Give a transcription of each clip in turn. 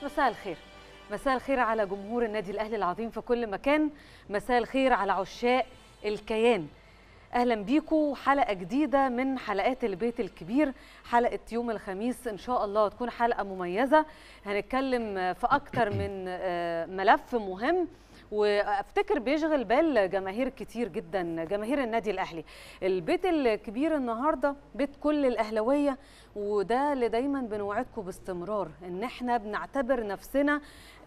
مساء الخير مساء الخير على جمهور النادي الاهلي العظيم في كل مكان مساء الخير على عشاق الكيان اهلا بيكم حلقه جديده من حلقات البيت الكبير حلقه يوم الخميس ان شاء الله تكون حلقه مميزه هنتكلم في اكتر من ملف مهم وافتكر بيشغل بال جماهير كتير جدا جماهير النادي الاهلي البيت الكبير النهارده بيت كل الاهلاويه وده اللي دايما بنوعدكم باستمرار ان احنا بنعتبر نفسنا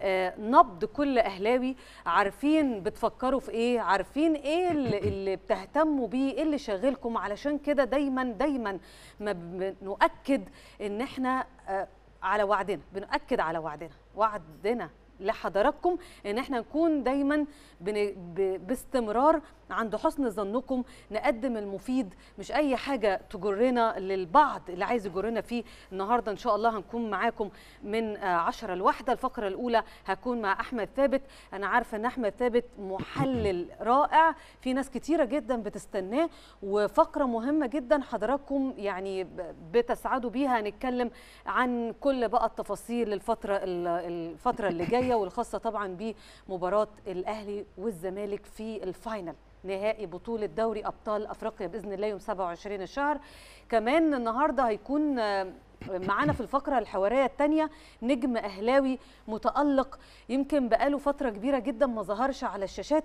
نبض كل اهلاوي عارفين بتفكروا في ايه عارفين ايه اللي, اللي بتهتموا بيه ايه اللي شاغلكم علشان كده دايما دايما ما بنؤكد ان احنا على وعدنا بنؤكد على وعدنا وعدنا لحضراتكم ان احنا نكون دايما بن... ب... باستمرار عند حسن ظنكم نقدم المفيد مش اي حاجه تجرنا للبعض اللي عايز يجرنا فيه النهارده ان شاء الله هنكون معاكم من عشرة لواحدة الفقره الاولى هكون مع احمد ثابت انا عارفه ان احمد ثابت محلل رائع في ناس كتيره جدا بتستناه وفقره مهمه جدا حضراتكم يعني بتسعدوا بيها هنتكلم عن كل بقى التفاصيل الفتره الفتره اللي جايه والخاصه طبعا بمباراه الاهلي والزمالك في الفاينل نهائي بطولة دوري أبطال أفريقيا بإذن الله يوم 27 الشهر كمان النهاردة هيكون معانا في الفقرة الحوارية الثانية نجم أهلاوي متألق يمكن بقاله فترة كبيرة جدا ما ظهرش على الشاشات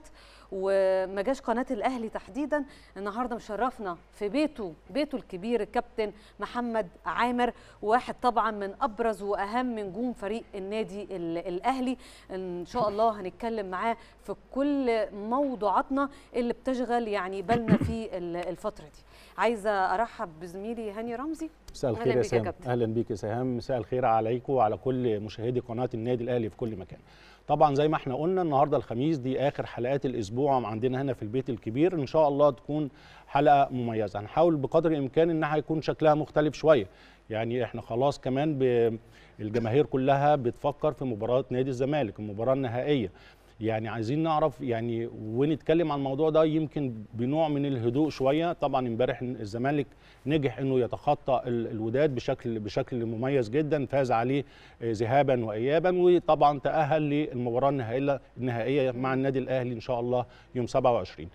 وما جاش قناة الأهلي تحديدا النهاردة مشرفنا في بيته بيته الكبير الكابتن محمد عامر واحد طبعا من أبرز وأهم نجوم فريق النادي الأهلي إن شاء الله هنتكلم معاه في كل موضوعاتنا اللي بتشغل يعني بالنا في الفترة دي عايزة أرحب بزميلي هاني رمزي مساء الخير يا سهام اهلا بيك يا سهام مساء الخير عليكم وعلى كل مشاهدي قناه النادي الاهلي في كل مكان طبعا زي ما احنا قلنا النهارده الخميس دي اخر حلقات الاسبوع عندنا هنا في البيت الكبير ان شاء الله تكون حلقه مميزه هنحاول بقدر الامكان انها يكون شكلها مختلف شويه يعني احنا خلاص كمان الجماهير كلها بتفكر في مباراه نادي الزمالك المباراه النهائيه يعني عايزين نعرف يعني ونتكلم عن الموضوع ده يمكن بنوع من الهدوء شويه طبعا امبارح الزمالك نجح انه يتخطى الوداد بشكل بشكل مميز جدا فاز عليه ذهابا وايابا وطبعا تاهل للمباراه النهائيه النهائيه مع النادي الاهلي ان شاء الله يوم 27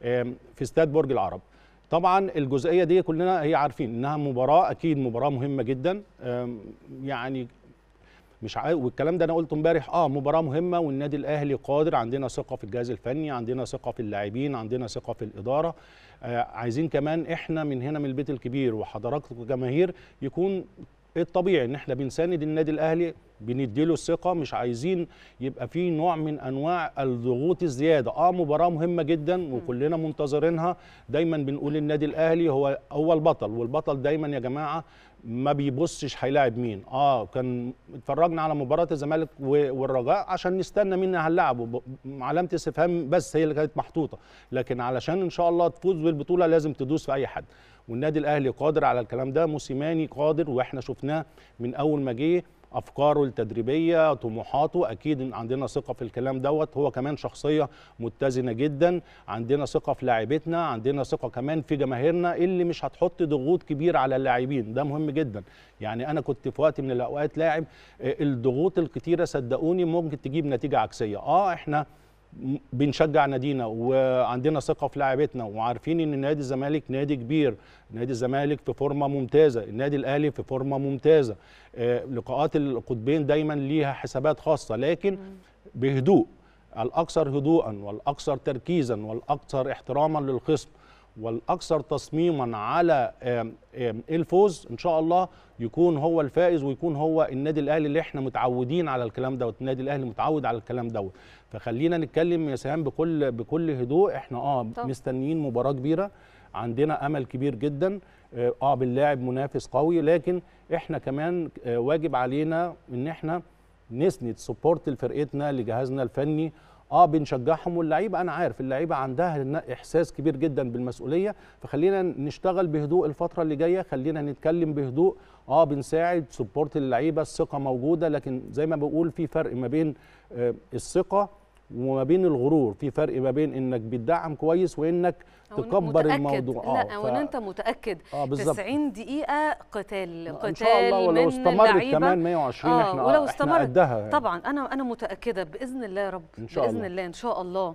في استاد برج العرب طبعا الجزئيه دي كلنا هي عارفين انها مباراه اكيد مباراه مهمه جدا يعني مش عاي... والكلام ده انا قلته امبارح اه مباراه مهمه والنادي الاهلي قادر عندنا ثقه في الجهاز الفني عندنا ثقه في اللاعبين عندنا ثقه في الاداره آه عايزين كمان احنا من هنا من البيت الكبير وحضراتكم كجماهير يكون الطبيعي ان احنا بنساند النادي الاهلي بنديله الثقه مش عايزين يبقى في نوع من انواع الضغوط الزياده اه مباراه مهمه جدا وكلنا منتظرينها دايما بنقول النادي الاهلي هو هو البطل والبطل دايما يا جماعه ما بيبصش هيلاعب مين اه كان اتفرجنا على مباراه الزمالك والرجاء عشان نستنى مين هنلعبه علامه استفهام بس هي اللي كانت محطوطه لكن علشان ان شاء الله تفوز بالبطوله لازم تدوس في اي حد والنادي الاهلي قادر على الكلام ده موسيماني قادر واحنا شفناه من اول ما جه افكاره التدريبيه طموحاته اكيد عندنا ثقه في الكلام دوت هو كمان شخصيه متزنه جدا عندنا ثقه في لاعبتنا عندنا ثقه كمان في جماهيرنا اللي مش هتحط ضغوط كبيره على اللاعبين ده مهم جدا يعني انا كنت في وقت من الاوقات لاعب الضغوط الكتيره صدقوني ممكن تجيب نتيجه عكسيه اه احنا بنشجع نادينا وعندنا ثقه في لاعبتنا وعارفين ان نادي الزمالك نادي كبير نادي الزمالك في فورمه ممتازه النادي الاهلي في فورمه ممتازه آه لقاءات القطبين دايما ليها حسابات خاصه لكن بهدوء الاكثر هدوءا والاكثر تركيزا والاكثر احتراما للخصم والاكثر تصميما على الفوز ان شاء الله يكون هو الفائز ويكون هو النادي الاهلي اللي احنا متعودين على الكلام دوت النادي الاهلي متعود على الكلام دوت فخلينا نتكلم يا سهام بكل بكل هدوء احنا اه طب. مستنيين مباراه كبيره عندنا امل كبير جدا اه بنلاعب منافس قوي لكن احنا كمان آه واجب علينا ان احنا نسند سبورت لفرقتنا لجهازنا الفني اه بنشجعهم واللعيبه انا عارف اللعيبه عندها احساس كبير جدا بالمسؤوليه فخلينا نشتغل بهدوء الفتره اللي جايه خلينا نتكلم بهدوء اه بنساعد سبورت اللعيبه الثقه موجوده لكن زي ما بقول في فرق ما بين آه الثقه وما بين الغرور في فرق ما بين انك بتدعم كويس وانك أو إنك تكبر متأكد. الموضوع لا آه، او ف- ان انت متاكد اه بالظبط 90 دقيقه قتال قتال ان شاء الله ولو من استمرت اللعيبة. كمان 120 آه، احنا ولو احنا استمرت قدها يعني. طبعا انا انا متاكده باذن الله يا رب إن شاء باذن الله. الله ان شاء الله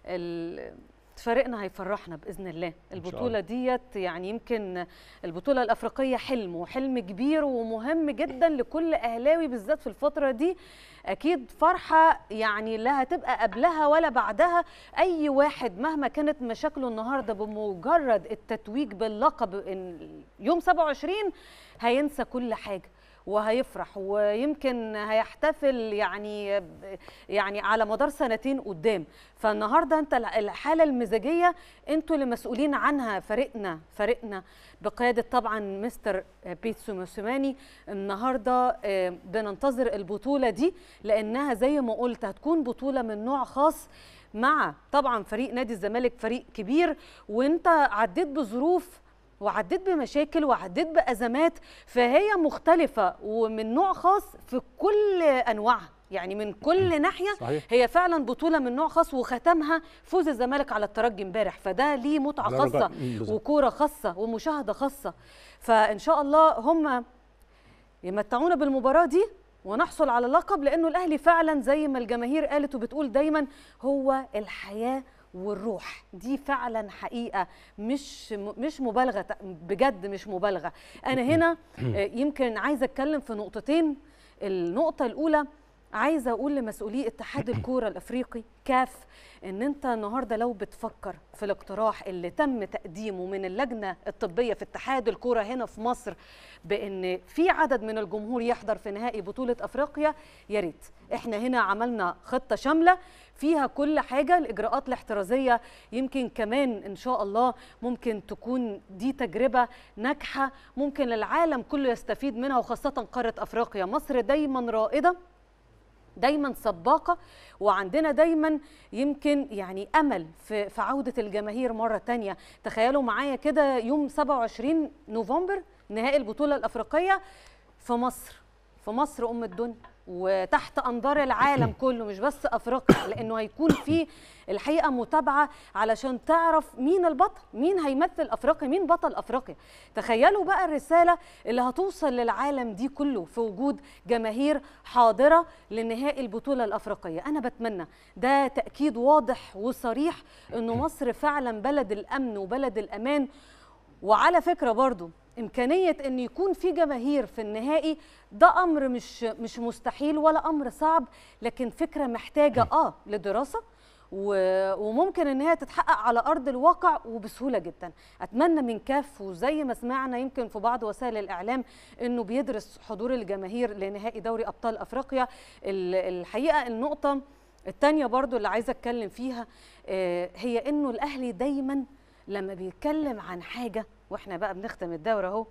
ال- فريقنا هيفرحنا باذن الله البطوله ديت يعني يمكن البطوله الافريقيه حلم وحلم كبير ومهم جدا لكل اهلاوي بالذات في الفتره دي اكيد فرحه يعني لا هتبقى قبلها ولا بعدها اي واحد مهما كانت مشاكله النهارده بمجرد التتويج باللقب إن يوم 27 هينسى كل حاجه وهيفرح ويمكن هيحتفل يعني يعني على مدار سنتين قدام فالنهارده انت الحاله المزاجيه انتوا اللي مسؤولين عنها فريقنا فريقنا بقياده طبعا مستر بيتسو موسيماني النهارده آه، بننتظر البطوله دي لانها زي ما قلت هتكون بطوله من نوع خاص مع طبعا فريق نادي الزمالك فريق كبير وانت عديت بظروف وعديت بمشاكل وعديت بأزمات فهي مختلفة ومن نوع خاص في كل أنواعها يعني من كل ناحية صحيح. هي فعلا بطولة من نوع خاص وختمها فوز الزمالك على الترجي امبارح فده ليه متعة على خاصة الرجاء. مم، بالظبط. وكورة خاصة ومشاهدة خاصة فإن شاء الله هم يمتعونا بالمباراة دي ونحصل على لقب لأنه الأهلي فعلا زي ما الجماهير قالت وبتقول دايما هو الحياة والروح دي فعلا حقيقة مش مش مبالغة بجد مش مبالغة أنا هنا آه، يمكن عايزة أتكلم في نقطتين النقطة الأولى عايزة أقول لمسؤولي اتحاد الكورة الأفريقي كاف إن أنت النهاردة لو بتفكر في الاقتراح اللي تم تقديمه من اللجنة الطبية في اتحاد الكورة هنا في مصر بإن في عدد من الجمهور يحضر في نهائي بطولة أفريقيا يا ريت احنا هنا عملنا خطة شاملة فيها كل حاجة الإجراءات الاحترازية يمكن كمان إن شاء الله ممكن تكون دي تجربة ناجحة ممكن العالم كله يستفيد منها وخاصة قارة أفريقيا مصر دايما رائدة دايما سباقه وعندنا دايما يمكن يعني امل في في عوده الجماهير مره تانية تخيلوا معايا كده يوم 27 نوفمبر نهائي البطوله الافريقيه في مصر في مصر ام الدنيا وتحت انظار العالم كله مش بس افريقيا لانه هيكون في الحقيقه متابعه علشان تعرف مين البطل مين هيمثل افريقيا مين بطل افريقيا تخيلوا بقى الرساله اللي هتوصل للعالم دي كله في وجود جماهير حاضره لنهائي البطوله الافريقيه انا بتمنى ده تاكيد واضح وصريح انه مصر فعلا بلد الامن وبلد الامان وعلى فكره برضو امكانيه ان يكون في جماهير في النهائي ده امر مش مش مستحيل ولا امر صعب لكن فكره محتاجه اه لدراسه و- وممكن ان هي تتحقق على ارض الواقع وبسهوله جدا اتمنى من كاف وزي ما سمعنا يمكن في بعض وسائل الاعلام انه بيدرس حضور الجماهير لنهائي دوري ابطال افريقيا ال- الحقيقه النقطه الثانيه برضو اللي عايزه اتكلم فيها آه، هي انه الاهلي دايما لما بيتكلم عن حاجه واحنا بقى بنختم الدورة اهو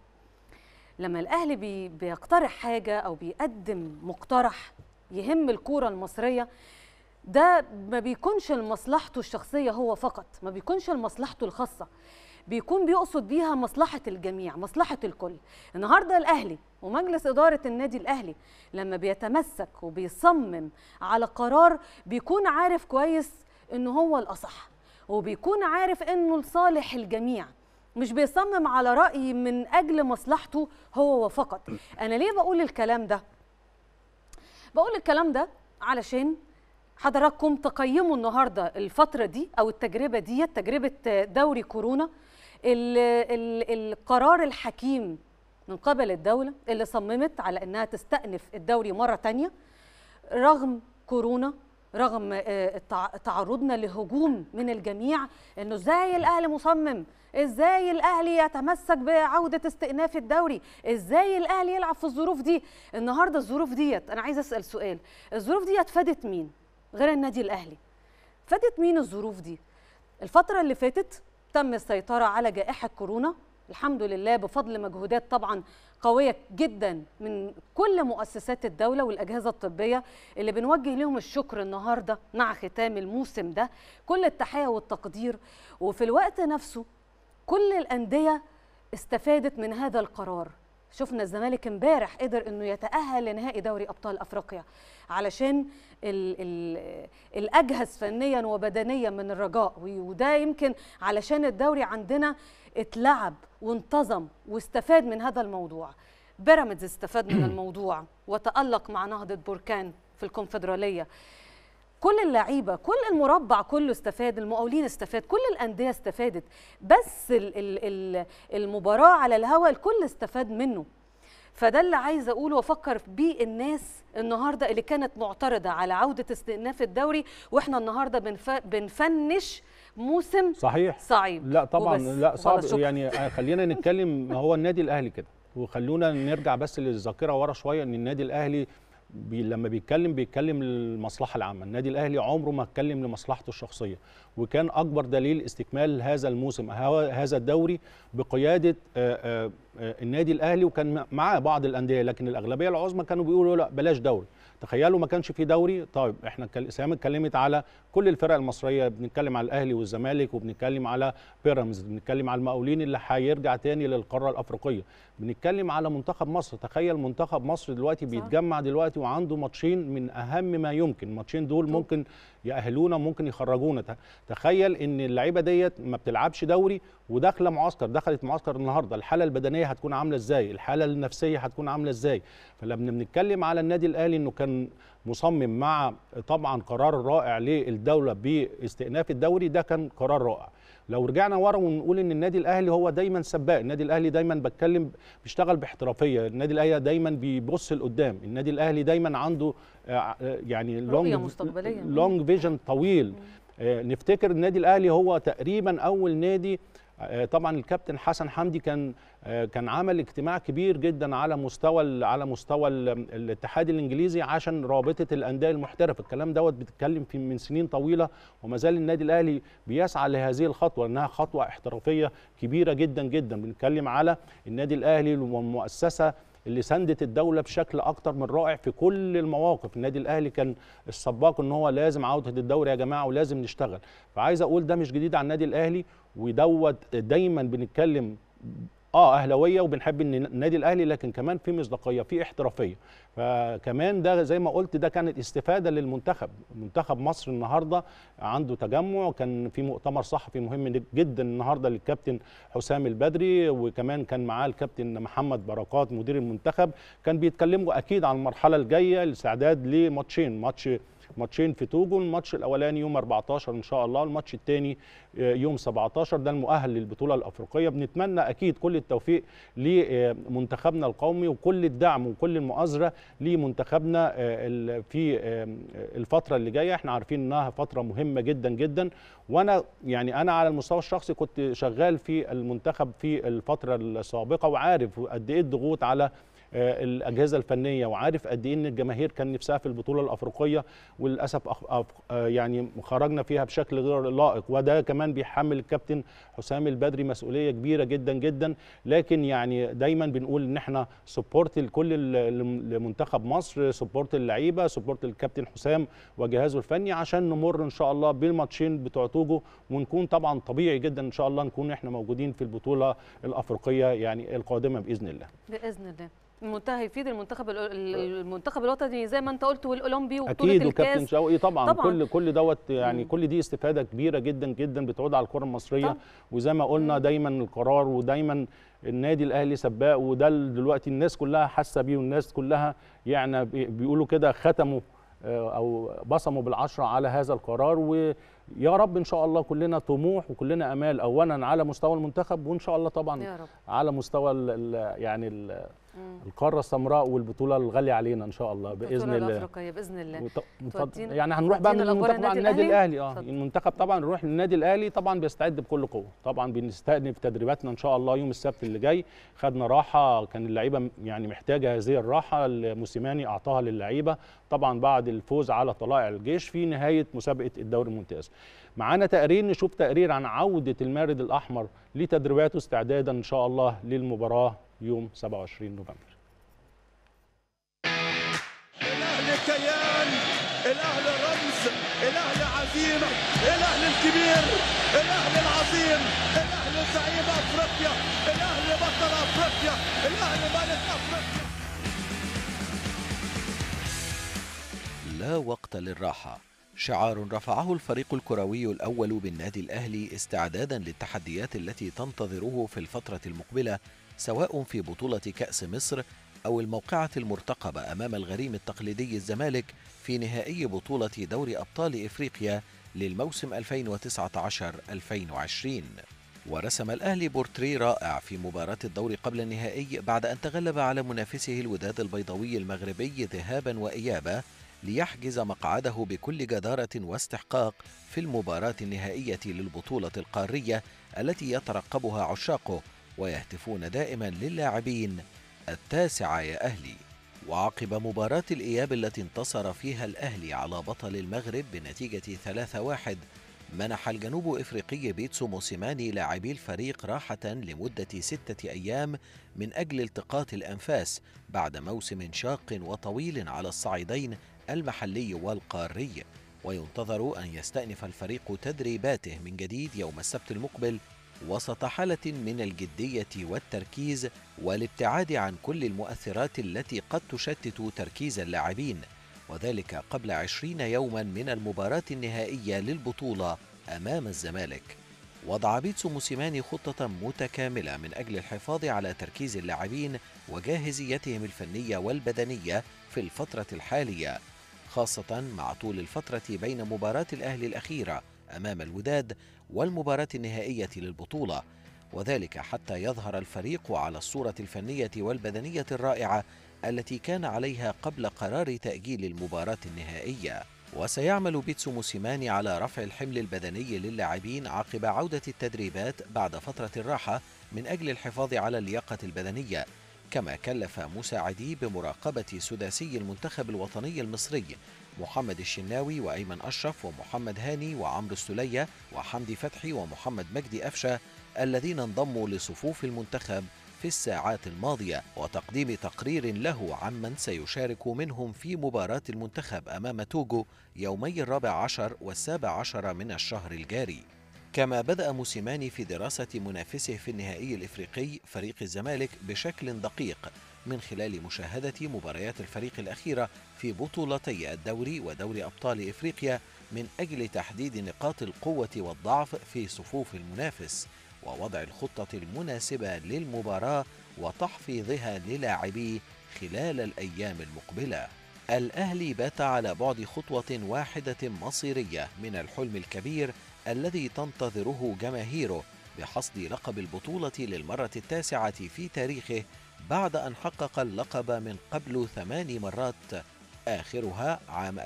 لما الاهلي بي بيقترح حاجه او بيقدم مقترح يهم الكوره المصريه ده ما بيكونش لمصلحته الشخصيه هو فقط ما بيكونش لمصلحته الخاصه بيكون بيقصد بيها مصلحه الجميع مصلحه الكل النهارده الاهلي ومجلس اداره النادي الاهلي لما بيتمسك وبيصمم على قرار بيكون عارف كويس انه هو الاصح وبيكون عارف انه لصالح الجميع مش بيصمم على رأي من أجل مصلحته هو وفقط أنا ليه بقول الكلام ده؟ بقول الكلام ده علشان حضراتكم تقيموا النهارده الفترة دي أو التجربة دي تجربة دوري كورونا ال ال القرار الحكيم من قبل الدولة اللي صممت على أنها تستأنف الدوري مرة تانية رغم كورونا رغم آه، تع- تعرضنا لهجوم من الجميع انه ازاي الاهلي مصمم ازاي الاهلي يتمسك بعوده استئناف الدوري ازاي الاهلي يلعب في الظروف دي النهارده الظروف ديت انا عايزه اسال سؤال الظروف ديت فادت مين غير النادي الاهلي فادت مين الظروف دي الفتره اللي فاتت تم السيطره على جائحه كورونا الحمد لله بفضل مجهودات طبعا قويه جدا من كل مؤسسات الدوله والاجهزه الطبيه اللي بنوجه لهم الشكر النهارده مع ختام الموسم ده كل التحيه والتقدير وفي الوقت نفسه كل الانديه استفادت من هذا القرار شفنا الزمالك امبارح قدر انه يتاهل لنهائي دوري ابطال افريقيا علشان ال ال الاجهز فنيا وبدنيا من الرجاء وده يمكن علشان الدوري عندنا اتلعب وانتظم واستفاد من هذا الموضوع بيراميدز استفاد من الموضوع وتالق مع نهضه بركان في الكونفدراليه كل اللعيبه كل المربع كله استفاد المقاولين استفاد كل الانديه استفادت بس ال ال المباراه على الهوا الكل استفاد منه فده اللي عايزه اقوله وافكر بيه الناس النهارده اللي كانت معترضه على عوده استئناف الدوري واحنا النهارده بنف... بنفنش موسم صحيح صعيب لا طبعا وبس. لا صعب وخلاص، شكراً. يعني خلينا نتكلم هو النادي الاهلي كده وخلونا نرجع بس للذاكره ورا شويه ان النادي الاهلي بي لما بيتكلم بيتكلم للمصلحه العامه النادي الاهلي عمره ما اتكلم لمصلحته الشخصيه وكان اكبر دليل استكمال هذا الموسم هو- هذا الدوري بقياده آه، آه، آه، النادي الاهلي وكان معاه بعض الانديه لكن الاغلبيه العظمى كانوا بيقولوا لا بلاش دوري تخيلوا ما كانش في دوري طيب احنا اتكل- سهام اتكلمت على كل الفرق المصريه بنتكلم على الاهلي والزمالك وبنتكلم على بيراميدز بنتكلم على المقاولين اللي هيرجع تاني للقاره الافريقيه بنتكلم على منتخب مصر تخيل منتخب مصر دلوقتي صح. بيتجمع دلوقتي وعنده ماتشين من اهم ما يمكن الماتشين دول طب. ممكن يأهلونا ممكن يخرجونا ت- تخيل ان اللعيبه ديت ما بتلعبش دوري وداخله معسكر دخلت معسكر النهارده الحاله البدنيه هتكون عامله ازاي الحاله النفسيه هتكون عامله ازاي فلما بنتكلم على النادي الاهلي انه كان مصمم مع طبعا قرار رائع للدوله باستئناف الدوري ده كان قرار رائع لو رجعنا ورا ونقول ان النادي الاهلي هو دايما سباق النادي الاهلي دايما بتكلم بيشتغل باحترافيه النادي الاهلي دايما بيبص لقدام النادي الاهلي دايما عنده آه، آه، يعني رؤية مستقبلية. لونج فيجن طويل آه، نفتكر النادي الاهلي هو تقريبا اول نادي آه، طبعا الكابتن حسن حمدي كان آه، كان عمل اجتماع كبير جدا على مستوى ال- على مستوى ال- الاتحاد الانجليزي عشان رابطه الانديه المحترفه الكلام دوت بتتكلم في من سنين طويله وما زال النادي الاهلي بيسعى لهذه الخطوه انها خطوه احترافيه كبيره جدا جدا بنتكلم على النادي الاهلي والمؤسسه اللي ساندت الدوله بشكل اكتر من رائع في كل المواقف النادي الاهلي كان السباق ان هو لازم عوده الدوري يا جماعه ولازم نشتغل فعايز اقول ده مش جديد على النادي الاهلي ودوت دايما بنتكلم اه اهلاويه وبنحب ان النادي الاهلي لكن كمان في مصداقيه في احترافيه فكمان ده زي ما قلت ده كانت استفاده للمنتخب منتخب مصر النهارده عنده تجمع كان في مؤتمر صحفي مهم جدا النهارده للكابتن حسام البدري وكمان كان معاه الكابتن محمد بركات مدير المنتخب كان بيتكلموا اكيد عن المرحله الجايه الاستعداد لماتشين ماتش ماتشين في توجو الماتش الاولاني يوم 14 ان شاء الله الماتش الثاني يوم 17 ده المؤهل للبطوله الافريقيه بنتمنى اكيد كل التوفيق لمنتخبنا القومي وكل الدعم وكل المؤازره لمنتخبنا ال- في الفتره اللي جايه احنا عارفين انها فتره مهمه جدا جدا وانا يعني انا على المستوى الشخصي كنت شغال في المنتخب في الفتره السابقه وعارف قد ايه الضغوط على آه، الاجهزه الفنيه وعارف قد ايه ان الجماهير كان نفسها في البطوله الافريقيه وللاسف أخ... أف... آه، يعني خرجنا فيها بشكل غير لائق وده كمان بيحمل الكابتن حسام البدري مسؤوليه كبيره جدا جدا لكن يعني دايما بنقول ان احنا سبورت لكل ال- لمنتخب مصر سبورت اللعيبه سبورت الكابتن حسام وجهازه الفني عشان نمر ان شاء الله بالماتشين بتوع توجو ونكون طبعا طبيعي جدا ان شاء الله نكون احنا موجودين في البطوله الافريقيه يعني القادمه باذن الله باذن الله المنتخب هيفيد المنتخب الأ- المنتخب الوطني زي ما انت قلت والاولمبي وبطوله اكيد وكابتن الكاس شوقي طبعا, طبعاً. كل كل دوت يعني مم. كل دي استفاده كبيره جدا جدا بتعود على الكره المصريه طبعاً. وزي ما قلنا مم. دايما القرار ودايما النادي الاهلي سباق وده ال- دلوقتي الناس كلها حاسه بيه والناس كلها يعني بي- بيقولوا كده ختموا آه، او بصموا بالعشره على هذا القرار ويا رب ان شاء الله كلنا طموح وكلنا امال اولا على مستوى المنتخب وان شاء الله طبعا يا رب على مستوى ال ال يعني ال مم. القاره السمراء والبطوله الغاليه علينا ان شاء الله باذن البطوله الله الافريقيه باذن الله وط- وط- تودينا- يعني هنروح بقى من تودينا الأخبار المنتخب على النادي النادي الأهلي؟ الاهلي اه اتفضل. المنتخب طبعا نروح للنادي الاهلي طبعا بيستعد بكل قوه طبعا بنستأنف تدريباتنا ان شاء الله يوم السبت اللي جاي خدنا راحه كان اللعيبه م- يعني محتاجه هذه الراحه الموسيماني اعطاها للعيبه طبعا بعد الفوز على طلائع الجيش في نهايه مسابقه الدوري الممتاز معانا تقرير نشوف تقرير عن عوده المارد الاحمر لتدريباته استعدادا ان شاء الله للمباراه يوم 27 نوفمبر الاهلي كيان الاهلي رمز الاهلي عزيمه الاهلي الكبير الاهلي العظيم الاهلي زعيم افريقيا الاهلي بطل افريقيا الاهلي ملك افريقيا لا وقت للراحة شعار رفعه الفريق الكروي الأول بالنادي الأهلي استعدادا للتحديات التي تنتظره في الفترة المقبلة سواء في بطولة كأس مصر أو الموقعة المرتقبة أمام الغريم التقليدي الزمالك في نهائي بطولة دوري أبطال إفريقيا للموسم 2019-2020 ورسم الأهلي بورتري رائع في مباراة الدور قبل النهائي بعد أن تغلب على منافسه الوداد البيضاوي المغربي ذهابا وإيابا ليحجز مقعده بكل جدارة واستحقاق في المباراة النهائية للبطولة القارية التي يترقبها عشاقه ويهتفون دائما للاعبين التاسعة يا أهلي وعقب مباراة الإياب التي انتصر فيها الأهلي على بطل المغرب بنتيجة 3-1 منح الجنوب إفريقي بيتسو موسيماني لاعبي الفريق راحة لمدة ستة أيام من أجل التقاط الأنفاس بعد موسم شاق وطويل على الصعيدين المحلي والقاري وينتظر أن يستأنف الفريق تدريباته من جديد يوم السبت المقبل وسط حالة من الجدية والتركيز والابتعاد عن كل المؤثرات التي قد تشتت تركيز اللاعبين وذلك قبل عشرين يوما من المباراة النهائية للبطولة أمام الزمالك وضع بيتسو موسيماني خطة متكاملة من أجل الحفاظ على تركيز اللاعبين وجاهزيتهم الفنية والبدنية في الفترة الحالية خاصة مع طول الفترة بين مباراة الأهلي الأخيرة أمام الوداد والمباراة النهائية للبطولة وذلك حتى يظهر الفريق على الصورة الفنية والبدنية الرائعة التي كان عليها قبل قرار تأجيل المباراة النهائية وسيعمل بيتسو موسيماني على رفع الحمل البدني للاعبين عقب عودة التدريبات بعد فترة الراحة من أجل الحفاظ على اللياقة البدنية كما كلف مساعديه بمراقبة سداسي المنتخب الوطني المصري محمد الشناوي وأيمن أشرف ومحمد هاني وعمرو السلية وحمدي فتحي ومحمد مجدي أفشة الذين انضموا لصفوف المنتخب في الساعات الماضية وتقديم تقرير له عمن سيشارك منهم في مباراة المنتخب أمام توجو يومي الرابع عشر والسابع عشر من الشهر الجاري كما بدأ موسيماني في دراسة منافسه في النهائي الإفريقي فريق الزمالك بشكل دقيق من خلال مشاهدة مباريات الفريق الأخيرة في بطولتي الدوري ودوري أبطال إفريقيا من أجل تحديد نقاط القوة والضعف في صفوف المنافس ووضع الخطة المناسبة للمباراة وتحفيظها للاعبيه خلال الأيام المقبلة. الأهلي بات على بعد خطوة واحدة مصيرية من الحلم الكبير الذي تنتظره جماهيره بحصد لقب البطولة للمرة التاسعة في تاريخه بعد أن حقق اللقب من قبل ثمان مرات آخرها عام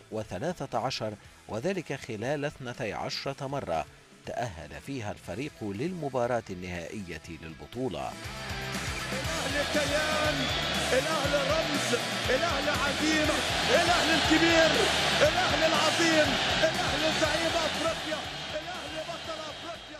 2013 وذلك خلال 12 مرة تأهل فيها الفريق للمباراة النهائية للبطولة الاهلي كيان الاهلي رمز الاهلي عزيمه الاهلي الكبير الاهلي العظيم الاهلي زعيم افريقيا الاهلي بطل افريقيا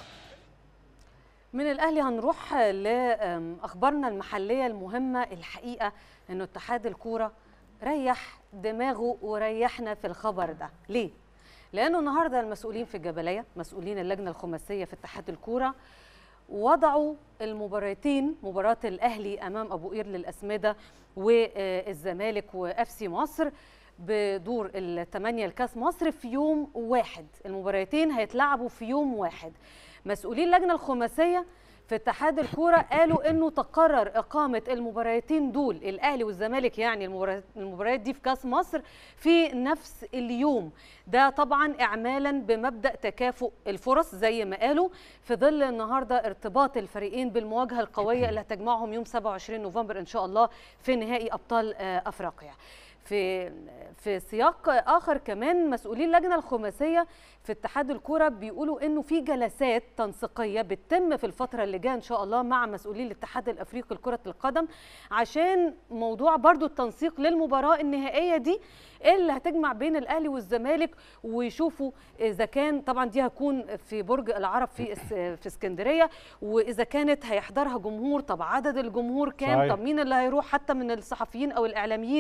من الاهلي هنروح لاخبارنا المحليه المهمه الحقيقه انه اتحاد الكوره ريح دماغه وريحنا في الخبر ده ليه لانه النهارده المسؤولين في الجبليه مسؤولين اللجنه الخماسيه في اتحاد الكوره وضعوا المباراتين مباراه الاهلي امام ابو قير للاسمده والزمالك واف سي مصر بدور الثمانيه لكاس مصر في يوم واحد المباراتين هيتلعبوا في يوم واحد مسؤولين اللجنه الخماسيه في اتحاد الكوره قالوا انه تقرر اقامه المباراتين دول الاهلي والزمالك يعني المباريات المباريات دي في كاس مصر في نفس اليوم ده طبعا اعمالا بمبدا تكافؤ الفرص زي ما قالوا في ظل النهارده ارتباط الفريقين بالمواجهه القويه اللي هتجمعهم يوم 27 نوفمبر ان شاء الله في نهائي ابطال افريقيا في في سياق اخر كمان مسؤولي اللجنه الخماسيه في اتحاد الكوره بيقولوا انه في جلسات تنسيقيه بتتم في الفتره اللي جايه ان شاء الله مع مسؤولي الاتحاد الافريقي لكره القدم عشان موضوع برضو التنسيق للمباراه النهائيه دي اللي هتجمع بين الاهلي والزمالك ويشوفوا اذا كان طبعا دي هتكون في برج العرب في في اسكندريه واذا كانت هيحضرها جمهور طب عدد الجمهور كام صحيح. طب مين اللي هيروح حتى من الصحفيين او الاعلاميين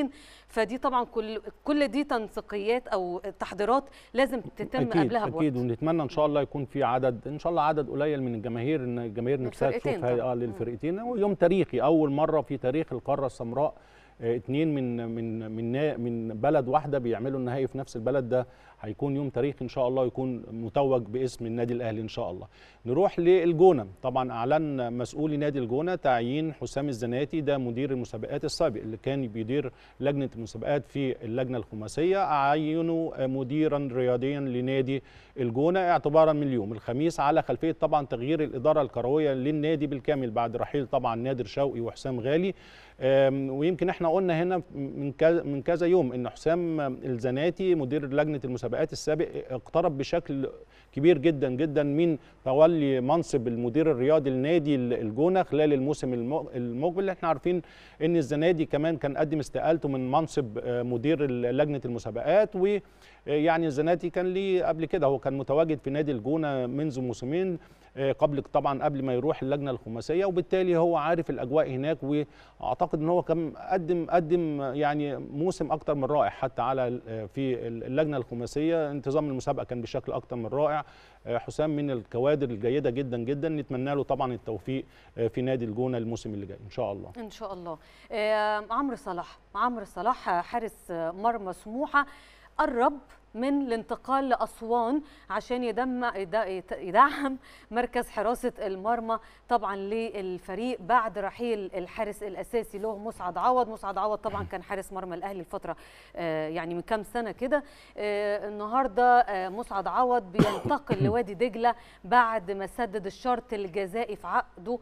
فدي طبعا كل كل دي تنسيقيات او تحضيرات لازم تتم اكيد قبلها بوقت اكيد ونتمنى ان شاء الله يكون في عدد ان شاء الله عدد قليل من الجماهير ان الجماهير نفسها تشوف الفرقتين هاي- طبعاً. اه للفرقتين هو يوم تاريخي اول مره في تاريخ القاره السمراء آه، اتنين من من من نا- من بلد واحده بيعملوا النهائي في نفس البلد ده هيكون يوم تاريخي ان شاء الله يكون متوج باسم النادي الاهلي ان شاء الله نروح للجونه طبعا اعلن مسؤولي نادي الجونه تعيين حسام الزناتي ده مدير المسابقات السابق اللي كان بيدير لجنه المسابقات في اللجنه الخماسيه عينوا مديرا رياضيا لنادي الجونه اعتبارا من اليوم الخميس على خلفيه طبعا تغيير الاداره الكرويه للنادي بالكامل بعد رحيل طبعا نادر شوقي وحسام غالي أم، ويمكن احنا قلنا هنا من كذا من كذا يوم ان حسام الزناتي مدير لجنه المسابقات السابق اقترب بشكل كبير جدا جدا من تولي منصب المدير الرياضي لنادي الجونه خلال الموسم الم- المقبل احنا عارفين ان الزنادي كمان كان قدم استقالته من منصب آه، مدير لجنه المسابقات ويعني الزناتي كان ليه قبل كده هو كان متواجد في نادي الجونه منذ موسمين آه، قبل طبعا قبل ما يروح اللجنه الخماسيه وبالتالي هو عارف الاجواء هناك واعتقد ان هو كان قدم قدم يعني موسم اكتر من رائع حتى على ال- في اللجنه الخماسيه انتظام المسابقه كان بشكل اكتر من رائع آه، حسام من الكوادر الجيده جدا جدا نتمنى له طبعا التوفيق آه، في نادي الجونه الموسم اللي جاي ان شاء الله ان شاء الله آه، عمرو صلاح عمرو صلاح آه، حارس آه، مرمى سموحه قرب من الانتقال لاسوان عشان يدم يد- يدعم مركز حراسه المرمى طبعا للفريق بعد رحيل الحارس الاساسي له مسعد عوض مسعد عوض طبعا كان حارس مرمى الاهلي الفتره آه، يعني من كام سنه كده آه، النهارده آه، مسعد عوض بينتقل لوادي دجله بعد ما سدد الشرط الجزائي في عقده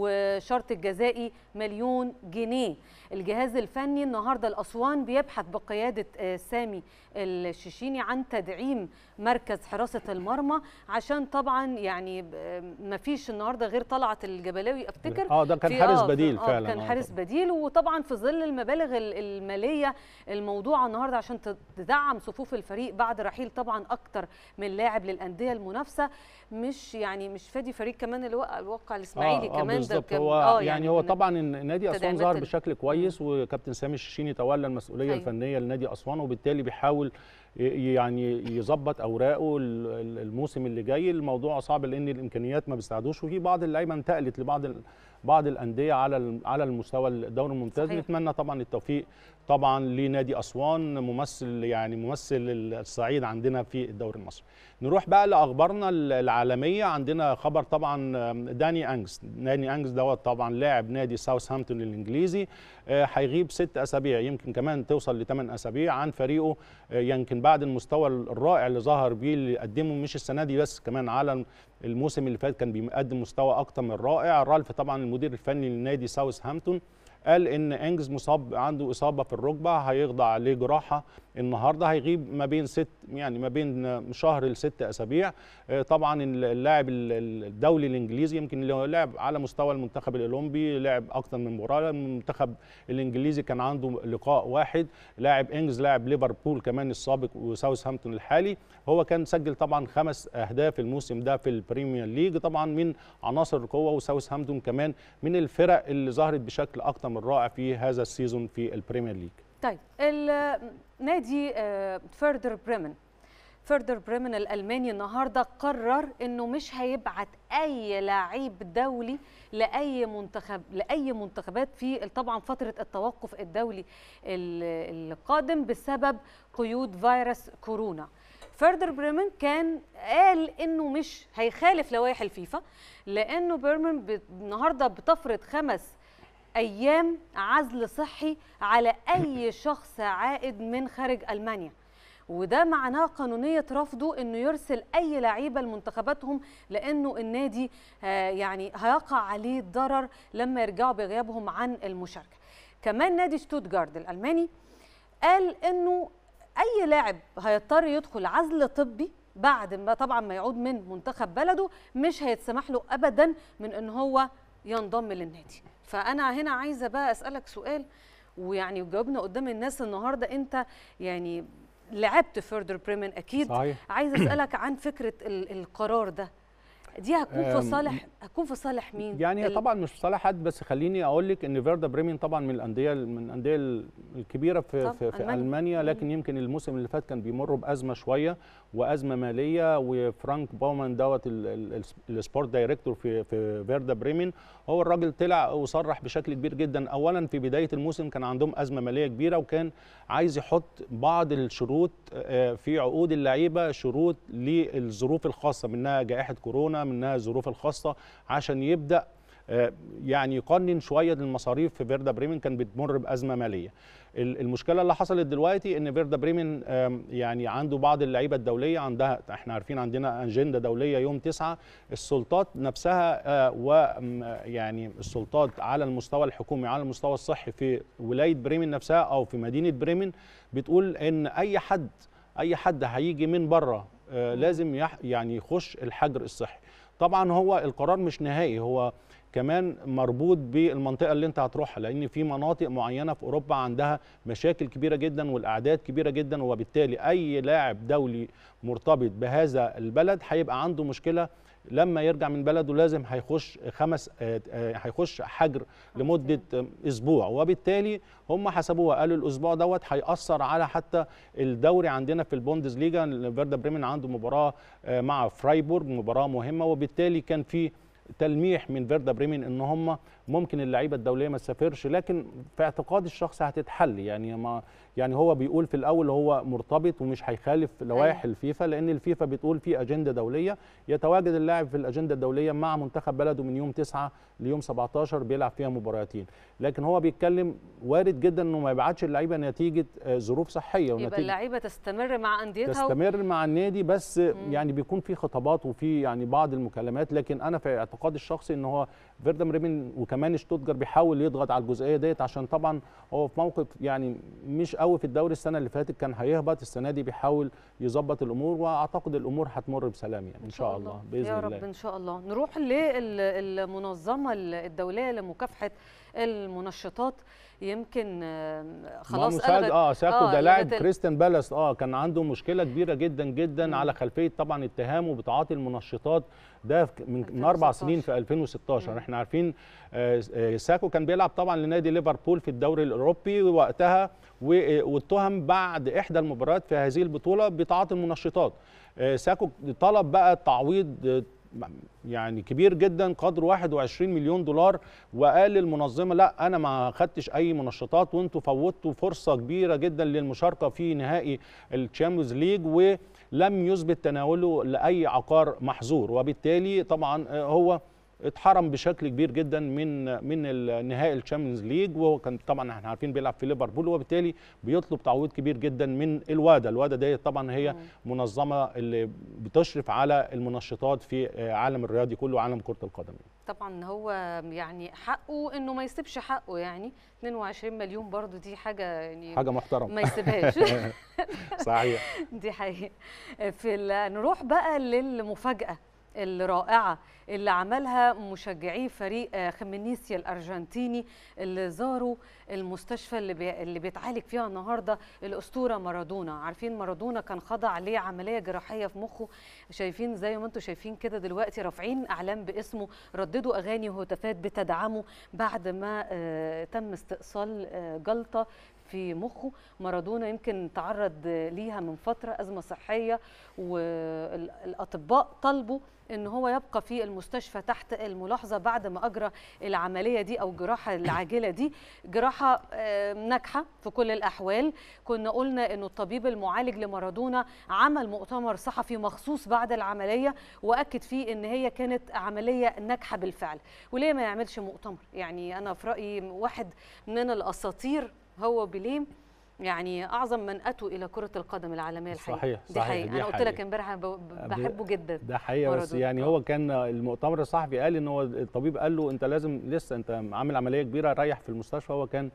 وشرط الجزائي مليون جنيه الجهاز الفني النهارده الاسوان بيبحث بقياده آه، سامي الشيشيني عن تدعيم مركز حراسه المرمى عشان طبعا يعني ما فيش النهارده غير طلعت الجبلاوي افتكر اه ده كان في- حارس آه، في- بديل آه، فعلا كان آه، حارس طبعاً. بديل وطبعا في ظل المبالغ ال- الماليه الموضوع النهارده عشان تدعم صفوف الفريق بعد رحيل طبعا اكتر من لاعب للانديه المنافسه مش يعني مش فادي فريق كمان اللي وقع الواقع الاسماعيلي آه آه كمان ده بالظبط كان- هو آه يعني, هو من- طبعا إن نادي اسوان التدعيمات ظهر ال- بشكل كويس وكابتن سامي الشيشيني تولى المسؤوليه أيوة. الفنيه لنادي اسوان وبالتالي بيحاول ي- يعني يظبط اوراقه ال- ال- الموسم اللي جاي الموضوع صعب لان الامكانيات ما بيساعدوش وفي بعض اللعيبه انتقلت لبعض ال- بعض الانديه على ال- على المستوى الدوري الممتاز صحيح. نتمنى طبعا التوفيق طبعا لنادي اسوان ممثل يعني ممثل الصعيد عندنا في الدوري المصري نروح بقى لاخبارنا العالميه عندنا خبر طبعا داني انجز داني انجز دوت طبعا لاعب نادي ساوثهامبتون الانجليزي آه، هيغيب ست اسابيع يمكن كمان توصل لثمان اسابيع عن فريقه آه، يمكن بعد المستوى الرائع اللي ظهر بيه اللي قدمه مش السنه دي بس كمان على الموسم اللي فات كان بيقدم مستوى اكتر من رائع رالف طبعا المدير الفني لنادي ساوثهامبتون قال ان انجز مصاب عنده اصابه في الركبه هيخضع لجراحه النهارده هيغيب ما بين ست يعني ما بين شهر لست اسابيع آه، طبعا اللاعب ال- الدولي الانجليزي يمكن اللي هو لعب على مستوى المنتخب الاولمبي لعب اكتر من مباراه المنتخب الانجليزي كان عنده لقاء واحد لاعب انجز لاعب ليفربول كمان السابق وساوثهامبتون الحالي هو كان سجل طبعا خمس اهداف الموسم ده في البريمير ليج طبعا من عناصر القوه وساوثهامبتون كمان من الفرق اللي ظهرت بشكل اكتر من رائع في هذا السيزون في البريمير ليج طيب النادي آه، فيردر بريمن فيردر بريمن الالماني النهارده قرر انه مش هيبعت اي لعيب دولي لاي منتخب لاي منتخبات في طبعا فتره التوقف الدولي ال- القادم بسبب قيود فيروس كورونا فيردر بريمن كان قال انه مش هيخالف لوائح الفيفا لانه بريمن ب- النهارده بتفرض خمس ايام عزل صحي على اي شخص عائد من خارج المانيا وده معناه قانونيه رفضه انه يرسل اي لعيبه لمنتخباتهم لانه النادي آه، يعني هيقع عليه ضرر لما يرجعوا بغيابهم عن المشاركه كمان نادي شتوتجارد الالماني قال انه اي لاعب هيضطر يدخل عزل طبي بعد ما طبعا ما يعود من منتخب بلده مش هيتسمح له ابدا من ان هو ينضم للنادي فانا هنا عايزه بقى اسالك سؤال ويعني جاوبنا قدام الناس النهارده انت يعني لعبت فيردر بريمن اكيد صحيح. عايزه اسالك عن فكره ال- القرار ده دي هتكون في أم، صالح هتكون في صالح مين يعني ال- طبعا مش في صالح حد بس خليني اقول لك ان فيردا بريمين طبعا من الانديه من الانديه الكبيره في طب، في, في ألمانيا. المانيا لكن يمكن الموسم اللي فات كان بيمروا بازمه شويه وازمه ماليه وفرانك باومان دوت ال- ال- ال- السبورت دايركتور في في فيردا بريمين هو الراجل طلع وصرح بشكل كبير جدا اولا في بدايه الموسم كان عندهم ازمه ماليه كبيره وكان عايز يحط بعض الشروط آه، في عقود اللعيبه شروط للظروف الخاصه منها جائحه كورونا منها الظروف الخاصه عشان يبدا آه، يعني يقنن شويه المصاريف في فيردا بريمن كان بتمر بازمه ماليه ال- المشكله اللي حصلت دلوقتي ان فيردا بريمن آم، يعني عنده بعض اللعيبه الدوليه عندها احنا عارفين عندنا اجنده دوليه يوم تسعة السلطات نفسها ويعني السلطات على المستوى الحكومي على المستوى الصحي في ولايه بريمن نفسها او في مدينه بريمن بتقول ان اي حد اي حد هيجي من بره آه، لازم يح يعني يخش الحجر الصحي طبعا هو القرار مش نهائي هو كمان مربوط بالمنطقه اللي انت هتروحها لان في مناطق معينه في اوروبا عندها مشاكل كبيره جدا والاعداد كبيره جدا وبالتالي اي لاعب دولي مرتبط بهذا البلد هيبقى عنده مشكله لما يرجع من بلده لازم هيخش خمس آه، آه، هيخش حجر لمده آه، اسبوع وبالتالي هم حسبوها قالوا الاسبوع دوت هياثر على حتى الدوري عندنا في البوندز ليجا فيردا بريمن عنده مباراه آه، مع فرايبورغ مباراه مهمه وبالتالي كان في تلميح من فيردا بريمن ان هم ممكن اللعيبه الدوليه ما تسافرش لكن في اعتقاد الشخص هتتحل يعني ما يعني هو بيقول في الاول هو مرتبط ومش هيخالف لوائح الفيفا لان الفيفا بتقول في اجنده دوليه يتواجد اللاعب في الاجنده الدوليه مع منتخب بلده من يوم 9 ليوم 17 بيلعب فيها مباراتين لكن هو بيتكلم وارد جدا انه ما يبعتش اللعيبه نتيجه آه، ظروف صحيه يبقى ونتيجه اللعيبه تستمر مع انديتها و- تستمر مع النادي بس يعني بيكون في خطابات وفي يعني بعض المكالمات لكن انا في اعتقادي الشخصي ان هو فيردا بريمن وكمان شتوتجر بيحاول يضغط على الجزئيه ديت عشان طبعا هو في موقف يعني مش قوي في الدوري السنه اللي فاتت كان هيهبط السنه دي بيحاول يظبط الامور واعتقد الامور هتمر بسلام يعني ان شاء الله باذن يا الله رب ان شاء الله نروح للمنظمه الدوليه لمكافحه المنشطات يمكن آه، خلاص مساعد ألغت- اه ساكو ده لاعب ألغت ال- كريستيان بالاس اه كان عنده مشكله كبيره جدا جدا على خلفيه طبعا اتهامه بتعاطي المنشطات ده في- من من اربع 2016. سنين في 2016 احنا عارفين آه، آه، ساكو كان بيلعب طبعا لنادي ليفربول في الدوري الاوروبي وقتها و- آه، واتهم بعد احدى المباريات في هذه البطوله بتعاطي المنشطات آه، ساكو طلب بقى تعويض آه، يعني كبير جدا قدره 21 مليون دولار وقال للمنظمه لا انا ما خدتش اي منشطات وانتوا فوتوا فرصه كبيره جدا للمشاركه في نهائي الشامبيونز ليج ولم يثبت تناوله لاي عقار محظور وبالتالي طبعا آه، هو اتحرم بشكل كبير جدا من من النهائي الشامبيونز ليج وهو كان طبعا احنا عارفين بيلعب في ليفربول وبالتالي بيطلب تعويض كبير جدا من الوادا الوادا دي طبعا هي منظمه اللي بتشرف على المنشطات في آه، عالم الرياضي كله وعالم كره القدم طبعا هو يعني حقه انه ما يسيبش حقه يعني 22 مليون برضو دي حاجه يعني حاجه محترمه ما يسيبهاش صحيح دي حقيقة في ال- نروح بقى للمفاجأة الرائعة اللي عملها مشجعي فريق آه، خمينيسيا الأرجنتيني اللي زاروا المستشفى اللي, بي... اللي بيتعالج فيها النهاردة الأسطورة مارادونا عارفين مارادونا كان خضع لعملية جراحية في مخه شايفين زي ما انتم شايفين كده دلوقتي رافعين أعلام باسمه رددوا أغاني وهتافات بتدعمه بعد ما آه، تم استئصال آه، جلطة في مخه مارادونا يمكن تعرض ليها من فترة أزمة صحية والأطباء طلبوا ان هو يبقى في المستشفى تحت الملاحظه بعد ما اجرى العمليه دي او الجراحه العاجله دي جراحه آه، ناجحه في كل الاحوال كنا قلنا انه الطبيب المعالج لمارادونا عمل مؤتمر صحفي مخصوص بعد العمليه واكد فيه ان هي كانت عمليه ناجحه بالفعل وليه ما يعملش مؤتمر يعني انا في رايي واحد من الاساطير هو بيليه يعني اعظم من اتوا الى كره القدم العالميه الحقيقه صحيح، دي صحيح، حقيقه دي انا قلت حقيقة. لك امبارح أنا ب- ب- بحبه جدا ده حقيقه بس مارادونا. يعني آه. هو كان المؤتمر الصحفي قال ان هو الطبيب قال له انت لازم لسه انت عامل عمليه كبيره ريح في المستشفى هو كان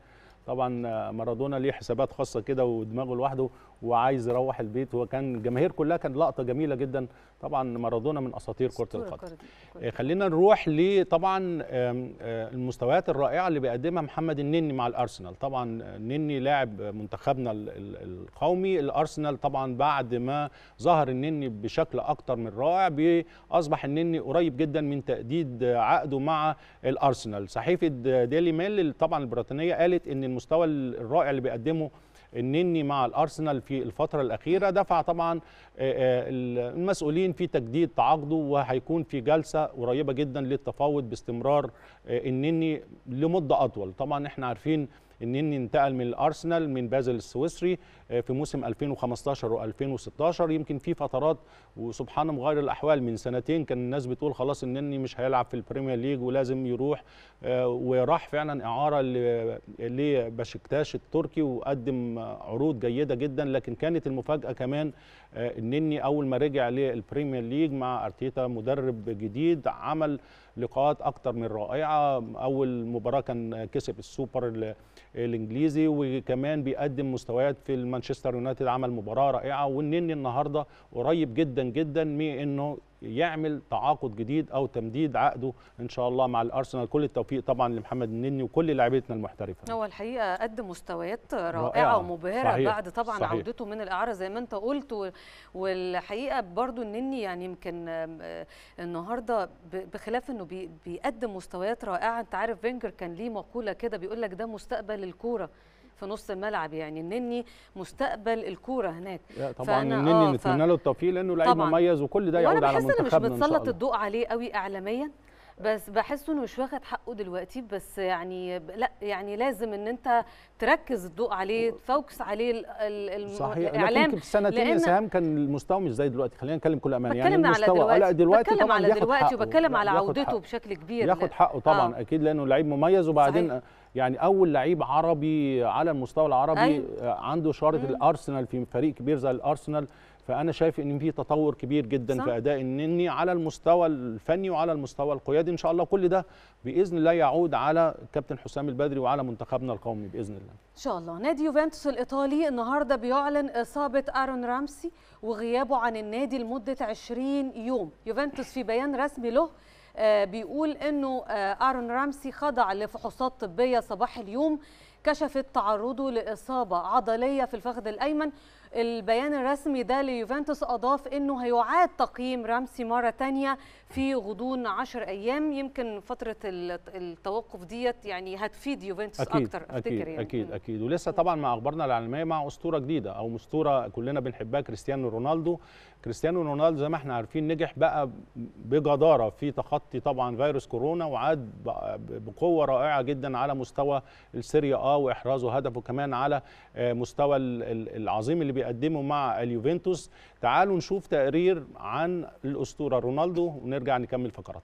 طبعا آه، مارادونا ليه حسابات خاصه كده ودماغه لوحده وعايز يروح البيت هو كان الجماهير كلها كان لقطه جميله جدا طبعا مارادونا من اساطير كره أسطورة القدم كرة- آه، خلينا نروح لطبعا آم، آه، المستويات الرائعه اللي بيقدمها محمد النني مع الارسنال طبعا النني لاعب منتخبنا ال- ال- القومي الارسنال طبعا بعد ما ظهر النني بشكل اكتر من رائع بي- اصبح النني قريب جدا من تجديد عقده مع الارسنال صحيفه ديلي ميل طبعا البريطانيه قالت ان المستوى الرائع اللي بيقدمه النني مع الارسنال في الفتره الاخيره دفع طبعا آه، آه، المسؤولين في تجديد تعاقده وهيكون في جلسه قريبه جدا للتفاوض باستمرار آه، النني لمده اطول طبعا احنا عارفين النني انتقل من الارسنال من بازل السويسري آه، في موسم 2015 و2016 يمكن في فترات وسبحان مغير الاحوال من سنتين كان الناس بتقول خلاص النني مش هيلعب في البريمير ليج ولازم يروح آه، وراح فعلا اعاره ل- لبشكتاش التركي وقدم آه، عروض جيده جدا لكن كانت المفاجاه كمان آه، النني اول ما رجع للبريمير ليج مع ارتيتا مدرب جديد عمل لقاءات اكتر من رائعه اول مباراه كان كسب السوبر ال- الانجليزي وكمان بيقدم مستويات في المانشستر يونايتد عمل مباراه رائعه والنني النهارده قريب جدا جدا من انه يعمل تعاقد جديد او تمديد عقده ان شاء الله مع الارسنال كل التوفيق طبعا لمحمد النني وكل لاعبتنا المحترفه هو الحقيقه قدم مستويات رائعه, رائعة. ومبهره صحيح. بعد طبعا صحيح. عودته من الاعاره زي ما انت قلت و- والحقيقه برضو النني يعني يمكن آم، آه، النهارده ب- بخلاف انه بي- بيقدم مستويات رائعه انت عارف فينجر كان ليه مقوله كده بيقول لك ده مستقبل الكوره في نص الملعب يعني النني مستقبل الكوره هناك لا، طبعا فأنا- النني آه، نتمنى ف- له التوفيق لانه لعيب طبعاً. مميز وكل ده وانا يعود على بحس ان مش منتخبنا ان شاء متسلط الله الضوء عليه قوي اعلاميا بس بحس انه مش واخد حقه دلوقتي بس يعني ب- لا يعني لازم ان انت تركز الضوء عليه تفوكس عليه ال- ال- الم- صحيح لكن الاعلام في سنتين يا لأن- سهام كان المستوى مش زي دلوقتي خلينا نتكلم كل امانه يعني بتكلم على المستوى دلوقتي لا دلوقتي بتكلم طبعا على بياخد دلوقتي حقه. وبتكلم لا، على بياخد عودته حقه. بشكل كبير ياخد لا. حقه طبعا آه. اكيد لانه لعيب مميز وبعدين صحيح. يعني اول لعيب عربي على المستوى العربي أيوة. آه، عنده شاره الارسنال في فريق كبير زي الارسنال فانا شايف ان في تطور كبير جدا صح. في اداء النني على المستوى الفني وعلى المستوى القيادي ان شاء الله كل ده باذن الله يعود على كابتن حسام البدري وعلى منتخبنا القومي باذن الله ان شاء الله نادي يوفنتوس الايطالي النهارده بيعلن اصابه ارون رامسي وغيابه عن النادي لمده 20 يوم يوفنتوس في بيان رسمي له آه، بيقول انه آه، ارون رامسي خضع لفحوصات طبيه صباح اليوم كشفت تعرضه لاصابه عضليه في الفخذ الايمن البيان الرسمي ده ليوفنتوس اضاف انه هيعاد تقييم رامسي مره تانية في غضون 10 ايام يمكن فتره ال- التوقف ديت يعني هتفيد يوفنتوس اكيد اكتر افتكر اكيد يعني اكيد مم. اكيد ولسه طبعا مع اخبارنا العالميه مع اسطوره جديده او اسطوره كلنا بنحبها كريستيانو رونالدو كريستيانو رونالدو زي ما احنا عارفين نجح بقى بجداره في تخطي طبعا فيروس كورونا وعاد بقى بقوه رائعه جدا على مستوى السيريا اه واحرازه هدفه كمان على آه، مستوى ال- ال- العظيم اللي بيقدمه مع اليوفنتوس تعالوا نشوف تقرير عن الاسطوره رونالدو ونرجع نكمل فقرات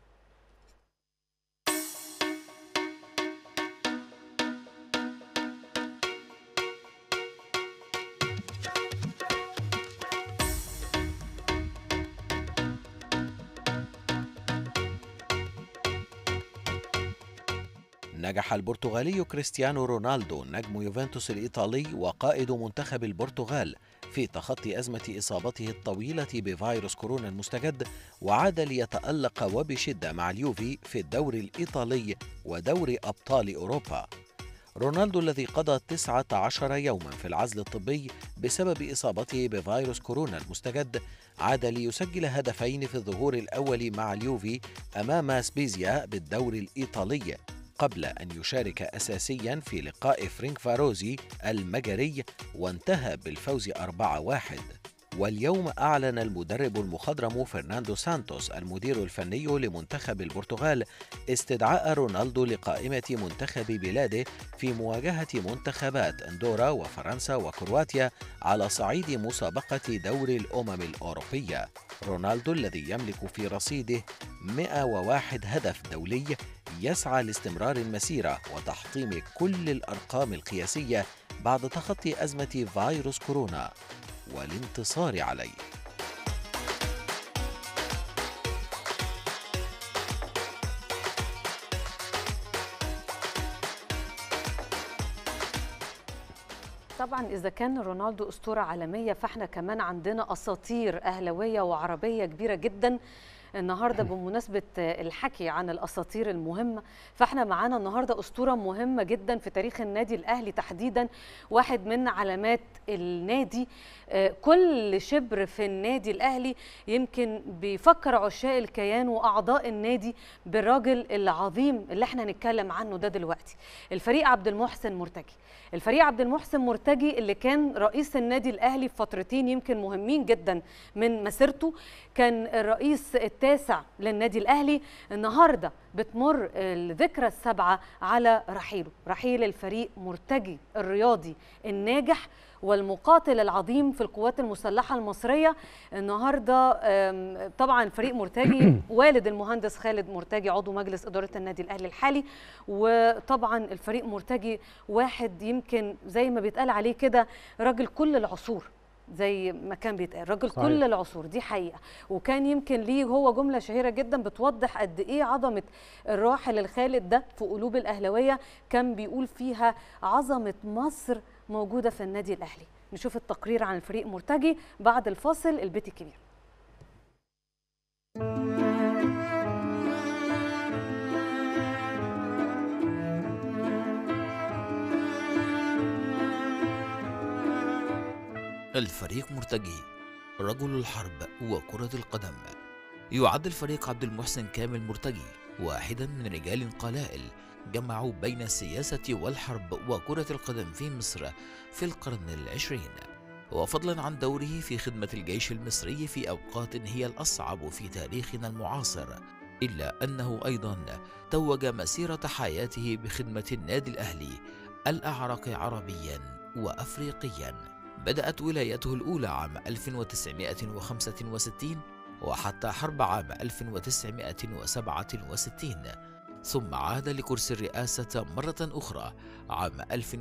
نجح البرتغالي كريستيانو رونالدو نجم يوفنتوس الإيطالي وقائد منتخب البرتغال في تخطي أزمة إصابته الطويلة بفيروس كورونا المستجد وعاد ليتألق وبشدة مع اليوفي في الدوري الإيطالي ودوري أبطال أوروبا رونالدو الذي قضى 19 يوما في العزل الطبي بسبب إصابته بفيروس كورونا المستجد عاد ليسجل هدفين في الظهور الأول مع اليوفي أمام سبيزيا بالدوري الإيطالي قبل أن يشارك أساسيا في لقاء فرينك فاروزي المجري وانتهى بالفوز 4-1 واليوم أعلن المدرب المخضرم فرناندو سانتوس المدير الفني لمنتخب البرتغال استدعاء رونالدو لقائمة منتخب بلاده في مواجهة منتخبات اندورا وفرنسا وكرواتيا على صعيد مسابقة دوري الأمم الأوروبية رونالدو الذي يملك في رصيده 101 هدف دولي يسعى لاستمرار المسيرة وتحطيم كل الأرقام القياسية بعد تخطي أزمة فيروس كورونا والانتصار عليه طبعا اذا كان رونالدو اسطوره عالميه فاحنا كمان عندنا اساطير اهلاويه وعربيه كبيره جدا النهارده بمناسبه الحكي عن الاساطير المهمه فاحنا معانا النهارده اسطوره مهمه جدا في تاريخ النادي الاهلي تحديدا واحد من علامات النادي آه، كل شبر في النادي الاهلي يمكن بيفكر عشاق الكيان واعضاء النادي بالراجل العظيم اللي احنا هنتكلم عنه ده دلوقتي الفريق عبد المحسن مرتجي الفريق عبد المحسن مرتجي اللي كان رئيس النادي الاهلي في فترتين يمكن مهمين جدا من مسيرته كان الرئيس التاسع للنادي الاهلي النهارده بتمر الذكرى السابعه على رحيله رحيل الفريق مرتجي الرياضي الناجح والمقاتل العظيم في القوات المسلحه المصريه النهارده آم، طبعا فريق مرتجي والد المهندس خالد مرتجي عضو مجلس اداره النادي الاهلي الحالي وطبعا الفريق مرتجي واحد يمكن زي ما بيتقال عليه كده راجل كل العصور زي ما كان بيتقال راجل صحيح. كل العصور دي حقيقه وكان يمكن ليه هو جمله شهيره جدا بتوضح قد ايه عظمه الراحل الخالد ده في قلوب الاهلاويه كان بيقول فيها عظمه مصر موجوده في النادي الاهلي نشوف التقرير عن الفريق مرتجي بعد الفاصل البيت الكبير الفريق مرتجي رجل الحرب وكرة القدم يعد الفريق عبد المحسن كامل مرتجي واحدا من رجال قلائل جمعوا بين السياسة والحرب وكرة القدم في مصر في القرن العشرين وفضلا عن دوره في خدمة الجيش المصري في أوقات هي الأصعب في تاريخنا المعاصر إلا أنه أيضا توج مسيرة حياته بخدمة النادي الأهلي الأعرق عربيا وأفريقيا بدأت ولايته الأولى عام 1965 وحتى حرب عام 1967 ثم عاد لكرسي الرئاسة مرة أخرى عام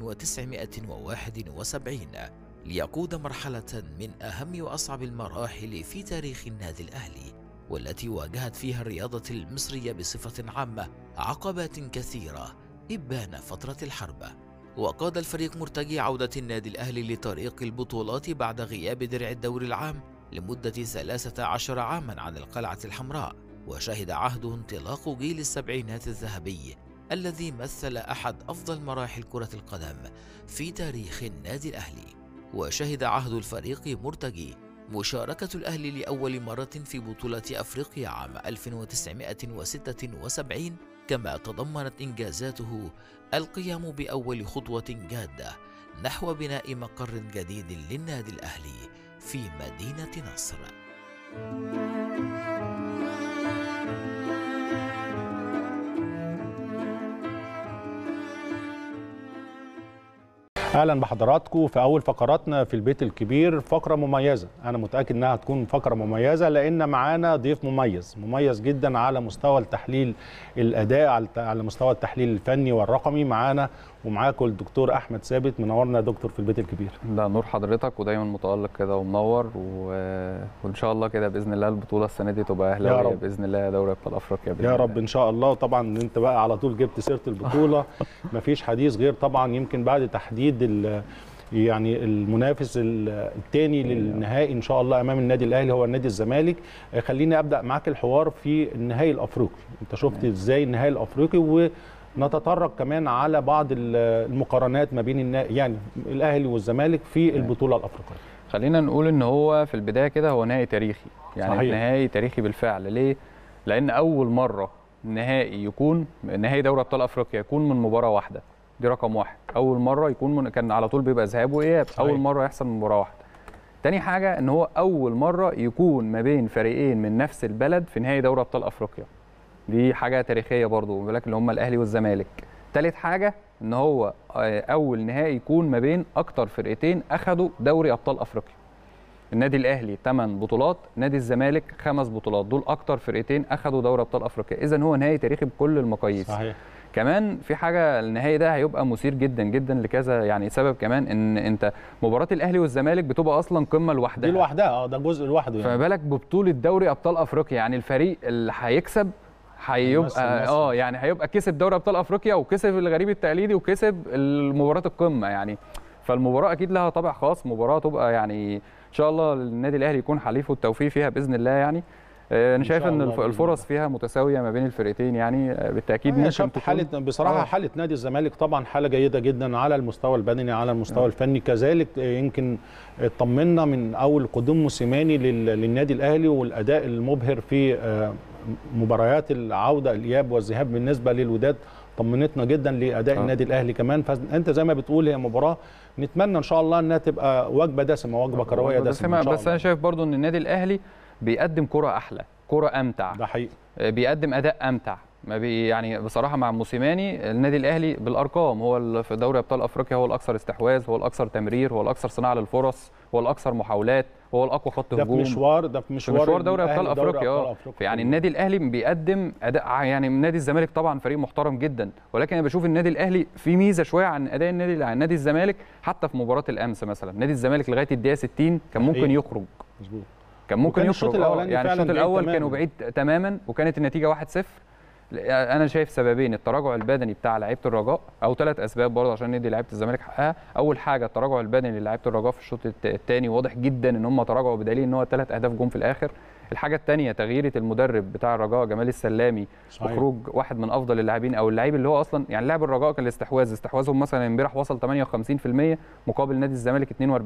1971 ليقود مرحلة من أهم وأصعب المراحل في تاريخ النادي الأهلي والتي واجهت فيها الرياضة المصرية بصفة عامة عقبات كثيرة إبان فترة الحرب وقاد الفريق مرتجي عودة النادي الأهلي لطريق البطولات بعد غياب درع الدوري العام لمدة 13 عاما عن القلعة الحمراء وشهد عهده انطلاق جيل السبعينات الذهبي الذي مثل أحد أفضل مراحل كرة القدم في تاريخ النادي الأهلي وشهد عهد الفريق مرتجي مشاركة الأهلي لأول مرة في بطولة أفريقيا عام 1976 كما تضمنت إنجازاته القيام بأول خطوة جادة نحو بناء مقر جديد للنادي الأهلي في مدينة نصر. اهلا بحضراتكم في اول فقراتنا في البيت الكبير فقره مميزه انا متاكد انها هتكون فقره مميزه لان معانا ضيف مميز مميز جدا على مستوى التحليل الاداء على- على مستوى التحليل الفني والرقمي معانا ومعاكم الدكتور احمد ثابت منورنا يا دكتور في البيت الكبير لا نور حضرتك ودايما متألق كده ومنور و... وان شاء الله كده باذن الله البطوله السنه دي تبقى اهلاويه رب. باذن الله دوري ابطال افريقيا بإذن يا الله. رب ان شاء الله طبعا انت بقى على طول جبت سيره البطوله مفيش حديث غير طبعا يمكن بعد تحديد ال- يعني المنافس الثاني للنهائي ان شاء الله امام النادي الاهلي هو النادي الزمالك آه، خليني ابدا معاك الحوار في النهائي الافريقي انت شفت ازاي النهائي الافريقي ونتطرق كمان على بعض ال- المقارنات ما بين النا... يعني الاهلي والزمالك في البطوله الافريقيه خلينا نقول ان هو في البدايه كده هو نهائي تاريخي يعني صحيح. نهائي تاريخي بالفعل ليه لان اول مره نهائي يكون نهائي دوري ابطال افريقيا يكون من مباراه واحده دي رقم واحد اول مره يكون من كان على طول بيبقى ذهاب واياب صحيح. اول مره يحصل من مباراه واحده تاني حاجه ان هو اول مره يكون ما بين فريقين من نفس البلد في نهائي دوري ابطال افريقيا دي حاجه تاريخيه برضو بالك اللي هم الاهلي والزمالك تالت حاجه ان هو آه، اول نهائي يكون ما بين اكتر فرقتين اخذوا دوري ابطال افريقيا النادي الاهلي 8 بطولات نادي الزمالك خمس بطولات دول اكتر فرقتين اخذوا دوري ابطال افريقيا اذا هو نهائي تاريخي بكل المقاييس صحيح كمان في حاجه النهائي ده هيبقى مثير جدا جدا لكذا يعني سبب كمان ان انت مباراه الاهلي والزمالك بتبقى اصلا قمه لوحدها دي لوحدها اه ده جزء لوحده فما يعني بالك ببطوله دوري ابطال افريقيا يعني الفريق اللي هيكسب هيمثل هيبقى مصر. اه يعني هيبقى كسب دوري ابطال افريقيا وكسب الغريب التقليدي وكسب مباراه القمه يعني فالمباراه اكيد لها طابع خاص مباراه تبقى يعني ان شاء الله النادي الاهلي يكون حليفه التوفيق فيها باذن الله يعني آه، انا إن شايف شاء ان الله الف- بإذن الفرص الله. فيها متساويه ما بين الفرقتين يعني آه، بالتاكيد أنا ممكن شفت تكون- حاله بصراحه آه. حاله نادي الزمالك طبعا حاله جيده جدا على المستوى البدني على المستوى الفني كذلك يمكن اطمنا من اول قدوم موسيماني لل- للنادي الاهلي والاداء المبهر في آه، مباريات العوده الاياب والذهاب بالنسبه للوداد طمنتنا جدا لاداء آه. النادي الاهلي كمان فانت زي ما بتقول هي مباراه نتمنى ان شاء الله انها تبقى وجبه دسمه وجبه كرويه دسمه إن شاء بس انا الله. شايف برضو ان النادي الاهلي بيقدم كره احلى كره امتع ده حقيقي بيقدم اداء امتع ما بي يعني بصراحه مع موسيماني النادي الاهلي بالارقام هو ال- في دوري ابطال افريقيا هو الاكثر استحواذ هو الاكثر تمرير هو الاكثر صناعه للفرص هو الاكثر محاولات هو الاقوى خط ده في هجوم مشوار ده في في مشوار مشوار دوري ابطال الأهلي دوري افريقيا اه أبطال يعني النادي الاهلي بيقدم اداء يعني نادي الزمالك طبعا فريق محترم جدا ولكن انا بشوف النادي الاهلي في ميزه شويه عن اداء النادي عن نادي الزمالك حتى في مباراه الامس مثلا نادي الزمالك لغايه الدقيقه 60 كان ممكن حقيقي. يخرج مظبوط كان ممكن وكان يخرج الشوط آه، الأولاني يعني فعلاً الشوط بعيد الاول تماماً. كانوا بعيد تماما وكانت النتيجه 1-0 انا شايف سببين التراجع البدني بتاع لعيبه الرجاء او ثلاث اسباب برضه عشان ندي لعيبه الزمالك حقها اول حاجه التراجع البدني للعيبه الرجاء في الشوط الثاني واضح جدا ان هم تراجعوا بدليل ان هو ثلاث اهداف جم في الاخر الحاجه الثانيه تغيير المدرب بتاع الرجاء جمال السلامي صحيح. وخروج واحد من افضل اللاعبين او اللعيب اللي هو اصلا يعني لاعب الرجاء كان الاستحواذ استحواذهم مثلا امبارح وصل 58% مقابل نادي الزمالك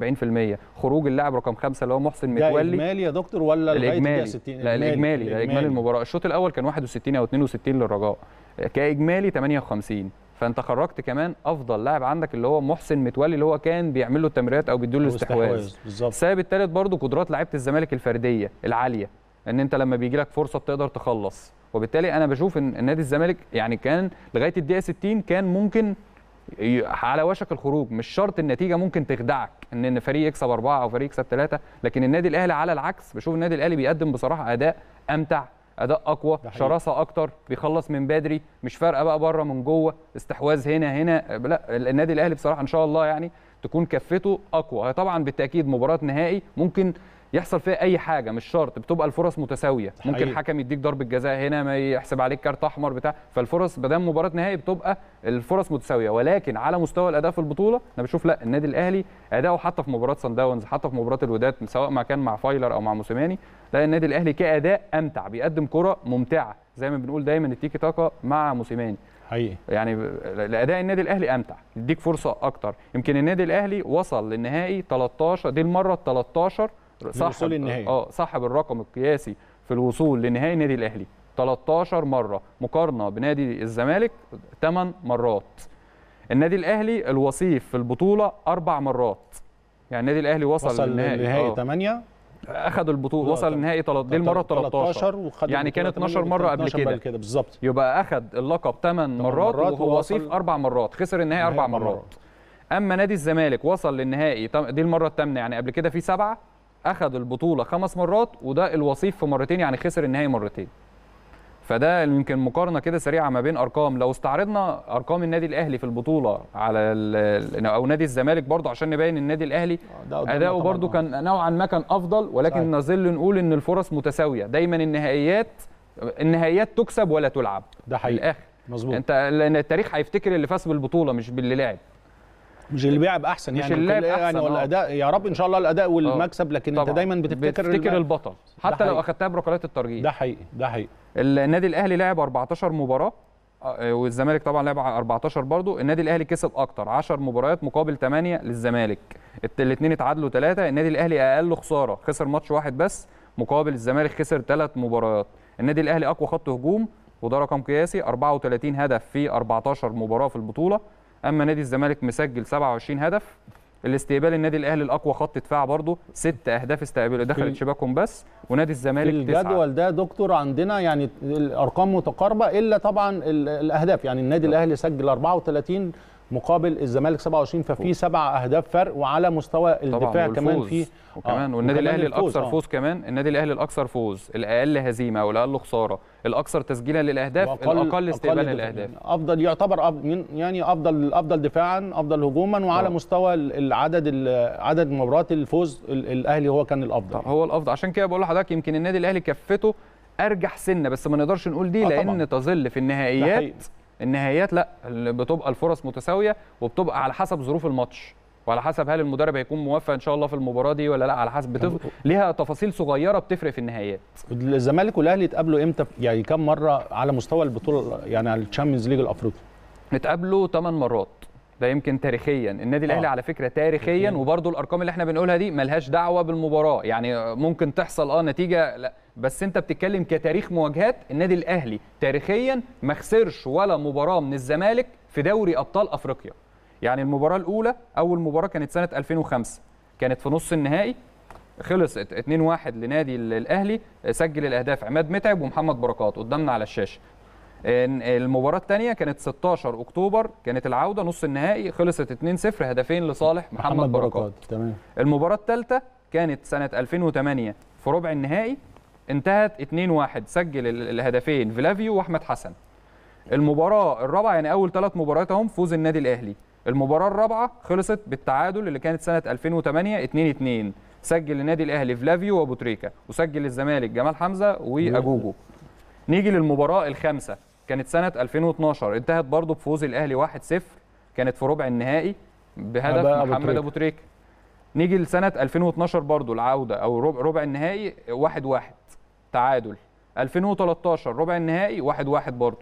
42% خروج اللاعب رقم خمسة اللي هو محسن ده متولي اجمالي يا دكتور ولا لغايه الاجمالي الدقيقة 60 لا الاجمالي ده اجمالي المباراه الشوط الاول كان 61 او 62 للرجاء كاجمالي 58 فانت خرجت كمان افضل لاعب عندك اللي هو محسن متولي اللي هو كان بيعمل له التمريرات او بيديله الاستحواذ بالظبط السبب الثالث برضو قدرات لعيبه الزمالك الفرديه العاليه ان انت لما بيجي لك فرصه بتقدر تخلص وبالتالي انا بشوف ان نادي الزمالك يعني كان لغايه الدقيقه 60 كان ممكن ي- على وشك الخروج مش شرط النتيجه ممكن تخدعك ان ان فريق يكسب اربعه او فريق يكسب ثلاثه لكن النادي الاهلي على العكس بشوف النادي الاهلي بيقدم بصراحه اداء امتع اداء اقوى ده حقيقي. شراسه اكتر بيخلص من بدري مش فارقه بقى بره من جوه استحواذ هنا هنا لا النادي الاهلي بصراحه ان شاء الله يعني تكون كفته اقوى هي طبعا بالتاكيد مباراه نهائي ممكن يحصل فيها اي حاجه مش شرط بتبقى الفرص متساويه ممكن حقيقي. الحكم يديك ضربه جزاء هنا ما يحسب عليك كارت احمر بتاع فالفرص ما دام مباراه نهائي بتبقى الفرص متساويه ولكن على مستوى الاداء في البطوله انا بشوف لا النادي الاهلي اداؤه حتى في مباراه سان داونز حتى في مباراه الوداد سواء ما كان مع فايلر او مع موسيماني لا النادي الاهلي كاداء امتع بيقدم كره ممتعه زي ما بنقول دايما التيكي تاكا مع موسيماني حقيقي يعني ب- الاداء النادي الاهلي امتع يديك فرصه اكتر يمكن النادي الاهلي وصل للنهائي 13 دي المره ال 13 للوصول للنهائي. اه صاحب الرقم القياسي في الوصول لنهائي النادي الاهلي 13 مره مقارنه بنادي الزمالك 8 مرات النادي الاهلي الوصيف في البطوله اربع مرات يعني النادي الاهلي وصل, وصل للنهائي للنهائي آه. 8 اخذ البطوله لا، وصل طب- للنهائي تلت- دي المره 13 وخد يعني البطولة كانت 12 تمانية مره قبل 12 كده كده بالظبط يبقى اخذ اللقب 8 مرات, مرات وهو ووصل- وصيف اربع مرات خسر النهائي النهائي اربع أربع مرات. مرات. اما نادي الزمالك وصل للنهائي طم- دي المره الثامنه يعني قبل كده في سبعه اخذ البطوله خمس مرات وده الوصيف في مرتين يعني خسر النهائي مرتين فده يمكن مقارنه كده سريعه ما بين ارقام لو استعرضنا ارقام النادي الاهلي في البطوله على ال- او نادي الزمالك برضه عشان نبين النادي الاهلي ده قدامنا اداؤه طبعاً، برضه آه. كان نوعا ما كان افضل ولكن صحيح. نظل نقول ان الفرص متساويه دايما النهائيات النهائيات تكسب ولا تلعب ده حقيقي. من الاخر مظبوط انت لان التاريخ هيفتكر اللي فاز بالبطوله مش باللي لعب مش اللي بيلعب احسن مش يعني اللي لعب كل- يعني أحسن، آه. والاداء يا رب ان شاء الله الاداء والمكسب لكن انت طبعاً. دايما بتفتكر بتفتكر الم- البطل حتى لو حقيقي. اخدتها بركلات الترجيح ده حقيقي ده حقيقي النادي الاهلي لعب 14 مباراه آه، والزمالك طبعا لعب 14 برضو النادي الاهلي كسب اكتر 10 مباريات مقابل 8 للزمالك الاثنين اتعادلوا ثلاثه النادي الاهلي اقل خساره خسر ماتش واحد بس مقابل الزمالك خسر ثلاث مباريات النادي الاهلي اقوى خط هجوم وده رقم قياسي 34 هدف في 14 مباراه في البطوله اما نادي الزمالك مسجل 27 هدف الاستقبال النادي الاهلي الاقوى خط دفاع برضه ست اهداف استقبلوا دخلت في- شباكهم بس ونادي في الزمالك تسعه الجدول ده دكتور عندنا يعني الارقام متقاربه الا طبعا ال- الاهداف يعني النادي الاهلي سجل 34 مقابل الزمالك 27 ففي سبع اهداف فرق وعلى مستوى الدفاع طبعا كمان والفوز. في وكمان آه، والنادي وكمان الاهلي الفوز، الاكثر آه. فوز كمان النادي الاهلي الاكثر فوز الاقل هزيمه او الاقل خساره الاكثر تسجيلا للاهداف وأقل- الاقل استقبالا أقل للاهداف افضل يعتبر أف- من- يعني افضل افضل دفاعا افضل هجوما وعلى آه. مستوى ال- العدد ال- عدد مباريات الفوز ال- الاهلي هو كان الافضل طب هو الافضل عشان كده بقول لحضرتك يمكن النادي الاهلي كفته ارجح سنه بس ما نقدرش نقول دي آه لان طبعاً. تظل في ده النهائيات حقيقي. النهائيات لا اللي بتبقى الفرص متساويه وبتبقى على حسب ظروف الماتش وعلى حسب هل المدرب هيكون موفق ان شاء الله في المباراه دي ولا لا على حسب بتف... ليها تفاصيل صغيره بتفرق في النهايات الزمالك والاهلي اتقابلوا امتى يعني كم مره على مستوى البطوله يعني على الشامبيونز ليج الافريقي اتقابلوا 8 مرات ده يمكن تاريخيا النادي الاهلي آه. على فكره تاريخيا وبرده الارقام اللي احنا بنقولها دي ملهاش دعوه بالمباراه يعني ممكن تحصل اه نتيجه لا بس انت بتتكلم كتاريخ مواجهات النادي الاهلي تاريخيا ما خسرش ولا مباراه من الزمالك في دوري ابطال افريقيا يعني المباراه الاولى اول مباراه كانت سنه 2005 كانت في نص النهائي خلصت 2-1 لنادي الاهلي سجل الاهداف عماد متعب ومحمد بركات قدامنا على الشاشه إن المباراة الثانية كانت 16 أكتوبر كانت العودة نص النهائي خلصت 2-0 هدفين لصالح محمد, محمد بركات. تمام المباراة الثالثة كانت سنة 2008 في ربع النهائي انتهت 2-1 سجل ال- الهدفين فلافيو وأحمد حسن المباراة الرابعة يعني أول ثلاث مباريات هم فوز النادي الأهلي المباراة الرابعة خلصت بالتعادل اللي كانت سنة 2008 2-2 سجل النادي الأهلي فلافيو وأبو تريكة وسجل الزمالك جمال حمزة وأجوجو نيجي للمباراة الخامسة كانت سنة 2012 انتهت برضه بفوز الأهلي 1-0 كانت في ربع النهائي بهدف أبا أبو محمد تريكة. أبو تريكة نيجي لسنة 2012 برضه العودة أو ربع, ربع النهائي 1-1 تعادل 2013 ربع النهائي 1-1 برضه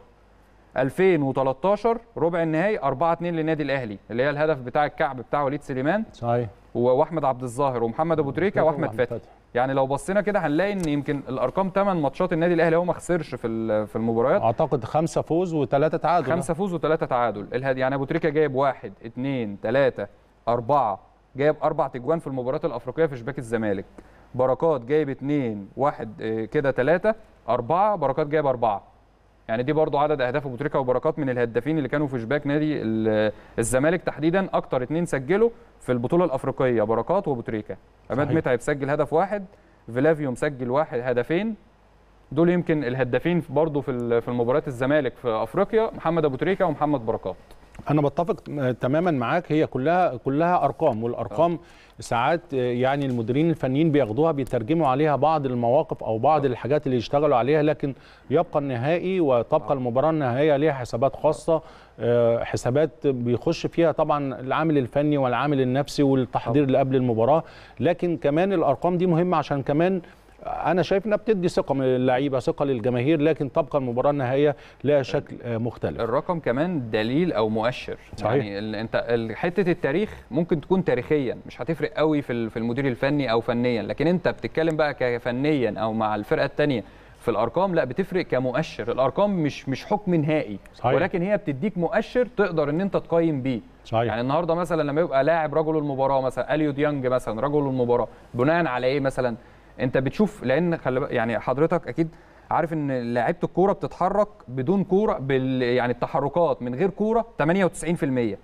2013 ربع النهائي 4-2 للنادي الأهلي اللي هي الهدف بتاع الكعب بتاع وليد سليمان صحيح واحمد عبد الظاهر ومحمد ابو تريكه واحمد فتحي يعني لو بصينا كده هنلاقي ان يمكن الارقام 8 ماتشات النادي الاهلي هو ما خسرش في ال- في المباريات اعتقد خمسه فوز وثلاثه تعادل خمسة فوز وثلاثة تعادل الهد... يعني ابو تريكه جايب واحد اثنين ثلاثة أربعة جايب أربع تجوان في المباريات الأفريقية في شباك الزمالك بركات جايب اثنين واحد آه، كده ثلاثة أربعة بركات جايب أربعة يعني دي برضو عدد أهداف أبو تريكة وبركات من الهدافين اللي كانوا في شباك نادي ال- الزمالك تحديدا أكتر اثنين سجلوا في البطولة الأفريقية بركات وأبو تريكة عماد صحيح. متعب سجل هدف واحد فيلافيو مسجل واحد هدفين دول يمكن الهدافين برضو في ال- في المباريات الزمالك في افريقيا محمد ابو تريكه ومحمد بركات انا بتفق تماما معاك هي كلها كلها ارقام والارقام ساعات يعني المديرين الفنيين بياخدوها بيترجموا عليها بعض المواقف او بعض الحاجات اللي يشتغلوا عليها لكن يبقى النهائي وتبقى المباراه النهائيه ليها حسابات خاصه آه، حسابات بيخش فيها طبعا العامل الفني والعامل النفسي والتحضير اللي قبل المباراه لكن كمان الارقام دي مهمه عشان كمان انا شايف انها بتدي ثقه من اللعيبه ثقه للجماهير لكن تبقى المباراه النهائيه لها شكل آه، مختلف الرقم كمان دليل او مؤشر صحيح. يعني ال- انت ال- حته التاريخ ممكن تكون تاريخيا مش هتفرق قوي في ال- في المدير الفني او فنيا لكن انت بتتكلم بقى كفنيا او مع الفرقه الثانيه في الارقام لا بتفرق كمؤشر الارقام مش مش حكم نهائي صحيح. ولكن هي بتديك مؤشر تقدر ان انت تقيم بيه صحيح. يعني النهارده مثلا لما يبقى لاعب رجل المباراه مثلا اليو ديانج مثلا رجل المباراه بناء على ايه مثلا انت بتشوف لان خلي بالك- يعني حضرتك اكيد عارف ان لعيبه الكوره بتتحرك بدون كوره بال يعني التحركات من غير كوره 98%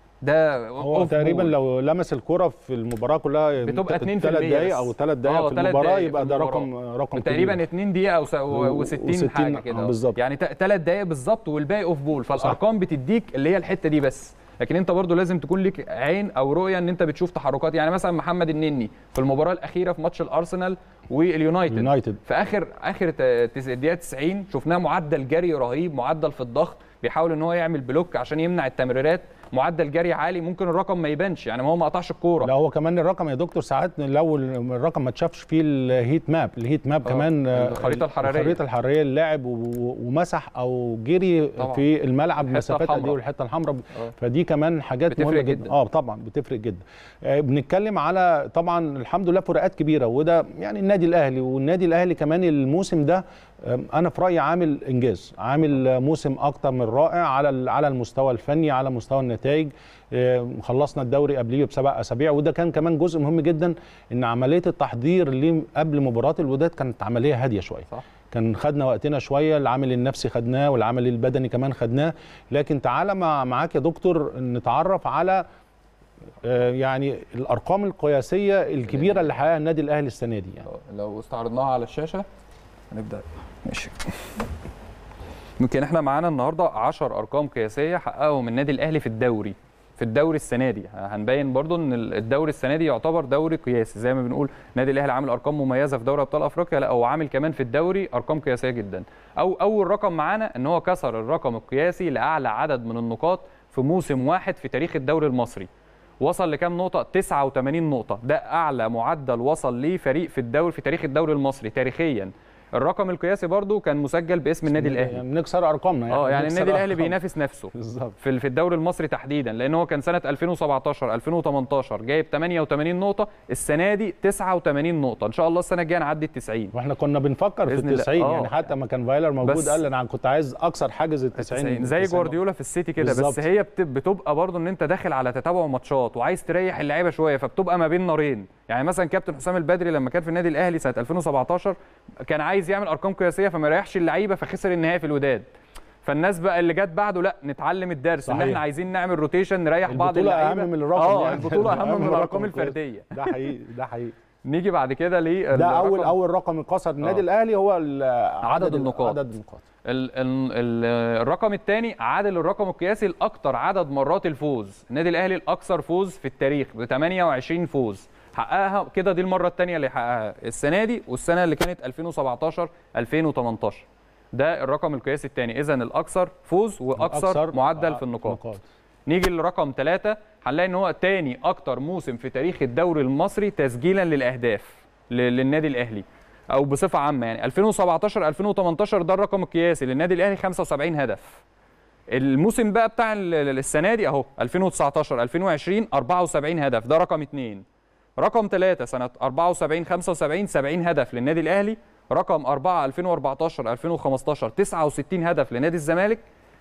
ده هو off تقريبا ball. لو لمس الكوره في المباراه كلها بتبقى 2% ثلاث دقائق بس. او ثلاث دقائق آه، في تلات المباراه دقايق في يبقى ده المباراة. رقم رقم تقريبا كبير. 2 دقيقه و60 و- و60 حاجه آه، كده بالظبط. يعني 3 دقائق بالظبط والباقي اوف بول فالارقام بتديك اللي هي الحته دي بس لكن انت برضو لازم تكون ليك عين او رؤيه ان انت بتشوف تحركات يعني مثلا محمد النني في المباراه الاخيره في ماتش الارسنال واليونايتد يونايتد. في اخر اخر ت- تس- الدقيقه 90 شفناه معدل جري رهيب معدل في الضغط بيحاول ان هو يعمل بلوك عشان يمنع التمريرات معدل جري عالي ممكن الرقم ما يبانش يعني ما هو ما قطعش الكوره لا هو كمان الرقم يا دكتور ساعات لو الرقم ما اتشافش فيه الهيت ماب الهيت ماب آه، كمان آه، الخريطة الحرارية. الخريطه الحراريه اللاعب و- ومسح او جري طبعاً. في الملعب الحتة مسافات قد ايه الحمراء. والحته الحمراء آه. فدي كمان حاجات بتفرق مهمه جداً. جدا اه طبعا بتفرق جدا آه، بنتكلم على طبعا الحمد لله فروقات كبيره وده يعني النادي الاهلي والنادي الاهلي كمان الموسم ده آه، انا في رايي عامل انجاز عامل آه، موسم اكتر من رائع على ال- على المستوى الفني على مستوى النتائج آه، خلصنا الدوري قبليه بسبع اسابيع وده كان كمان جزء مهم جدا ان عمليه التحضير ليه قبل مباراه الوداد كانت عمليه هاديه شويه صح. كان خدنا وقتنا شويه العامل النفسي خدناه والعامل البدني كمان خدناه لكن تعالى مع معاك يا دكتور نتعرف على آه، يعني الارقام القياسيه الكبيره اللي حققها النادي الاهلي السنه دي يعني لو استعرضناها على الشاشه هنبدا ماشي يمكن احنا معانا النهارده 10 ارقام قياسيه حققهم النادي الاهلي في الدوري في الدوري السنه دي هنبين برضو ان الدوري السنه دي يعتبر دوري قياسي زي ما بنقول النادي الاهلي عامل ارقام مميزه في دوري ابطال افريقيا لا هو عامل كمان في الدوري ارقام قياسيه جدا او اول رقم معانا ان هو كسر الرقم القياسي لاعلى عدد من النقاط في موسم واحد في تاريخ الدوري المصري وصل لكام نقطه 89 نقطه ده اعلى معدل وصل ليه فريق في الدوري في تاريخ الدوري المصري تاريخيا الرقم القياسي برضو كان مسجل باسم النادي الاهلي بنكسر ارقامنا اه يعني بنكسر النادي الاهلي أرقام. بينافس نفسه بالظبط في في الدوري المصري تحديدا لان هو كان سنه 2017 2018 جايب 88 نقطه السنه دي 89 نقطه ان شاء الله السنه الجايه نعدي ال 90 واحنا كنا بنفكر في بإذن ال الله. 90 آه. يعني حتى ما كان فايلر موجود بس- قال انا كنت عايز اكسر حاجز ال 90 90 زي 90 جوارديولا في السيتي كده بس بالظبط. هي بت- بتبقى برضه ان انت داخل على تتابع ماتشات وعايز تريح اللعيبه شويه فبتبقى ما بين نارين يعني مثلا كابتن حسام البدري لما كان في النادي الاهلي سنه 2017 كان عايز يعمل ارقام قياسيه فما يريحش اللعيبه فخسر النهائي في الوداد فالناس بقى اللي جت بعده لا نتعلم الدرس ان صحيح. احنا عايزين نعمل روتيشن نريح بعض البطولة اللعيبه أهم من الرقم اه يعني. البطوله اهم أهم من من الارقام الرقم الفرديه ده حقيقي ده حقيقي نيجي بعد كده ل ده اول اول رقم اتكسر النادي آه. الاهلي هو ال- عدد النقاط. عدد النقاط ال ال ال الرقم الثاني عادل الرقم القياسي الاكثر عدد مرات الفوز النادي الاهلي الاكثر فوز في التاريخ ب 28 فوز حققها كده دي المره الثانيه اللي حققها السنه دي والسنه اللي كانت 2017 2018 ده الرقم القياسي الثاني اذا الاكثر فوز واكثر أكثر معدل آه، في النقاط نيجي لرقم ثلاثة هنلاقي ان هو تاني اكتر موسم في تاريخ الدوري المصري تسجيلا للاهداف ل- للنادي الاهلي او بصفه عامه يعني 2017 2018 ده الرقم القياسي للنادي الاهلي 75 هدف الموسم بقى بتاع ال- ال- السنه دي اهو 2019 2020 74 هدف ده رقم اثنين رقم ثلاثة سنة 74 75 70 هدف للنادي الأهلي رقم أربعة 2014 2015 69 هدف لنادي الزمالك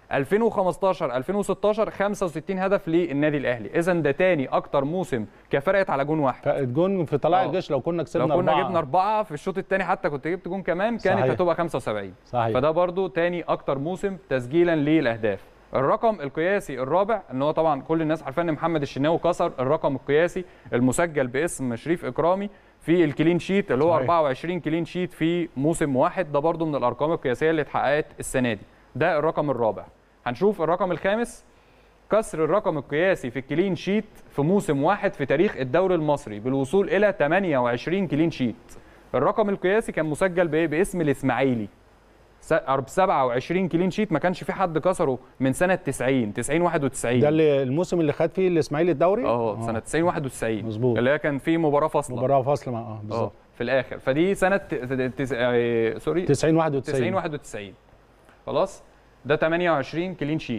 2015 2016 65 هدف للنادي الأهلي إذا ده تاني أكتر موسم كفرقت على جون واحد فالجون في طلائع آه. الجيش لو كنا كسبنا لو كنا أربعة. جبنا أربعة في الشوط الثاني حتى كنت جبت جون كمان كانت صحيح. هتبقى 75 صحيح فده برضو تاني اكتر موسم تسجيلا للاهداف الرقم القياسي الرابع ان هو طبعا كل الناس عارفه ان محمد الشناوي كسر الرقم القياسي المسجل باسم شريف اكرامي في الكلين شيت اللي هو صحيح. 24 كلين شيت في موسم واحد ده برضو من الارقام القياسيه اللي اتحققت السنه دي ده الرقم الرابع هنشوف الرقم الخامس كسر الرقم القياسي في الكلين شيت في موسم واحد في تاريخ الدوري المصري بالوصول الى 28 كلين شيت الرقم القياسي كان مسجل بايه باسم الاسماعيلي س- 27 كلين شيت ما كانش في حد كسره من سنه 90 90 91 ده اللي الموسم اللي خد فيه الاسماعيلي الدوري اه سنه 90 91 مظبوط. اللي هي كان في مباراه فاصله مباراه فاصله مع اه اه بالظبط في الاخر فدي سنه ت- ت- تس- آه، سوري 90 91 90 91 خلاص ده 28 كلين شيت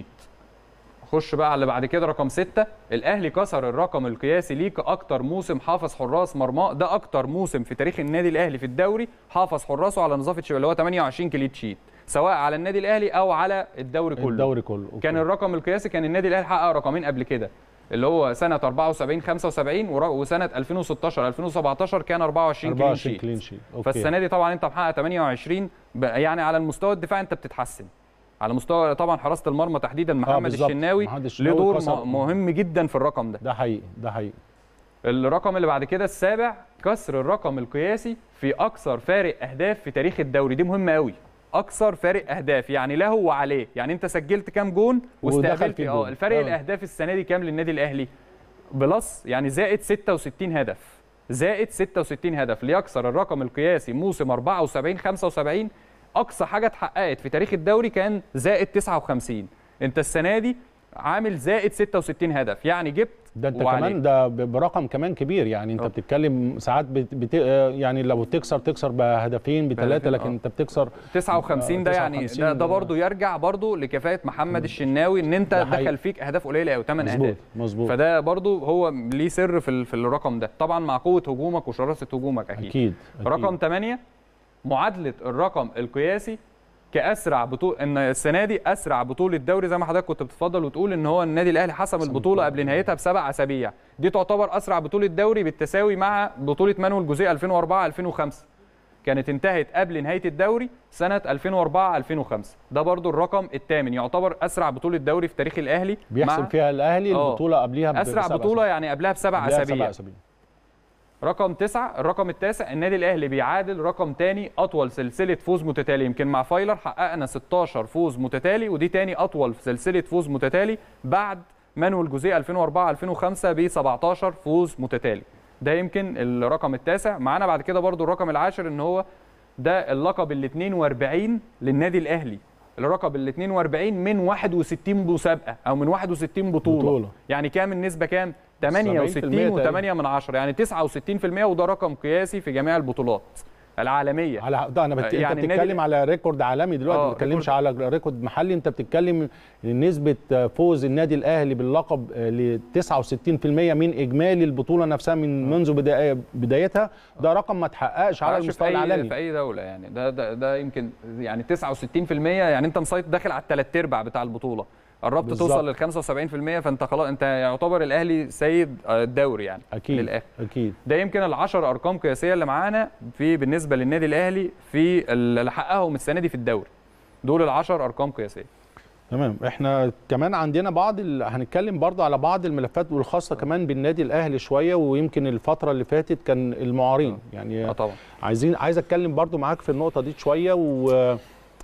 خش بقى على اللي بعد كده رقم 6 الاهلي كسر الرقم القياسي ليه كاكتر موسم حافظ حراس مرمى ده اكتر موسم في تاريخ النادي الاهلي في الدوري حافظ حراسه على نظافه شباب اللي هو 28 كلين شيت سواء على النادي الاهلي او على الدوري كله الدوري كله أوكي. كان الرقم القياسي كان النادي الاهلي حقق رقمين قبل كده اللي هو سنه 74 75 ور- وسنه 2016 2017 كان 24 كلين 24 شيت كلين شيت أوكي. فالسنه دي طبعا انت محقق 28 ب- يعني على المستوى الدفاعي انت بتتحسن على مستوى طبعا حراسه المرمى تحديدا محمد بالظبط. الشناوي محمد له الشناوي دور كسر. م- مهم جدا في الرقم ده ده حقيقي ده حقيقي الرقم اللي بعد كده السابع كسر الرقم القياسي في اكثر فارق اهداف في تاريخ الدوري دي مهمه قوي اكثر فارق اهداف يعني له وعليه يعني انت سجلت كام جون ودخل واستقبلت فيه اه جون. الفارق آه. الاهداف السنه دي كام للنادي الاهلي بلس يعني زائد 66 هدف زائد 66 هدف ليكسر الرقم القياسي موسم 74 75 اقصى حاجه اتحققت في تاريخ الدوري كان زائد 59 انت السنه دي عامل زائد 66 هدف يعني جبت ده انت وعليه. كمان ده ب- برقم كمان كبير يعني انت آه. بتتكلم ساعات بت... بت... آه، يعني لو تكسر تكسر بهدفين بثلاثه بهدفين، لكن آه. انت بتكسر 59 ده يعني 59 ده, ده برضه يرجع برضه لكفاءه محمد الشناوي ان انت ده حقيقي. دخل فيك اهداف قليله قوي 8 مظبوط اهداف مظبوط فده برضه هو ليه سر في ال- في الرقم ده طبعا مع قوه هجومك وشراسه هجومك اكيد, اكيد, أكيد. رقم 8 معادله الرقم القياسي كاسرع بطوله ان السنه دي اسرع بطوله دوري زي ما حضرتك كنت بتفضل وتقول ان هو النادي الاهلي حسم البطوله قبل نهايتها بسبع اسابيع دي تعتبر اسرع بطوله دوري بالتساوي مع بطوله مانويل جوزيه 2004 2005 كانت انتهت قبل نهايه الدوري سنه 2004 2005 ده برضو الرقم الثامن يعتبر اسرع بطوله دوري في تاريخ الاهلي بيحسب مع فيها الاهلي آه. البطوله قبليها ب- اسرع بسبع بطوله يعني قبلها بسبع قبلها اسابيع بسبع اسابيع رقم تسعة الرقم التاسع النادي الاهلي بيعادل رقم تاني اطول سلسله فوز متتالي يمكن مع فايلر حققنا 16 فوز متتالي ودي تاني اطول سلسله فوز متتالي بعد مانويل جوزيه 2004 2005 ب 17 فوز متتالي ده يمكن الرقم التاسع معانا بعد كده برضو الرقم العاشر ان هو ده اللقب ال 42 للنادي الاهلي الرقم ال 42 من 61 مسابقه او من 61 بطوله, بطولة. يعني كام النسبه كام 68 و8 من 10 يعني 69% وده رقم قياسي في جميع البطولات العالميه على ده انا بت... يعني يعني انت النادي- بتتكلم على ريكورد عالمي دلوقتي آه، ما بتتكلمش على ريكورد محلي انت بتتكلم إن نسبه فوز النادي الاهلي باللقب ل 69% من اجمالي البطوله نفسها من منذ بداية بدايتها ده رقم ما تحققش على معرفش المستوى في أي العالمي في اي دوله يعني ده ده, ده يمكن يعني 69% يعني انت مسيطر داخل على الثلاث ارباع بتاع البطوله قربت بالظبط. توصل لل 75% فانت خلاص انت يعتبر الاهلي سيد الدوري يعني اكيد للاخر اكيد ده يمكن العشر ارقام قياسيه اللي معانا في بالنسبه للنادي الاهلي في اللي حققهم السنه دي في الدوري دول العشر ارقام قياسيه تمام احنا كمان عندنا بعض ال... هنتكلم برضه على بعض الملفات والخاصه كمان بالنادي الاهلي شويه ويمكن الفتره اللي فاتت كان المعارين يعني اه طبعا عايزين عايز اتكلم برضو معاك في النقطه دي شويه و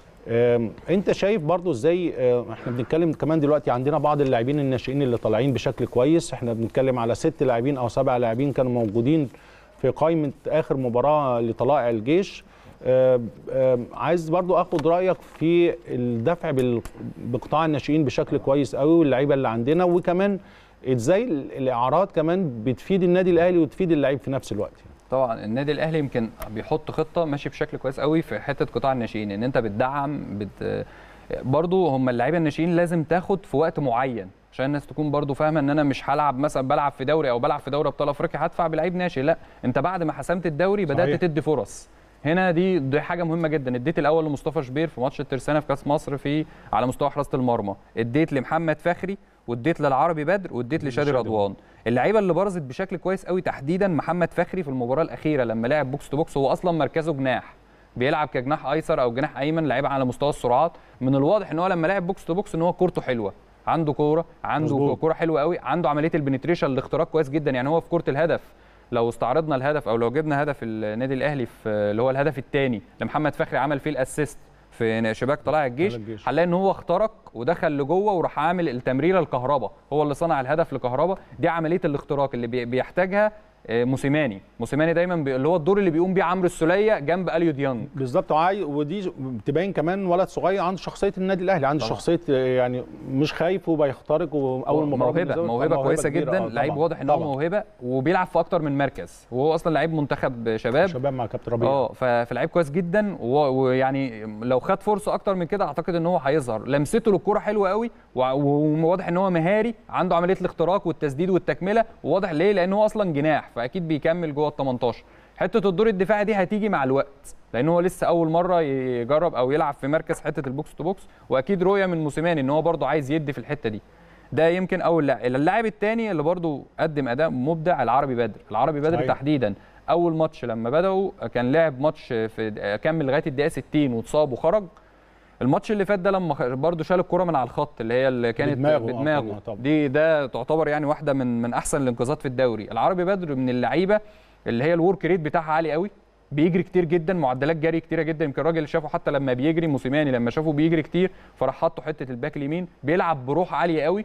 آم، انت شايف برضو ازاي آه، احنا بنتكلم كمان دلوقتي عندنا بعض اللاعبين الناشئين اللي طالعين بشكل كويس احنا بنتكلم على ست لاعبين او سبع لاعبين كانوا موجودين في قائمه اخر مباراه لطلائع الجيش آم، آم، عايز برضو اخد رايك في الدفع بال- بقطاع الناشئين بشكل كويس قوي واللعيبه اللي عندنا وكمان ازاي ال- الاعارات كمان بتفيد النادي الاهلي وتفيد اللعيب في نفس الوقت طبعا النادي الاهلي يمكن بيحط خطه ماشي بشكل كويس قوي في حته قطاع الناشئين ان انت بتدعم بت... برضو هم اللعيبه الناشئين لازم تاخد في وقت معين عشان الناس تكون برضو فاهمه ان انا مش هلعب مثلا بلعب في دوري او بلعب في دوري ابطال افريقيا هدفع بلعيب ناشئ لا انت بعد ما حسمت الدوري بدات صحيح. تدي فرص هنا دي دي حاجه مهمه جدا اديت الاول لمصطفى شبير في ماتش الترسانه في كاس مصر في على مستوى حراسه المرمى اديت لمحمد فخري واديت للعربي بدر واديت لشادي لشادي رضوان اللعيبه اللي برزت بشكل كويس قوي تحديدا محمد فخري في المباراه الاخيره لما لعب بوكس تو بوكس هو اصلا مركزه جناح بيلعب كجناح ايسر او جناح ايمن لعيب على مستوى السرعات من الواضح ان هو لما لعب بوكس تو بوكس ان هو كورته حلوه عنده كوره عنده مظبوط. كوره حلوه قوي عنده عمليه البنتريشن الاختراق كويس جدا يعني هو في كوره الهدف لو استعرضنا الهدف او لو جبنا هدف النادي الاهلي في اللي هو الهدف الثاني لمحمد فخري عمل فيه الاسيست في شباك طلائع الجيش طلائع الجيش. هنلاقي ان هو اخترق ودخل لجوه وراح عامل التمريره الكهرباء هو اللي صنع الهدف لكهرباء دي عمليه الاختراق اللي بي- بيحتاجها آه، موسيماني موسيماني دايما بي... اللي هو الدور اللي بيقوم بيه عمرو السوليه جنب اليو ديانج بالظبط وعاي- ودي تبين كمان ولد صغير عنده شخصيه النادي الاهلي عنده طبعا. شخصيه آه، يعني مش خايف وبيخترق واول مباراه موهبه بالنسبة له موهبه كويسه كبيرة. جدا آه، لعيب طبعاً، واضح ان هو طبعاً. موهبه وبيلعب في اكتر من مركز وهو اصلا لعيب منتخب شباب شباب مع كابتن ربيع اه ف- فلعيب كويس جدا و- ويعني لو خد فرصه اكتر من كده اعتقد ان هو هيظهر لمسته للكوره حلوه قوي وع- وواضح ان هو مهاري عنده عمليه الاختراق والتسديد والتكمله وواضح ليه لان هو اصلا جناح فاكيد بيكمل جوه ال 18 حته الدور الدفاعي دي هتيجي مع الوقت لان هو لسه اول مره يجرب او يلعب في مركز حته البوكس تو بوكس واكيد رؤيه من موسيماني ان هو برضه عايز يدي في الحته دي ده يمكن اول لاعب اللاعب الثاني اللي برضه قدم اداء مبدع العربي بدر العربي بدر صحيح. تحديدا اول ماتش لما بداوا كان لعب ماتش في كمل لغايه الدقيقه 60 واتصاب وخرج الماتش اللي فات ده لما خ- برضه شال الكره من على الخط اللي هي اللي كانت بدماغه، بدماغه, آه، بدماغه. طبعاً، طبعاً. دي ده تعتبر يعني واحده من من احسن الانقاذات في الدوري العربي بدر من اللعيبه اللي هي الورك ريت بتاعها عالي قوي بيجري كتير جدا معدلات جري كتيره جدا يمكن الراجل شافه حتى لما بيجري موسيماني لما شافه بيجري كتير فراح حطه حته الباك اليمين بيلعب بروح عاليه قوي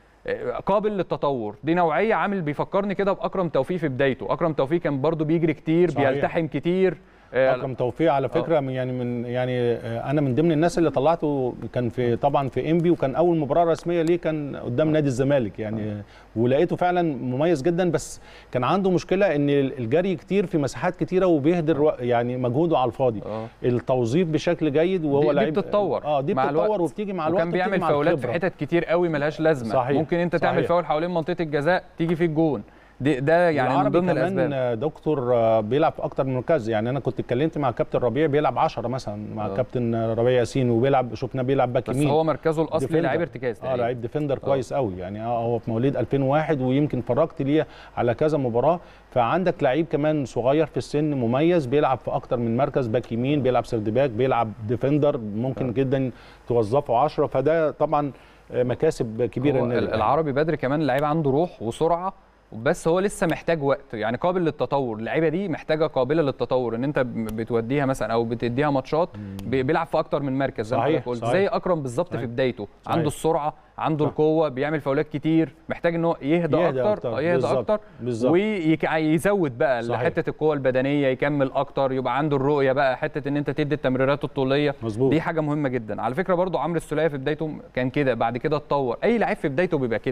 قابل للتطور دي نوعيه عامل بيفكرني كده باكرم توفيق في بدايته اكرم توفيق كان برضو بيجري كتير صحيح. بيلتحم كتير آه، اكرم توفيق على فكره من يعني من يعني آه، انا من ضمن الناس اللي طلعته كان في طبعا في انبي وكان اول مباراه رسميه ليه كان قدام نادي الزمالك يعني ولقيته فعلا مميز جدا بس كان عنده مشكله ان الجري كتير في مساحات كتيره وبيهدر وق- يعني مجهوده على الفاضي آه. التوظيف بشكل جيد وهو دي, دي لعيب بتتطور اه دي مع بتتطور الوقت. وبتيجي مع الوقت وكان وبتيجي بيعمل مع فاولات في الخبرة. حتت كتير قوي ملهاش لازمه صحيح، ممكن انت تعمل صحيح. فاول حوالين منطقه الجزاء تيجي في الجون دي ده يعني من العربي ضمن كمان الاسباب آه، دكتور آه، بيلعب في اكتر من مركز يعني انا كنت اتكلمت مع كابتن ربيع بيلعب 10 مثلا مع آه. كابتن ربيع ياسين وبيلعب شفناه بيلعب باك بس يمين هو مركزه الاصلي ديفندر. لعيب ارتكاز اه تقريباً. لعيب ديفندر كويس قوي يعني اه هو في مواليد 2001 ويمكن فرجت ليه على كذا مباراه فعندك لعيب كمان صغير في السن مميز بيلعب في اكتر من مركز باك يمين بيلعب سيرد باك بيلعب ديفندر ممكن جدا توظفه 10 فده طبعا آه، مكاسب كبيره هو للنادي ال- الأهلي. العربي بدري كمان لعيب عنده روح وسرعه بس هو لسه محتاج وقت يعني قابل للتطور اللعيبه دي محتاجه قابله للتطور ان انت ب- بتوديها مثلا او بتديها ماتشات بي- بيلعب في اكتر من مركز زي ما صحيح، حضرتك قلت صحيح. زي اكرم بالظبط صحيح. في بدايته صحيح. عنده السرعه عنده صح. القوه بيعمل فاولات كتير محتاج ان هو يهدى, يهدى اكتر, أكتر. آه، يهدى بالظبط. اكتر بالظبط. ويزود بقى صحيح. حته القوه البدنيه يكمل اكتر يبقى عنده الرؤيه بقى حته ان انت تدي التمريرات الطوليه مظبوط. دي حاجه مهمه جدا على فكره برضو عمرو السوليه في بدايته كان كده بعد كده اتطور اي لعيب في بدايته بيبقى كده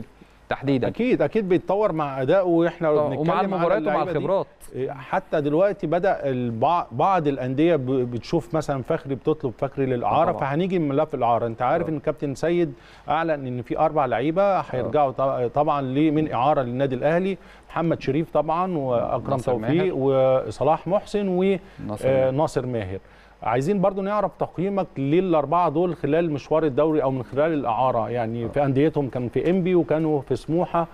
تحديدا اكيد اكيد بيتطور مع ادائه واحنا طبعاً، بنتكلم ومع على المباريات ومع اللعيبة دي. الخبرات حتى دلوقتي بدا البعض بعض الانديه ب- بتشوف مثلا فخري بتطلب فخري للاعاره طبعاً. فهنيجي من ملف الاعاره انت عارف طبعاً. ان كابتن سيد اعلن ان في اربع لعيبه هيرجعوا ط- طبعا ليه من اعاره للنادي الاهلي محمد شريف طبعا واكرم ناصر توفيق وصلاح محسن ناصر ماهر. وناصر ماهر عايزين برضو نعرف تقييمك للاربعه دول خلال مشوار الدوري او من خلال الاعاره يعني في انديتهم كان في انبي وكانوا في سموحه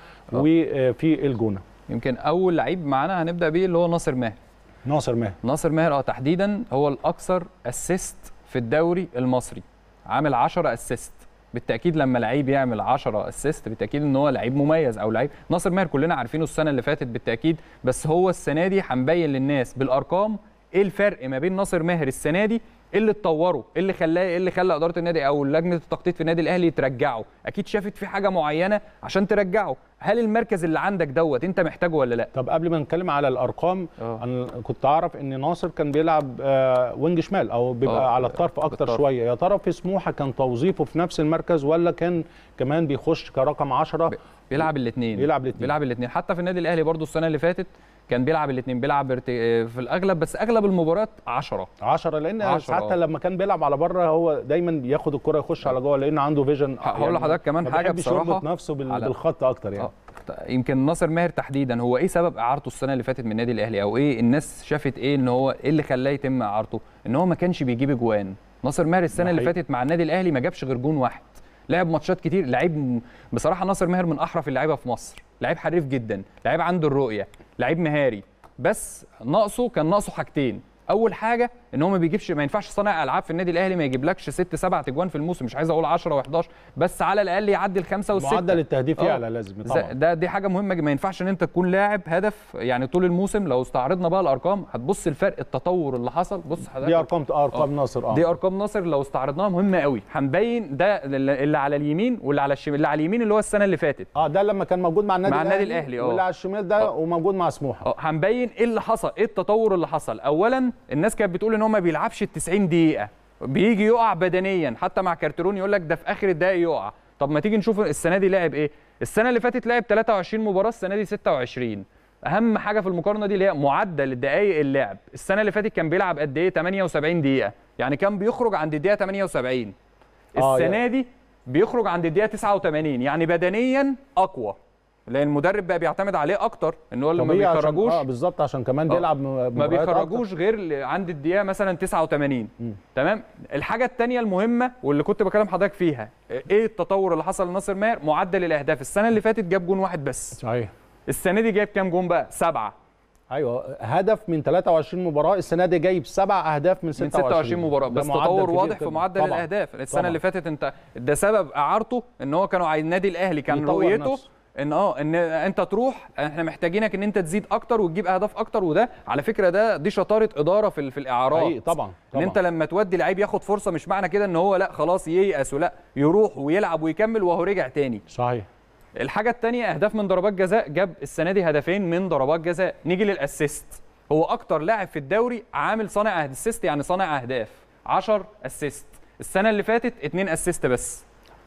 وفي الجونه يمكن اول لعيب معانا هنبدا بيه اللي هو ناصر ماهر ناصر ماهر ناصر ماهر اه تحديدا هو الاكثر اسيست في الدوري المصري عامل 10 اسيست بالتاكيد لما لعيب يعمل 10 اسيست بالتاكيد ان هو لعيب مميز او لعيب ناصر ماهر كلنا عارفينه السنه اللي فاتت بالتاكيد بس هو السنه دي هنبين للناس بالارقام ايه الفرق ما بين ناصر ماهر السنه دي إيه اللي اتطوره إيه اللي خلاه إيه اللي خلى اداره النادي او لجنه التخطيط في النادي الاهلي ترجعه اكيد شافت في حاجه معينه عشان ترجعه هل المركز اللي عندك دوت انت محتاجه ولا لا طب قبل ما نتكلم على الارقام آه. انا كنت اعرف ان ناصر كان بيلعب آه، وينج شمال او بيبقى آه، على الطرف اكتر بالطرف. شويه يا ترى في سموحه كان توظيفه في نفس المركز ولا كان كمان بيخش كرقم 10 بيلعب الاثنين بيلعب الاتنين. بيلعب الاثنين حتى في النادي الاهلي برضو السنه اللي فاتت كان بيلعب الاثنين بيلعب ارت- في الاغلب بس اغلب المباريات 10 10 لان عشرة، حتى آه. لما كان بيلعب على بره هو دايما بياخد الكره يخش على جوه لان عنده فيجن هقول لحضرتك كمان ما حاجة بيحبش بصراحة يربط نفسه بال- على- بالخط اكتر يعني آه. يمكن ناصر ماهر تحديدا هو ايه سبب اعارته السنه اللي فاتت من النادي الاهلي او ايه الناس شافت ايه ان هو ايه اللي خلاه يتم اعارته ان هو ما كانش بيجيب اجوان ناصر ماهر السنه ده اللي حقيقي. فاتت مع النادي الاهلي ما جابش غير جون واحد لعب ماتشات كتير لعيب م- بصراحه ناصر ماهر من احرف اللعيبه في مصر لعيب حريف جدا لعيب عنده الرؤيه لعيب مهاري بس ناقصه كان ناقصه حاجتين اول حاجه ان هو ما بيجيبش ما ينفعش صانع العاب في النادي الاهلي ما يجيبلكش ست سبع تجوان في الموسم مش عايز اقول 10 و11 بس على الاقل يعدي الخمسه والسته معدل التهديف آه. يعلى لازم ز- طبعا ده دي حاجه مهمه ما ينفعش ان انت تكون لاعب هدف يعني طول الموسم لو استعرضنا بقى الارقام هتبص الفرق التطور اللي حصل بص حضرتك دي ارقام آه، ارقام ناصر اه دي ارقام ناصر لو استعرضناها مهمه قوي هنبين ده اللي اللي على اليمين واللي على الشمال اللي على اليمين اللي هو السنه اللي فاتت اه ده لما كان موجود مع النادي مع النادي الأهلي، آه. واللي على الشمال ده آه. وموجود مع سموحه اه هنبين ايه اللي حصل ايه التطور اللي حصل اولا الناس كانت بتقول ان هو ما بيلعبش ال 90 دقيقه بيجي يقع بدنيا حتى مع كارترون يقول لك ده في اخر الدقايق يقع طب ما تيجي نشوف السنه دي لعب ايه السنه اللي فاتت لعب 23 مباراه السنه دي 26 اهم حاجه في المقارنه دي اللي هي معدل الدقائق اللعب السنه اللي فاتت كان بيلعب قد ايه 78 دقيقه يعني كان بيخرج عند الدقيقه 78 آه، السنه يعني- دي بيخرج عند الدقيقه 89 يعني بدنيا اقوى لان المدرب بقى بيعتمد عليه اكتر ان هو اللي ما طبيعي عشان- بيخرجوش اه بالظبط عشان كمان آه. بيلعب م- ما مباريات أكتر. بيخرجوش غير ل- عند الدقيقه مثلا 89 تمام الحاجه الثانيه المهمه واللي كنت بكلم حضرتك فيها ايه التطور اللي حصل لناصر ماهر معدل الاهداف السنه اللي فاتت جاب جون واحد بس صحيح السنه دي جايب كام جون بقى سبعه ايوه هدف من 23 مباراه السنه دي جايب سبع اهداف من من 26 26 مباراه ده بس معدل تطور كبير واضح في جداً. معدل طبعاً. الاهداف السنه طبعاً. اللي فاتت انت ده سبب اعارته ان هو كانوا عايز النادي الاهلي كان يطور رؤيته نفسه. ان اه ان انت تروح احنا محتاجينك ان انت تزيد اكتر وتجيب اهداف اكتر وده على فكره ده دي شطاره اداره في ال- في الاعارات حقيقي طبعا ان طبعا انت لما تودي لعيب ياخد فرصه مش معنى كده ان هو لا خلاص ييأس ولا يروح ويلعب ويكمل وهو رجع تاني صحيح الحاجه الثانيه اهداف من ضربات جزاء جاب السنه دي هدفين من ضربات جزاء نيجي للاسيست هو اكتر لاعب في الدوري عامل صانع اسيست يعني صانع اهداف 10 اسيست السنه اللي فاتت 2 اسيست بس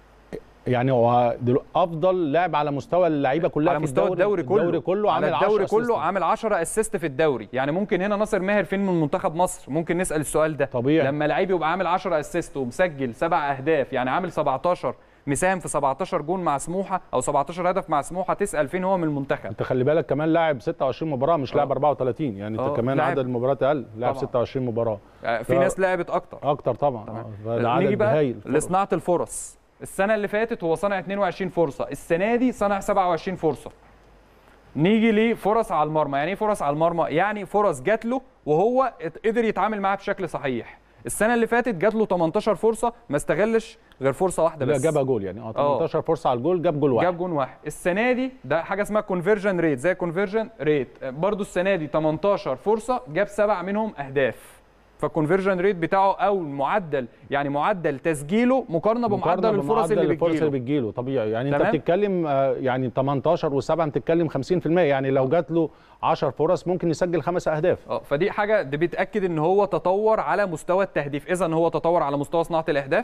يعني هو دلو- افضل لاعب على مستوى اللعيبه كلها على في مستوى الدوري كله الدوري كله على عامل 10 الدوري كله assist. عامل 10 اسيست في الدوري يعني ممكن هنا ناصر ماهر فين من منتخب مصر ممكن نسال السؤال ده طبيعي. لما لعيب يبقى عامل 10 اسيست ومسجل سبع اهداف يعني عامل 17 مساهم في 17 جون مع سموحه او 17 هدف مع سموحه تسال فين هو من المنتخب انت خلي بالك كمان لاعب 26 مباراه مش لاعب 34 يعني آه، انت كمان لاعب- عدد المباريات اقل لاعب طبعاً. 26 مباراه آه، في ف- ناس لعبت اكتر اكتر طبعا آه، فده نيجي عدد بقى هايل لصناعه الفرص السنه اللي فاتت هو صنع 22 فرصه السنه دي صنع 27 فرصه نيجي لفرص على المرمى يعني ايه فرص على المرمى يعني فرص جات له وهو ات- قدر يتعامل معاها بشكل صحيح السنه اللي فاتت جات له 18 فرصه ما استغلش غير فرصه واحده لا بس جابها جول يعني اه 18 فرصه على الجول جاب جول واحد جاب جون واحد السنه دي ده حاجه اسمها كونفرجن ريت زي كونفرجن ريت برضو السنه دي 18 فرصه جاب سبع منهم اهداف فالكونفرجن ريت بتاعه او المعدل يعني معدل تسجيله مقارنه بمعدل الفرص بمعدل اللي الفرص اللي بتجيله بتجيله طبيعي يعني انت تمام؟ بتتكلم آه، يعني 18 و7 انت بتتكلم 50% يعني لو جات له 10 فرص ممكن يسجل خمس اهداف اه فدي حاجه دي بتاكد ان هو تطور على مستوى التهديف اذا هو تطور على مستوى صناعه الاهداف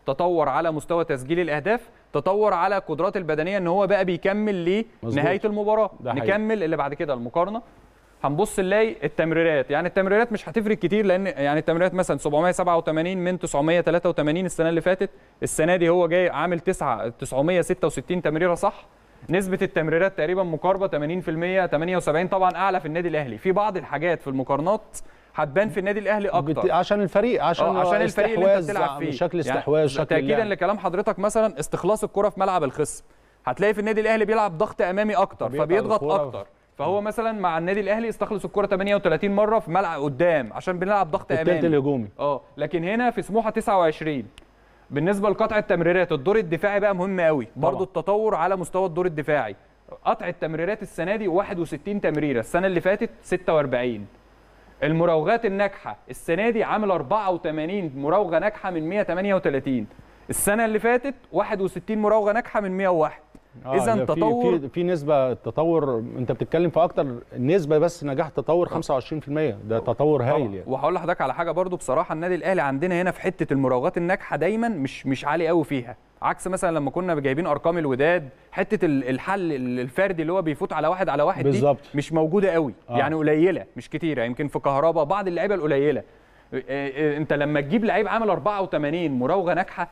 تطور على مستوى تسجيل الاهداف تطور على القدرات البدنيه ان هو بقى بيكمل مظبوط. لنهايه المباراه ده حقيقي. نكمل اللي بعد كده المقارنه هنبص نلاقي التمريرات يعني التمريرات مش هتفرق كتير لان يعني التمريرات مثلا 787 من 983 السنه اللي فاتت السنه دي هو جاي عامل 9 966 تمريره صح نسبة التمريرات تقريبا مقاربة 80% 78 طبعا أعلى في النادي الأهلي في بعض الحاجات في المقارنات هتبان في النادي الأهلي أكتر بت- عشان الفريق عشان عشان عشان الفريق اللي انت استحواذ بتلعب فيه شكل استحواذ شكل تاكيدا اللعب. لكلام حضرتك مثلا استخلاص الكره في ملعب الخصم هتلاقي في النادي الاهلي بيلعب ضغط امامي اكتر فبيقطع فبيضغط الكرة. اكتر فهو مثلا مع النادي الاهلي استخلص الكره 38 مره في ملعب قدام عشان بنلعب ضغط التلت امامي الهجومي اه لكن هنا في سموحه 29 بالنسبه لقطع التمريرات الدور الدفاعي بقى مهم قوي برضو طبعا. التطور على مستوى الدور الدفاعي قطع التمريرات السنه دي 61 تمريره السنه اللي فاتت 46 المراوغات الناجحه السنه دي عامل 84 مراوغه ناجحه من 138 السنه اللي فاتت 61 مراوغه ناجحه من 101 آه، اذا ده في- تطور في في نسبه تطور انت بتتكلم في اكتر نسبه بس نجاح تطور 25% ده تطور هايل يعني وهقول لحضرتك على حاجه برضو بصراحه النادي الاهلي عندنا هنا في حته المراوغات الناجحه دايما مش مش عالي قوي فيها عكس مثلا لما كنا جايبين ارقام الوداد حته ال- الحل الفردي اللي هو بيفوت على واحد على واحد بالظبط. دي مش موجوده قوي آه. يعني قليله مش كتيره يمكن في كهربا بعض اللعيبه القليله إيه إيه انت لما تجيب لعيب عامل 84 مراوغه ناجحه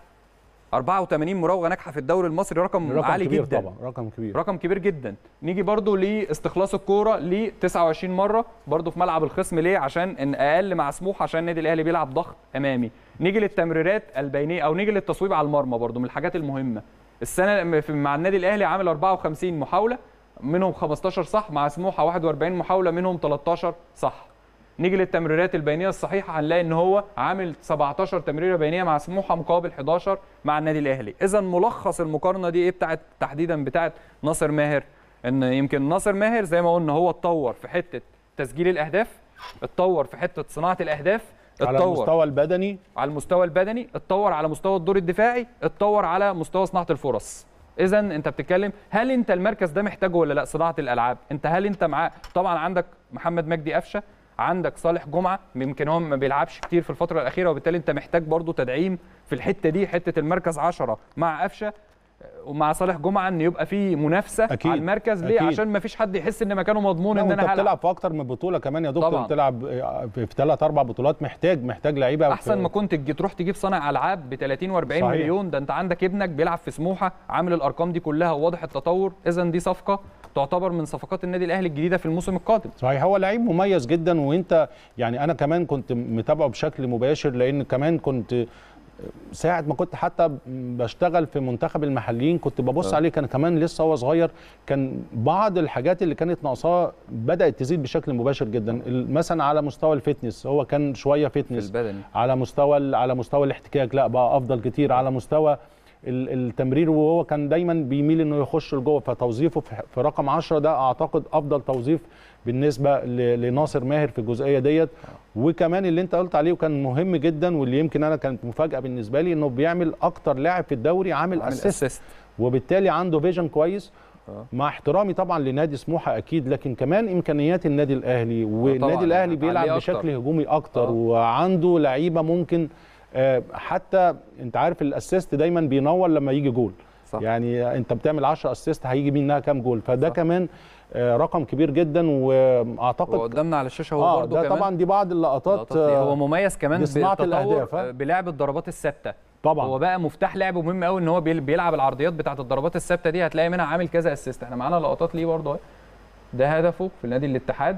84 مراوغه ناجحه في الدوري المصري رقم, رقم عالي كبير جدا طبعا رقم كبير رقم كبير جدا نيجي برضو لاستخلاص الكوره ل 29 مره برضو في ملعب الخصم ليه عشان ان اقل مع سموح عشان النادي الاهلي بيلعب ضغط امامي نيجي للتمريرات البينيه او نيجي للتصويب على المرمى برضو من الحاجات المهمه السنه في- مع النادي الاهلي عامل 54 محاوله منهم 15 صح مع سموحه 41 محاوله منهم 13 صح نيجي للتمريرات البينيه الصحيحه هنلاقي ان هو عامل 17 تمريره بينيه مع سموحه مقابل 11 مع النادي الاهلي اذا ملخص المقارنه دي ايه بتاعت تحديدا بتاعت ناصر ماهر ان يمكن ناصر ماهر زي ما قلنا هو اتطور في حته تسجيل الاهداف اتطور في حته صناعه الاهداف على اتطور المستوى البدني على المستوى البدني اتطور على مستوى الدور الدفاعي اتطور على مستوى صناعه الفرص اذا انت بتتكلم هل انت المركز ده محتاجه ولا لا صناعه الالعاب انت هل انت معاه طبعا عندك محمد مجدي قفشه عندك صالح جمعه يمكن هو ما بيلعبش كتير في الفتره الاخيره وبالتالي انت محتاج برضو تدعيم في الحته دي حته المركز 10 مع قفشه ومع صالح جمعه ان يبقى في منافسه أكيد. على المركز ليه أكيد. عشان ما فيش حد يحس ان مكانه مضمون لا، ان وانت انا هلعب بتلعب في اكتر من بطوله كمان يا دكتور طبعاً. بتلعب في ثلاث اربع بطولات محتاج محتاج لعيبه احسن في- ما كنت تجي تروح تجيب صانع العاب ب 30 و40 صحيح. مليون ده انت عندك ابنك بيلعب في سموحه عامل الارقام دي كلها وواضح التطور اذا دي صفقه تعتبر من صفقات النادي الاهلي الجديده في الموسم القادم صحيح هو لعيب مميز جدا وانت يعني انا كمان كنت متابعه بشكل مباشر لان كمان كنت ساعة ما كنت حتى بشتغل في منتخب المحليين كنت ببص آه. عليه كان كمان لسه هو صغير كان بعض الحاجات اللي كانت ناقصاه بدأت تزيد بشكل مباشر جدا ال- مثلا على مستوى الفتنس هو كان شوية في فتنس البدني على مستوى ال- على مستوى الاحتكاك لا بقى افضل كتير على مستوى ال- التمرير وهو كان دايما بيميل انه يخش لجوه فتوظيفه في في رقم 10 ده اعتقد افضل توظيف بالنسبه ل- لناصر ماهر في الجزئيه ديت وكمان اللي انت قلت عليه وكان مهم جدا واللي يمكن انا كانت مفاجاه بالنسبه لي انه بيعمل اكتر لاعب في الدوري عامل عامل اسيست اسيست وبالتالي عنده فيجن كويس آه. مع احترامي طبعا لنادي سموحه اكيد لكن كمان امكانيات النادي الاهلي طبعاً، والنادي الاهلي عليه بيلعب أكتر. بشكل هجومي اكتر آه. وعنده لعيبه ممكن آه، حتى انت عارف الاسيست دايما بينور لما يجي جول صح. يعني انت بتعمل 10 اسيست هيجي منها كام جول فده صح. كمان آه، رقم كبير جدا واعتقد وقدامنا على الشاشه هو اه برضه ده كمان طبعا دي بعض اللقطات لقطات ليه. هو آه، مميز كمان بصناعة بالتطور الأهداف، ها؟ بلعب الضربات الثابته طبعا هو بقى مفتاح لعبه مهم قوي ان هو بيل- بيلعب العرضيات بتاعه الضربات الثابته دي هتلاقي منها عامل كذا اسيست احنا معانا لقطات ليه برضه اهي. ده هدفه في النادي الاتحاد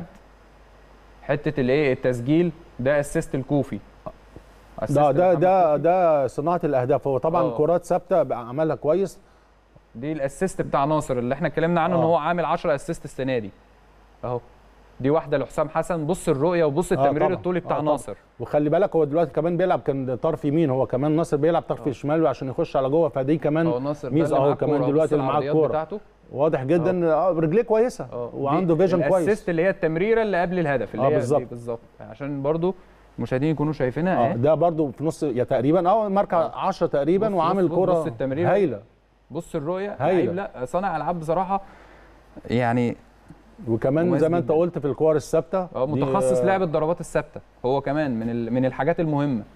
حته الايه التسجيل ده اسيست الكوفي assist ده ده محمد ده كوفي. ده صناعه الاهداف هو طبعا آه. كرات ثابته بقى عملها كويس دي الاسيست بتاع ناصر اللي احنا اتكلمنا عنه ان آه. هو عامل 10 اسيست السنه دي اهو دي واحده لحسام حسن بص الرؤيه وبص التمرير طبعاً. الطولي بتاع آه طبعاً. ناصر وخلي بالك هو دلوقتي كمان بيلعب كان طرف يمين هو كمان ناصر بيلعب طرف شمال عشان يخش على جوه فدي اهو كمان ناصر ده ميزة اللي أهو معاه كمان الكورة. دلوقتي بص اللي معاه العرضيات الكورة. بتاعته واضح جدا آه، رجليه كويسه اه وعنده دي فيجن كويس الاسيست اللي هي التمريره اللي قبل الهدف اللي آه، هي دي بالظبط. بالظبط عشان برضو المشاهدين يكونوا شايفينها اه اهي ده برضو في نص يا تقريبا اه ماركه 10 تقريبا بص- وعامل بص- كوره بص التمريرة. هايله بص الرؤيه هايلة. لعيب لا صانع العاب بصراحه يعني وكمان مميز زي ما انت جداً. قلت في الكور الثابته اه دي، متخصص آه، لعب الضربات الثابته هو كمان من ال- من الحاجات المهمه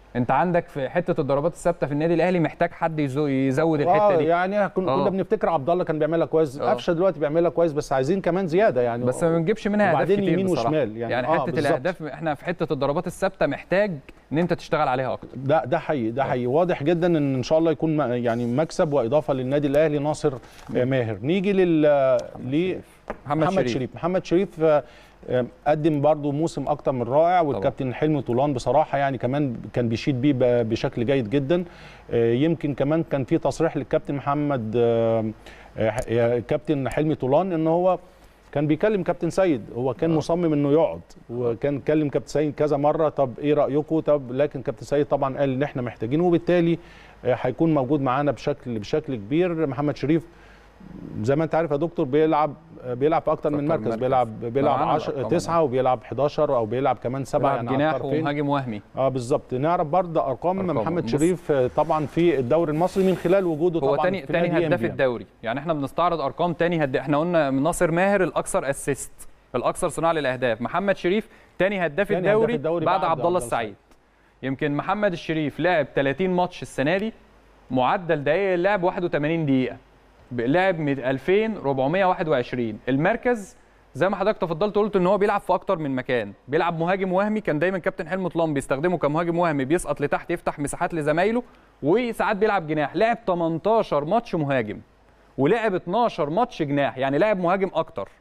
انت عندك في حته الضربات الثابته في النادي الاهلي محتاج حد يزو- يزود الحته آه دي يعني كنا آه. كنا بنفتكر عبد الله كان بيعملها كويس آه. قفشه دلوقتي بيعملها كويس بس عايزين كمان زياده يعني بس ما بنجيبش منها اهداف وبعدين كتير يمين بصراحة. وشمال يعني. يعني آه، حته بالظبط. الاهداف احنا في حته الضربات الثابته محتاج ان انت تشتغل عليها اكتر ده ده حقيقي ده حقيقي واضح جدا ان ان شاء الله يكون م- يعني مكسب واضافه للنادي الاهلي ناصر آه، ماهر نيجي لل ل محمد, محمد شريف, شريف محمد شريف آه، آه، قدم برضو موسم اكتر من رائع والكابتن حلمي طولان بصراحه يعني كمان كان بيشيد بيه ب- بشكل جيد جدا آه، يمكن كمان كان في تصريح للكابتن محمد آه، آه، آه، كابتن حلمي طولان ان هو كان بيكلم كابتن سيد هو كان مصمم انه يقعد وكان كلم كابتن سيد كذا مره طب ايه رايكم طب لكن كابتن سيد طبعا قال ان احنا محتاجينه وبالتالي آه، هيكون موجود معانا بشكل بشكل كبير محمد شريف زي ما انت عارف يا دكتور بيلعب بيلعب في اكتر من أكتر من مركز مركز. بيلعب بيلعب معانا 10 الأرقام 9 وبيلعب 11 او بيلعب كمان 7 بيلعب يعني على جناح الطرفين. ومهاجم وهمي اه بالظبط نعرف برضه ارقام أرقام. محمد بص. شريف آه، طبعا في الدوري المصري من خلال وجوده هو طبعا تاني في تاني نادي هداف إنبيا. الدوري يعني احنا بنستعرض ارقام تاني هد... احنا قلنا ناصر ماهر الاكثر اسيست الاكثر صناعه للاهداف محمد شريف تاني هداف تاني هداف الدوري, الدوري بعد بعد عبد الله عبد الله السعيد يمكن محمد الشريف لعب 30 ماتش السنه دي معدل دقائق اللعب 81 دقيقه ب- لعب 2421 المركز زي ما حضرتك تفضلت قلت ان هو بيلعب في اكتر من مكان بيلعب مهاجم وهمي كان دايما كابتن حلمي طلان بيستخدمه كمهاجم وهمي بيسقط لتحت يفتح مساحات لزمايله وساعات بيلعب جناح لعب 18 ماتش مهاجم ولعب 12 ماتش جناح يعني لعب مهاجم اكتر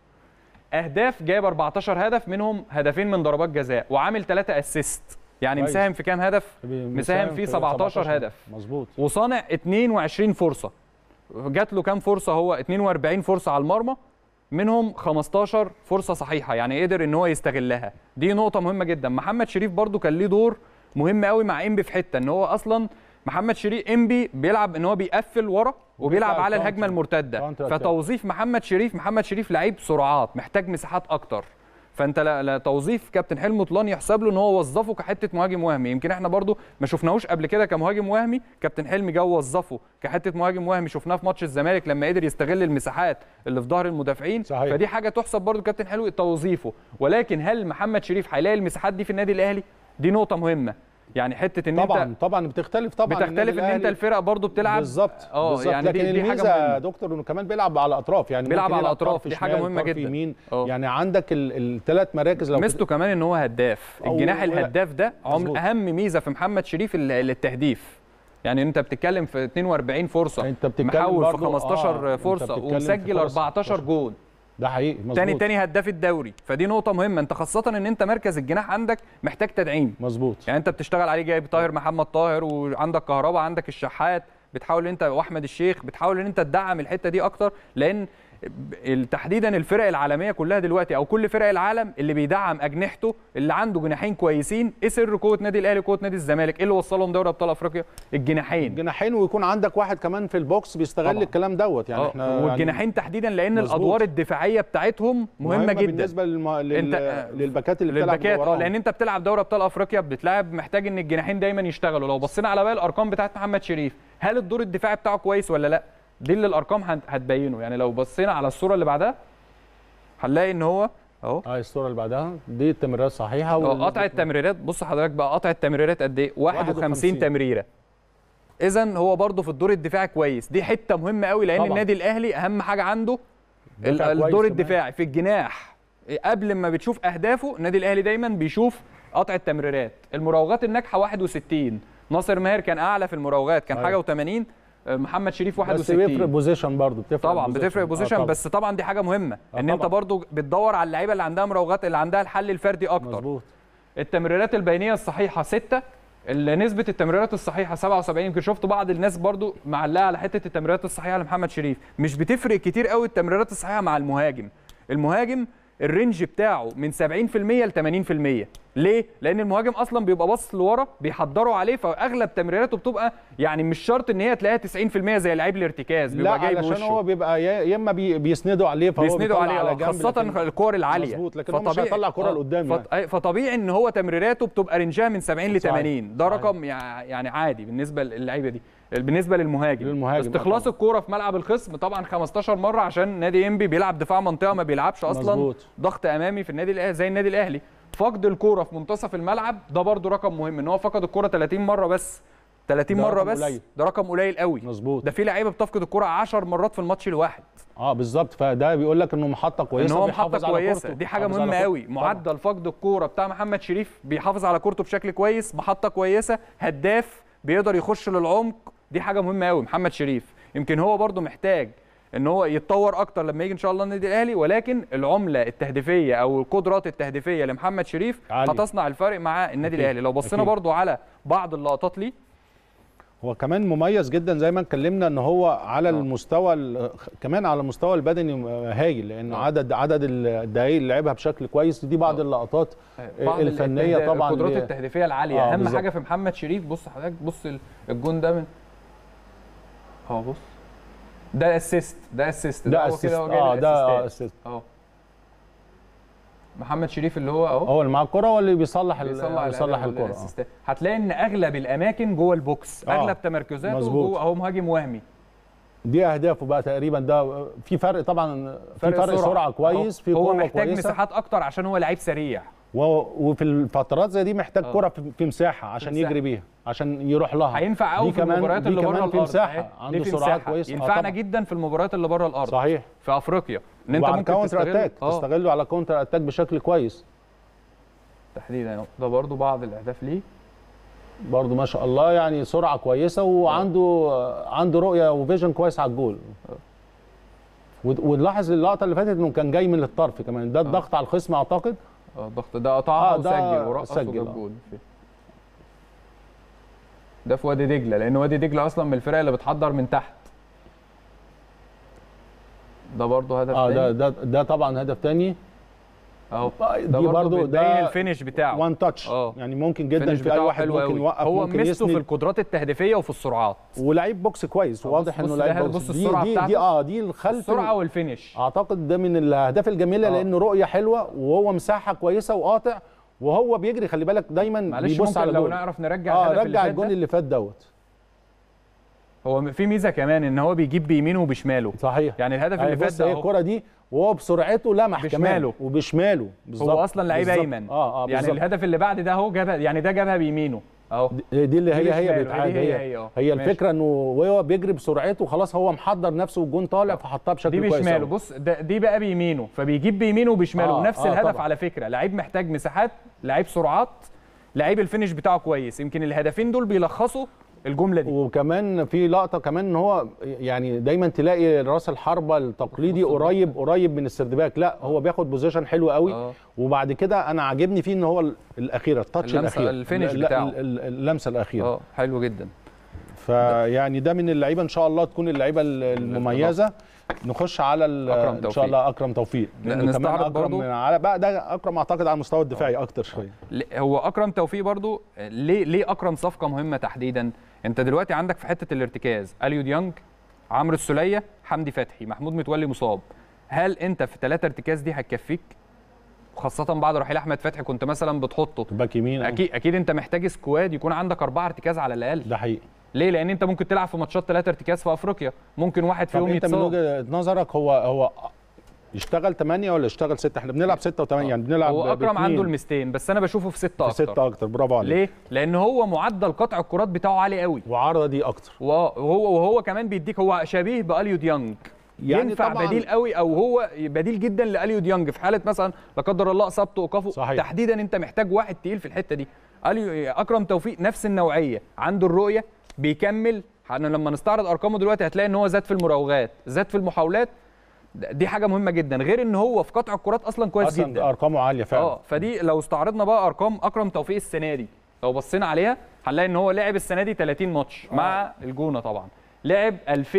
اهداف جايب 14 هدف منهم هدفين من ضربات جزاء وعامل 3 اسيست يعني كويس. مساهم في كام هدف مساهم في 17 هدف مظبوط وصانع 22 فرصه جات له كام فرصه هو 42 فرصه على المرمى منهم 15 فرصه صحيحه يعني قدر ان هو يستغلها دي نقطه مهمه جدا محمد شريف برضو كان ليه دور مهم قوي مع انبي في حته ان هو اصلا محمد شريف انبي بيلعب ان هو بيقفل ورا وبيلعب وبيطلع على الكاونتر. الهجمه المرتده كاونتر أتاك. فتوظيف محمد شريف محمد شريف لعيب سرعات محتاج مساحات اكتر فانت لا, لا توظيف كابتن حلمي طولان يحسب له ان هو وظفه كحته مهاجم وهمي يمكن احنا برضو ما شفناهوش قبل كده كمهاجم وهمي كابتن حلمي جه وظفه كحته مهاجم وهمي شفناه في ماتش الزمالك لما قدر يستغل المساحات اللي في ظهر المدافعين صحيح. فدي حاجه تحسب برضو كابتن حلمي توظيفه ولكن هل محمد شريف هيلاقي المساحات دي في النادي الاهلي دي نقطه مهمه يعني حته ان طبعا انت طبعا بتختلف طبعا النادي بتختلف ان انت الأهلي الفرق برضو بتلعب بالظبط اه بالظبط يعني لكن دي, دي حاجه الميزه يا مهمه دكتور انه كمان بيلعب على الاطراف يعني بيلعب ممكن على يلعب الأطراف، طرف دي حاجة شمال، مهمة طرف جدا. يمين اه. يعني عندك الثلاث مراكز لو ميزته كمان ان هو هداف أو- الجناح ولا- الهداف ده عم مظبوط. اهم ميزه في محمد شريف ال- التهديف يعني انت بتتكلم في 42 فرصه انت بتتكلم محول في برضو- 15 آه، فرصه انت بتتكلم في ومسجل فرص 14 جون ده حقيقي مظبوط تاني تاني هداف الدوري فدي نقطه مهمه انت خاصه ان انت مركز الجناح عندك محتاج تدعيم مظبوط يعني انت بتشتغل عليه جايب طاهر محمد طاهر وعندك كهربا عندك الشحات بتحاول ان انت واحمد الشيخ بتحاول ان انت تدعم الحته دي اكتر لان ب- تحديدا الفرق العالميه كلها دلوقتي او كل فرق العالم اللي بيدعم اجنحته اللي عنده جناحين كويسين ايه سر قوه نادي الاهلي وقوه نادي الزمالك ايه اللي وصلهم دوري ابطال افريقيا الجناحين جناحين ويكون عندك واحد كمان في البوكس بيستغل طبعا. الكلام دوت يعني اه احنا يعني والجناحين تحديدا لان مظبوط. الادوار الدفاعيه بتاعتهم مهمه, جدا بالنسبه للم... لل... انت- للباكات اللي بتلعب للباكات اه وراهم. لان انت بتلعب دوري ابطال افريقيا بتلعب محتاج ان الجناحين دايما يشتغلوا لو بصينا على باقي الارقام بتاعت محمد شريف هل الدور الدفاعي بتاعه كويس ولا لا دي اللي الارقام هت- هتبينه يعني لو بصينا على الصوره اللي بعدها هنلاقي ان هو اهو اه الصوره اللي بعدها دي التمريرات صحيحه اه وال- قطع التمريرات بص حضرتك بقى قطع التمريرات قد ايه 51 51 تمريره اذا هو برضه في الدور الدفاعي كويس دي حته مهمه قوي لان طبعا. النادي الاهلي اهم حاجه عنده ال- دفاع كويس الدور كمان. الدفاعي في الجناح قبل ما بتشوف اهدافه النادي الاهلي دايما بيشوف قطع التمريرات المراوغات الناجحه 61 ناصر ماهر كان اعلى في المراوغات كان أيوة. حاجه و80 محمد شريف بس 61 بيفرق بوزيشن برضه بتفرق طبعا بوزيشن. بتفرق آه بوزيشن طبعاً. بس طبعا دي حاجه مهمه آه ان انت طبعاً. برضو بتدور على اللعيبه اللي عندها مراوغات اللي عندها الحل الفردي اكتر مظبوط التمريرات البينيه الصحيحه 6 نسبة التمريرات الصحيحة 77 يمكن شفت بعض الناس برضو معلقة على حتة التمريرات الصحيحة لمحمد شريف مش بتفرق كتير قوي التمريرات الصحيحة مع المهاجم المهاجم الرينج بتاعه من 70% ل 80% ليه؟ لأن المهاجم أصلا بيبقى باصص لورا بيحضروا عليه فأغلب تمريراته بتبقى يعني مش شرط إن هي تلاقيها 90% زي لعيب الارتكاز لا بيبقى جايب علشان وشه هو بيبقى يا يا اما بي بيسندوا عليه فهو بيسندوا بيطلع عليه على آه، جنب خاصة لكن- الكور العالية مظبوط لكن هو مش هيطلع كرة آه، لقدام فط- أي- فطبيعي ان هو تمريراته بتبقى رنجها من 70 ل صحيح، 80 ده صحيح. رقم يع- يعني عادي بالنسبه للعيبه دي بالنسبه للمهاجم للمهاجم، استخلاص طبعاً. الكوره في ملعب الخصم طبعا 15 مره عشان نادي انبي بيلعب دفاع منطقه ما بيلعبش اصلا مظبوط. ضغط امامي في النادي الاهلي زي النادي الاهلي فقد الكوره في منتصف الملعب ده برده رقم مهم ان هو فقد الكوره 30 مره بس 30 ده مره رقم بس قليل. ده رقم قليل قوي مظبوط ده في لعيبه بتفقد الكوره 10 مرات في الماتش الواحد اه بالظبط فده بيقول لك انه محطه ان كويسه هو بيحافظ محطه على كويسه كورته، دي حاجه بيحافظ على مهمه كورته. قوي طبعاً. معدل فقد الكوره بتاع محمد شريف بيحافظ على كورته بشكل كويس محطه كويسه هداف بيقدر يخش للعمق دي حاجه مهمه قوي محمد شريف يمكن هو برده محتاج ان هو يتطور اكتر لما يجي ان شاء الله النادي الاهلي ولكن العمله التهديفيه او القدرات التهديفيه لمحمد شريف عالية. هتصنع الفرق مع النادي أكيد. الاهلي لو بصينا أكيد. برده على بعض اللقطات ليه هو كمان مميز جدا زي ما اتكلمنا ان هو على المستوى ال- كمان على المستوى البدني هايل لان آه. عدد عدد الدقائق اللي لعبها بشكل كويس دي بعض آه. اللقطات بعض الفنيه التهديف- طبعا القدرات دي- التهديفيه العاليه آه، اهم بالظبط. حاجه في محمد شريف بص حضرتك بص ال- الجون ده من اهو بص ده اسيست ده اسيست ده هو اسيست كده هو جاي اه ده آه، الأسيستات. اسيست اهو محمد شريف اللي هو اهو هو اللي معاه الكره واللي بيصلح ال- بيصلح بيصلح الأهداف الكره آه. والأسيستات. هتلاقي ان اغلب الاماكن جوه البوكس آه، اغلب تمركزاته مظبوط. جوه اهو مهاجم وهمي دي اهدافه بقى تقريبا ده في فرق طبعا في فرق سرعه, سرعة كويس أهو. في هو قوه محتاج كويسه مساحات اكتر عشان هو لعيب سريع و- وفي الفترات زي دي محتاج آه. كره في- في مساحه عشان مساحة. يجري بيها عشان يروح لها هينفع قوي دي في كمان- المباريات دي اللي بره كمان الارض في مساحه أهي. عنده دي في سرعات مساحة. كويسه آه ينفعنا طبعاً. جدا في المباريات اللي بره الارض صحيح في افريقيا ان انت وعلى ممكن كاونتر تستغل اتاك آه. تستغله على كاونتر اتاك بشكل كويس تحديدا أهو. ده برضو بعض الاهداف ليه برضه ما شاء الله يعني سرعه كويسه وعنده عنده رؤيه وفيجن كويس على الجول ود- ونلاحظ اللقطه اللي فاتت انه كان جاي من الطرف كمان ده الضغط على الخصم اعتقد اه الضغط ده قطعها آه، ده وسجل ورقص سجل، وجاب آه. جول ده في وادي دجله لان وادي دجله اصلا من الفرق اللي بتحضر من تحت ده برضه هدف اه ده تاني ده ده طبعا هدف تاني اهو دي ده برضه برضه بتبين ده الفينش بتاعه وان تاتش آه. يعني ممكن جدا الفينش في اي بتاعه واحد حلو ممكن قوي يوقف هو ممكن ميزته في يسند القدرات التهديفيه وفي السرعات ولعيب بوكس كويس آه، واضح بص- انه بص لعيب ده بوكس بص دي السرعة دي, بتاعته. دي اه دي الخلف السرعه والفينش اعتقد ده من الاهداف الجميله آه. لانه رؤيه حلوه وهو مساحه كويسه وقاطع وهو بيجري خلي بالك دايما معلش بيبص ممكن على لو جول نعرف نرجع اه الهدف اللي رجع فات الجون ده اللي فات دوت هو في ميزه كمان ان هو بيجيب بيمينه وبشماله صحيح يعني الهدف أهي اللي فات بص ده هي أهو. الكره دي وهو بسرعته لمح بشماله. كمان وبشماله بالظبط هو اصلا لعيب بالظبط. ايمن اه اه يعني بالظبط. الهدف اللي بعد ده اهو جابها يعني ده جابها بيمينه اهو دي دي اللي دي هي هي بشماله، بيتعاد دي هي هي هي، اه. هي ماشي. الفكره انه وهو بيجري بسرعته خلاص هو محضر نفسه والجون طالع فحطها بشكل دي كويس بشماله أوي. بص ده دي بقى بيمينه فبيجيب بيمينه وبشماله آه، نفس آه، الهدف طبعا. على فكره لعيب محتاج مساحات لعيب سرعات لعيب الفينش بتاعه كويس يمكن الهدفين دول بيلخصوا الجمله دي وكمان في لقطه كمان ان هو يعني دايما تلاقي راس الحربه التقليدي قريب قريب من السردباك لا هو بياخد بوزيشن حلو قوي آه. وبعد كده انا عاجبني فيه ان هو ال- الاخيره التاتش اللمسة- الاخير الفينش ال- بتاعه. ال- ال- اللمسه الاخيره اه حلو جدا فيعني ده من اللعيبه ان شاء الله تكون اللعيبه ال- المميزه نخش على ال- أكرم ان توفيق. شاء الله اكرم توفيق لا، لأنه كمان نستعرض اكرم برضو- من على بقى ده اكرم اعتقد على المستوى الدفاعي اكتر شويه ل- هو اكرم توفيق برضو ليه ليه اكرم صفقه مهمه تحديدا انت دلوقتي عندك في حته الارتكاز اليو ديانج عمرو السوليه حمدي فتحي محمود متولي مصاب هل انت في ثلاثه ارتكاز دي هتكفيك وخاصه بعد رحيل احمد فتحي كنت مثلا بتحطه باك يمين آه. اكيد اكيد انت محتاج سكواد يكون عندك اربعه ارتكاز على الاقل ده حقيقي ليه لان انت ممكن تلعب في ماتشات ثلاثه ارتكاز في افريقيا ممكن واحد طب فيهم انت من يتصاب وجهه نظرك هو هو يشتغل 8 ولا يشتغل 6 احنا بنلعب 6 و8 يعني بنلعب هو اكرم باتنين. عنده المستين بس انا بشوفه في سته في اكتر 6 اكتر برافو عليك ليه لان هو معدل قطع الكرات بتاعه عالي قوي وعارضه دي اكتر وهو وهو كمان بيديك هو شبيه باليو ديانج يعني ينفع طبعاً- بديل قوي او هو بديل جدا لاليو ديانج في حاله مثلا لا قدر الله اصابته وايقافه صحيح. تحديدا انت محتاج واحد تقيل في الحته دي اليو اكرم توفيق نفس النوعيه عنده الرؤيه بيكمل احنا لما نستعرض ارقامه دلوقتي هتلاقي ان هو زاد في المراوغات زاد في المحاولات دي حاجه مهمه جدا غير ان هو في قطع الكرات اصلا كويس اصلا جدا ارقامه عاليه فعلا اه فدي لو استعرضنا بقى ارقام اكرم توفيق السنه دي لو بصينا عليها هنلاقي ان هو لعب السنه دي 30 ماتش مع الجونه طبعا لعب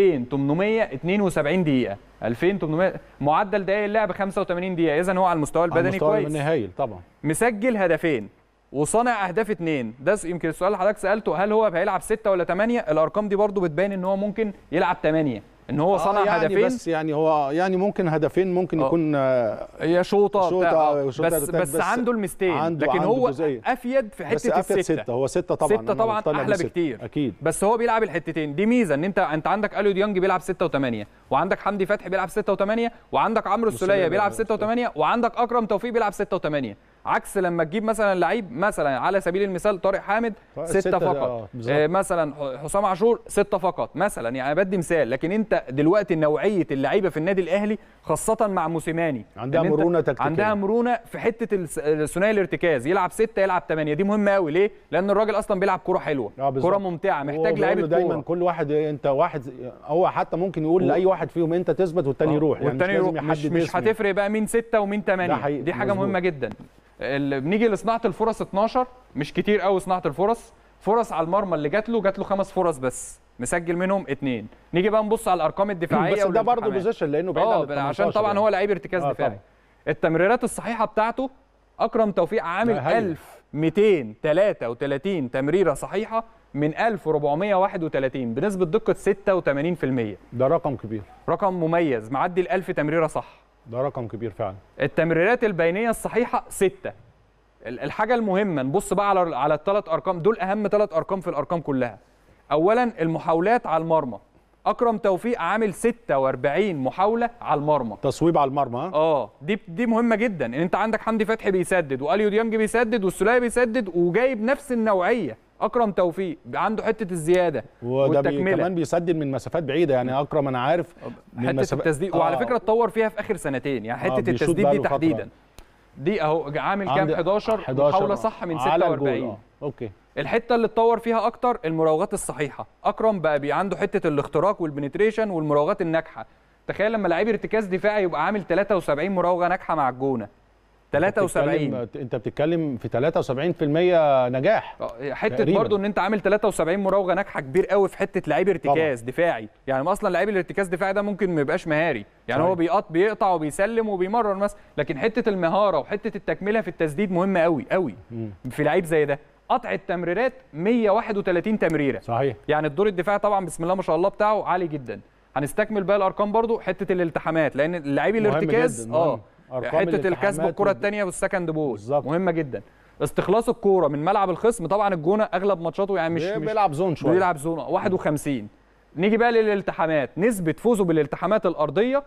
2872 دقيقه 2800 معدل دقائق اللعب 85 دقيقه اذا هو على المستوى على البدني المستوى كويس النهائي طبعا مسجل هدفين وصانع اهداف اتنين ده س- يمكن السؤال اللي حضرتك سالته هل هو هيلعب ستة ولا ثمانية الارقام دي برضو بتبين ان هو ممكن يلعب ثمانية ان هو صنع آه يعني هدفين بس يعني هو يعني ممكن هدفين ممكن آه. يكون آه، هي شوطه شوطة- بتاع- آه. شوطة بس, أتاك، بس بس عنده المستين عنده- لكن عنده هو جزئية. افيد في بس حته أفيد السته ستة هو ستة طبعا ستة أنا طبعا مقتنع احلى بستة. بكتير اكيد بس هو بيلعب الحتتين دي ميزه ان انت انت عندك اليو ديانج بيلعب 6 و8 وعندك حمدي فتحي بيلعب 6 و8 وعندك عمرو السوليه بيلعب 6 و8 وعندك اكرم توفيق بيلعب 6 و8 عكس لما تجيب مثلا لعيب مثلا على سبيل المثال طارق حامد ستة، ستة فقط آه، بالظبط. آه مثلا ح- حسام عاشور ستة فقط مثلا يعني أنا بدي مثال لكن انت دلوقتي نوعيه اللعيبه في النادي الاهلي خاصه مع موسيماني عندها إن أنت مرونة تكتيكية. عندها مرونه في حته الس- الثنائي الارتكاز يلعب ستة يلعب ثمانية دي مهمه قوي ليه لان الراجل اصلا بيلعب كوره حلوه آه، بالظبط. كوره ممتعه هو محتاج بيقول له لعيبه دايما كوره كل واحد انت واحد هو حتى ممكن يقول لاي واحد فيهم انت تثبت والتاني يروح والتاني مش يروح لازم مش, يحدد مش اسم هتفرق بقى مين ستة ومين ده ثمانية حقيقي، دي حاجه مظبوط. مهمه جدا ال- بنيجي لصناعه الفرص 12 مش كتير قوي صناعه الفرص فرص على المرمى اللي جات له جات له خمس فرص بس مسجل منهم اتنين نيجي بقى نبص على الارقام الدفاعيه بس ده برضه والالتحامات. بوزيشن لانه بعيد عن اه عشان طبعا هو لعيب ارتكاز آه، دفاعي طبعاً. التمريرات الصحيحه بتاعته اكرم توفيق عامل ده هايل. 1233 تمريره صحيحه من 1431 بنسبه دقه 86% ده رقم كبير رقم مميز معدي ال 1000 تمريره صح ده رقم كبير فعلا التمريرات البينيه الصحيحه ستة ال- الحاجه المهمه نبص بقى على على الثلاث ارقام دول اهم ثلاث ارقام في الارقام كلها اولا المحاولات على المرمى اكرم توفيق عامل 46 محاوله على المرمى تصويب على المرمى ها؟ اه دي دي مهمه جدا ان انت عندك حمدي فتحي بيسدد واليو ديانج بيسدد والسوليه بيسدد وجايب نفس النوعيه اكرم توفيق عنده حته الزياده وده بي والتكمله كمان بيسدد من مسافات بعيده يعني اكرم انا عارف من حته مسافات- التسديد آه. وعلى فكره اتطور فيها في اخر سنتين يعني حته بيشوط التسديد دي بقاله فترة. تحديدا دي اهو عامل كام عند 11 محاوله صح من على الجول، 46 آه. اوكي الحته اللي اتطور فيها اكتر المراوغات الصحيحه اكرم بقى بي عنده حته الاختراق والبنتريشن والمراوغات الناجحه تخيل لما لعيب ارتكاز دفاعي يبقى عامل 73 مراوغه ناجحه مع الجونه 73 بتتكلم- انت بتتكلم في 73% نجاح آه، حته تقريباً. برضو ان انت عامل 73 مراوغه ناجحه كبير قوي في حته لعيب ارتكاز دفاعي يعني اصلا لعيب الارتكاز دفاعي ده ممكن ما يبقاش مهاري يعني صحيح. هو بيقط بيقطع وبيسلم وبيمرر مثلا لكن حته المهاره وحته التكمله في التسديد مهمه قوي قوي مم. في لعيب زي ده قطع التمريرات 131 تمريره صحيح يعني الدور الدفاعي طبعا بسم الله ما شاء الله بتاعه عالي جدا هنستكمل بقى الارقام برضو حته الالتحامات لان اللعيب مهم الارتكاز جداً، اه مهم. أرقام حته الكسب الالتحامات الكره وال- الثانيه والسكند بول بالظبط. مهمه جدا استخلاص الكوره من ملعب الخصم طبعا الجونه اغلب ماتشاته يعني مش, بي- مش بيلعب زون شويه بيلعب زونه 51 نيجي بقى للالتحامات نسبه فوزه بالالتحامات الارضيه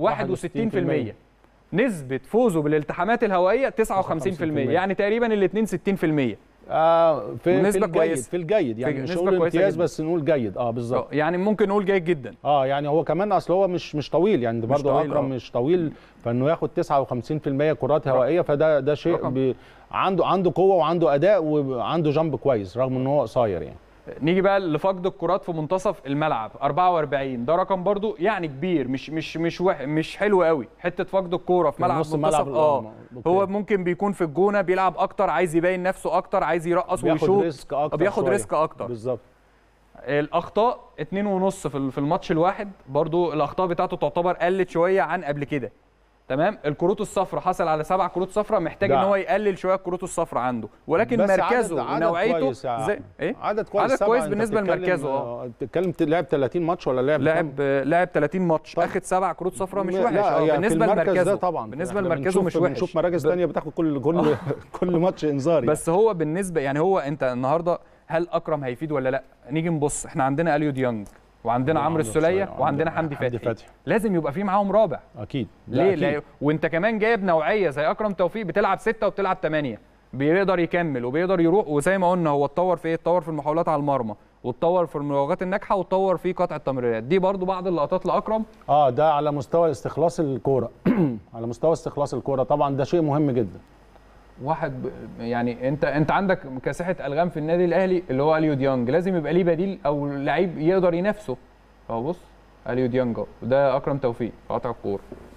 61% نسبه فوزه بالالتحامات الهوائيه 59% يعني تقريبا الاثنين 60% آه في في ونسبة الجيد كويسة. في الجيد يعني في مش نسبة نقول كويسة امتياز جداً. بس نقول جيد اه بالظبط يعني ممكن نقول جيد جدا اه يعني هو كمان اصل هو مش مش طويل يعني برضه طويل، اكرم آه. مش طويل فانه ياخد 59% كرات هوائيه فده ده شيء رقم. بي عنده عنده قوه وعنده اداء وعنده جنب كويس رغم ان هو قصير يعني نيجي بقى لفقد الكرات في منتصف الملعب 44 ده رقم برضو يعني كبير مش مش مش وح مش حلو قوي حته فقد الكوره في في ملعب نص منتصف ملعب اه أوكي. هو ممكن بيكون في الجونه بيلعب اكتر عايز يبين نفسه اكتر عايز يرقص بياخد ويشوط ريسك اكتر بياخد شوية. ريسك اكتر بالظبط الاخطاء اتنين ونص في ال- في الماتش الواحد برضو الاخطاء بتاعته تعتبر قلت شويه عن قبل كده تمام الكروت الصفراء حصل على سبع كروت صفراء محتاج ده. ان هو يقلل شويه الكروت الصفراء عنده ولكن بس عدد- مركزه عدد ونوعيته كويس يا زي أحمد. ايه عدد كويس عدد سبعة. كويس أنت بالنسبة بتتكلم- لمركزه، آه. آه، بتتكلم لعب 30 ماتش ولا لعب لعب لعب 30 ماتش طب. اخد سبع كروت صفراء مش لا، وحش اه يعني في بالنسبه المركز لمركزه ده طبعا بالنسبه إحنا لمركزه بنشوف- مش وحش بنشوف مراكز ب- ثانيه بتاخد كل كل كل ماتش انذار يعني. بس هو بالنسبه يعني هو انت النهارده هل اكرم هيفيد ولا لا نيجي نبص احنا عندنا اليو ديانج وعندنا عمرو وعنده السوليه وعندنا وعندنا حمدي حمدي فتحي فتحي. لازم يبقى في معاهم رابع اكيد لا، ليه أكيد. لا وانت كمان جايب نوعيه زي اكرم توفيق بتلعب ستة وبتلعب ثمانية بيقدر يكمل وبيقدر يروح وزي ما قلنا هو اتطور في ايه اتطور في المحاولات على المرمى واتطور في المراوغات الناجحه واتطور في قطع التمريرات دي برضو بعض اللقطات لاكرم اه ده على مستوى استخلاص الكوره على مستوى استخلاص الكوره طبعا ده شيء مهم جدا واحد ب... يعني انت انت عندك كاسحه الغام في النادي الاهلي اللي هو اليو ديانج لازم يبقى ليه بديل او لعيب يقدر ينافسه اهو بص اليو ديانج اهو وده اكرم توفيق قاطع الكوره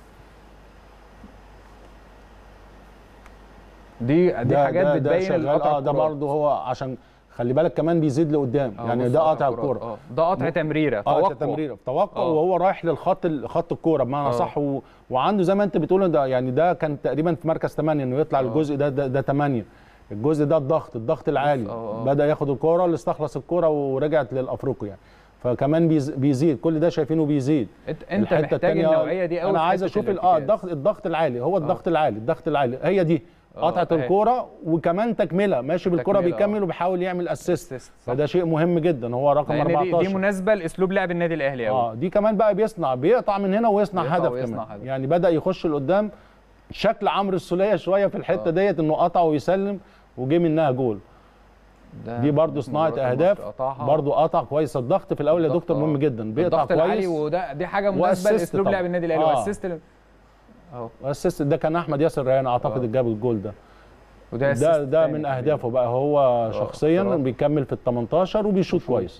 دي دي ده حاجات ده ده بتبين شغال القطع اه ده الكرات. برضه هو عشان خلي بالك كمان بيزيد لقدام أهو يعني بص ده قطع قاطع الكرة. الكوره اه ده قطع تمريره اه توقع تمريره توقع آه. وهو رايح للخط ال- خط الكوره بمعنى آه. صح و... وعنده زي ما انت بتقول ده يعني ده كان تقريبا في مركز 8 انه يطلع الجزء ده ده, ده 8 الجزء ده الضغط الضغط العالي آه، آه. بدا ياخد الكوره اللي استخلص الكوره ورجعت للافريقي يعني فكمان بيز- بيزيد كل ده شايفينه بيزيد انت, انت الحتة محتاج التانية النوعيه دي قوي انا في عايز حتة اشوف ال- اه الارتكاز. الضغط الضغط العالي هو الضغط العالي الضغط العالي هي دي قطعه أهي. الكوره وكمان تكمله ماشي بالكوره تكملة، آه. بيكمل وبيحاول يعمل اسيست Assist، صح. فده شيء مهم جدا هو رقم لان دي, 14 دي مناسبه لاسلوب لعب النادي الاهلي قوي اه دي كمان بقى بيصنع بيقطع من هنا ويصنع بيقطع هدف ويصنع كمان هدف. يعني بدا يخش لقدام شكل عمرو السوليه شويه في الحته آه. ديت انه قطع ويسلم وجه منها جول ده دي برضو صناعه مباراة اهداف الماتش قطعها. برضو قطع كويس الضغط في الاول يا الضغط، دكتور آه. مهم جدا بيقطع الضغط العالي كويس وده دي حاجه مناسبه وأسيست لاسلوب طبعا. لعب النادي الاهلي آه. واسيست ل- اهو والاسيست ده كان احمد ياسر ريان اعتقد آه. اللي جاب الجول ده وده ده assist ده تاني من تقريباً. اهدافه بقى هو شخصيا اختراق. بيكمل في ال 18 وبيشوط كويس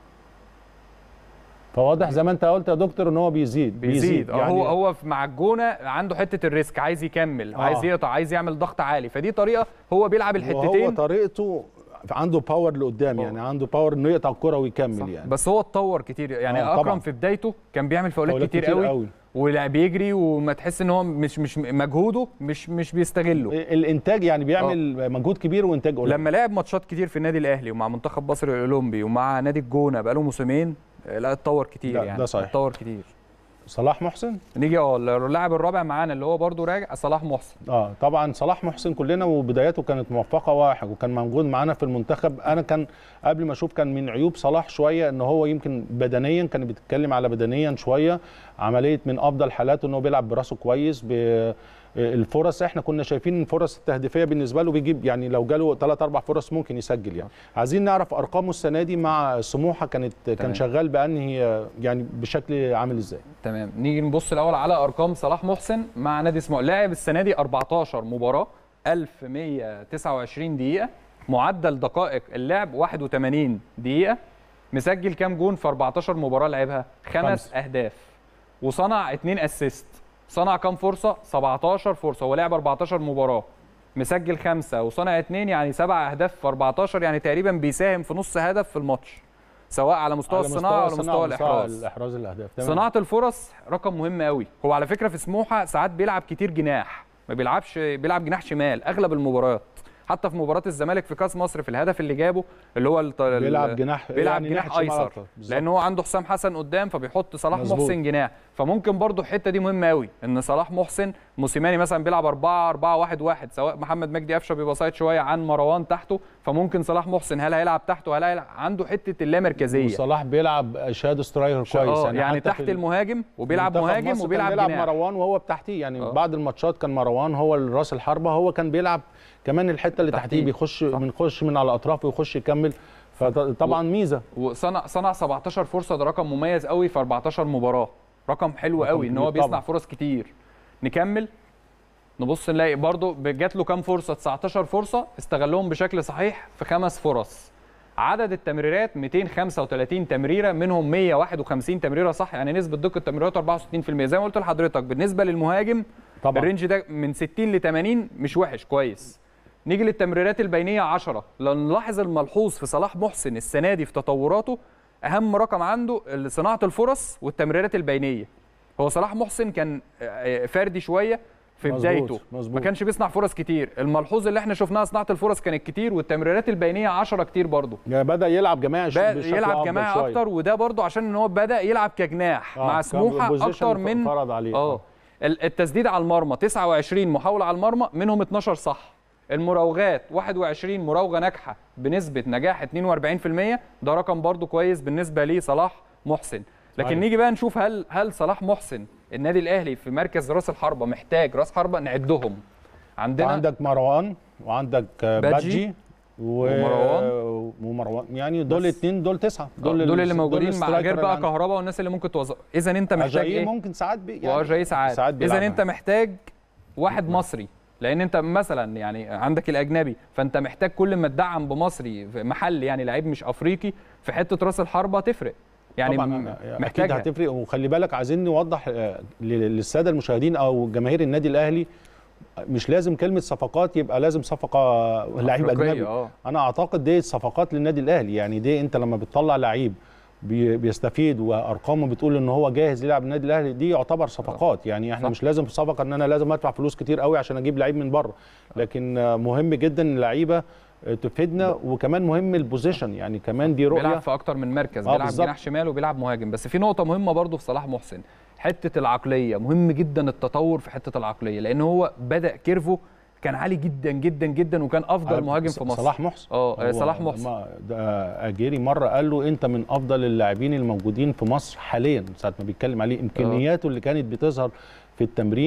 فواضح زي ما انت قلت يا دكتور ان هو بيزيد بيزيد اه هو هو في- مع الجونه عنده حته الريسك عايز يكمل آه. عايز يقطع عايز يعمل ضغط عالي فدي طريقه هو بيلعب وهو الحتتين طريقته عنده باور لقدام آه. يعني عنده باور انه يقطع الكره ويكمل صح. يعني بس هو اتطور كتير يعني آه، اكرم طبعاً. في بدايته كان بيعمل فاولات فاولات كتير, كتير قوي, قوي. ولا بيجري وما تحس ان هو مش مش مجهوده مش مش بيستغله الانتاج يعني بيعمل مجهود كبير وانتاج قليل لما لعب ماتشات كتير في النادي الاهلي ومع منتخب مصر الاولمبي ومع نادي الجونه بقاله موسمين آه، لا اتطور كتير ده- يعني ده صحيح. اتطور كتير صلاح محسن نيجي اه اللاعب الرابع معانا اللي هو برضو راجع صلاح محسن اه طبعا صلاح محسن كلنا وبداياته كانت موفقه واحد وكان موجود معانا في المنتخب انا كان قبل ما اشوف كان من عيوب صلاح شويه ان هو يمكن بدنيا كان بيتكلم على بدنيا شويه عمليه من افضل حالاته ان هو بيلعب براسه كويس ب الفرص احنا كنا شايفين الفرص التهديفيه بالنسبه له بيجيب يعني لو جاله ثلاث اربع فرص ممكن يسجل يعني عايزين نعرف ارقامه السنه دي مع سموحه كانت تمام. كان شغال بانهي يعني بشكل عامل ازاي تمام نيجي نبص الاول على ارقام صلاح محسن مع نادي سموحه لاعب السنه دي 14 مباراه 1129 دقيقه معدل دقائق اللعب 81 دقيقه مسجل كام جون في 14 مباراه لعبها خمس خمسة. اهداف وصنع 2 اسيست صنع كام فرصه 17 فرصه هو لعب 14 مباراه مسجل خمسة وصنع اتنين يعني سبع أهداف في 14 يعني تقريبا بيساهم في نص هدف في الماتش سواء على مستوى على الصناعة وعلى مستوى الإحراز الاحراز الاهداف تمام. صناعه الفرص رقم مهم قوي هو على فكره في سموحه ساعات بيلعب كتير جناح ما بيلعبش بيلعب جناح شمال اغلب المباريات حتى في مباراه الزمالك في كاس مصر في الهدف اللي جابه اللي هو الط- ال- بيلعب جناح بيلعب يعني جناح ناحية شمال ايسر أكتر. بالظبط. لان هو عنده حسام حسن قدام فبيحط صلاح مظبوط. محسن جناح فممكن برضو الحته دي مهمه قوي ان صلاح محسن موسيماني مثلا بيلعب 4 4 1 1 سواء محمد مجدي قفشه بيبقى سايد شويه عن مروان تحته فممكن صلاح محسن هل هيلعب تحته هل هيلعب عنده حته اللامركزيه وصلاح بيلعب شادو سترايكر شا- كويس آه، يعني, يعني حتى تحت في ال- المهاجم وبيلعب منتخب مهاجم مصر وبيلعب كان بيلعب جناح مروان وهو بتحتيه يعني آه. بعد الماتشات كان مروان هو راس الحربه هو كان بيلعب كمان الحته اللي تحتيه. تحتيه بيخش صح. بنخش من على الاطراف ويخش يكمل فطبعا ميزه وصنع صنع 17 فرصه ده رقم مميز قوي في 14 مباراه رقم حلو رقم قوي ان هو كبير بيصنع طبعاً. فرص كتير نكمل نبص نلاقي برضو جات له كام فرصه 19 فرصه استغلهم بشكل صحيح في خمس فرص عدد التمريرات 235 تمريره منهم 151 تمريره صح يعني نسبه دقه التمريرات 64% زي ما قلت لحضرتك بالنسبه للمهاجم طبعا الرينج ده من 60 ل 80 مش وحش كويس نيجي للتمريرات البينيه 10 لو نلاحظ الملحوظ في صلاح محسن السنه دي في تطوراته اهم رقم عنده صناعه الفرص والتمريرات البينيه هو صلاح محسن كان آه، فردي شويه في مظبوط، بدايته مظبوط. ما كانش بيصنع فرص كتير الملحوظ اللي احنا شفناها صناعه الفرص كانت كتير والتمريرات البينيه 10 كتير برضه يعني بدا يلعب جماعي ش- بقى بشكل يلعب أفضل جماعي شوية. اكتر وده برضه عشان ان هو بدا يلعب كجناح آه، مع كان سموحه البوزيشن اكتر من فرض عليه. اه ال- التسديد على المرمى 29 محاوله على المرمى منهم 12 صح المراوغات 21 مراوغه ناجحه بنسبه نجاح 42% ده رقم برضه كويس بالنسبه لصلاح محسن لكن أيوة. نيجي بقى نشوف هل هل صلاح محسن النادي الاهلي في مركز راس الحربه محتاج راس حربه نعدهم عندنا عندك مروان وعندك آه، بادجي بادجي و... ومروان. ومروان يعني دول بس. الاثنين دول تسعه دول, دول اللي موجودين مع السترايكر غير اللي بقى عندك. كهربا والناس اللي ممكن توظف اذا انت محتاج أجاييه ايه ممكن ساعات بي يعني وارجعي ساعات, ساعات اذا بيلعب انت محتاج واحد مصري لان انت مثلا يعني عندك الاجنبي فانت محتاج كل ما تدعم بمصري في محل يعني لعيب مش افريقي في حته راس الحربه تفرق يعني طبعا م- أنا- اكيد محتاجها هتفرق وخلي بالك عايزين نوضح آه، لل- للساده المشاهدين او جماهير النادي الاهلي مش لازم كلمه صفقات يبقى لازم صفقه لعيب أفريقية، اجنبي اه انا اعتقد دي صفقات للنادي الاهلي يعني دي انت لما بتطلع لعيب بي- بيستفيد وارقامه بتقول ان هو جاهز يلعب النادي الاهلي دي يعتبر صفقات يعني احنا صح. مش لازم صفقه ان انا لازم ادفع فلوس كتير قوي عشان اجيب لعيب من بره لكن آه، مهم جدا اللعيبه آه، تفيدنا وكمان مهم البوزيشن يعني كمان دي رؤيه بيلعب في اكتر من مركز آه، بيلعب بالظبط. جناح شمال وبيلعب مهاجم بس في نقطه مهمه برضو في صلاح محسن حته العقليه مهم جدا التطور في حته العقليه لان هو بدا كيرفو كان عالي جدا جدا جدا وكان افضل مهاجم في مصر صلاح محسن اه هو صلاح محسن ما- ده اجيري مره قال له انت من افضل اللاعبين الموجودين في مصر حاليا ساعه ما بيتكلم عليه امكانياته اللي كانت بتظهر في التمرين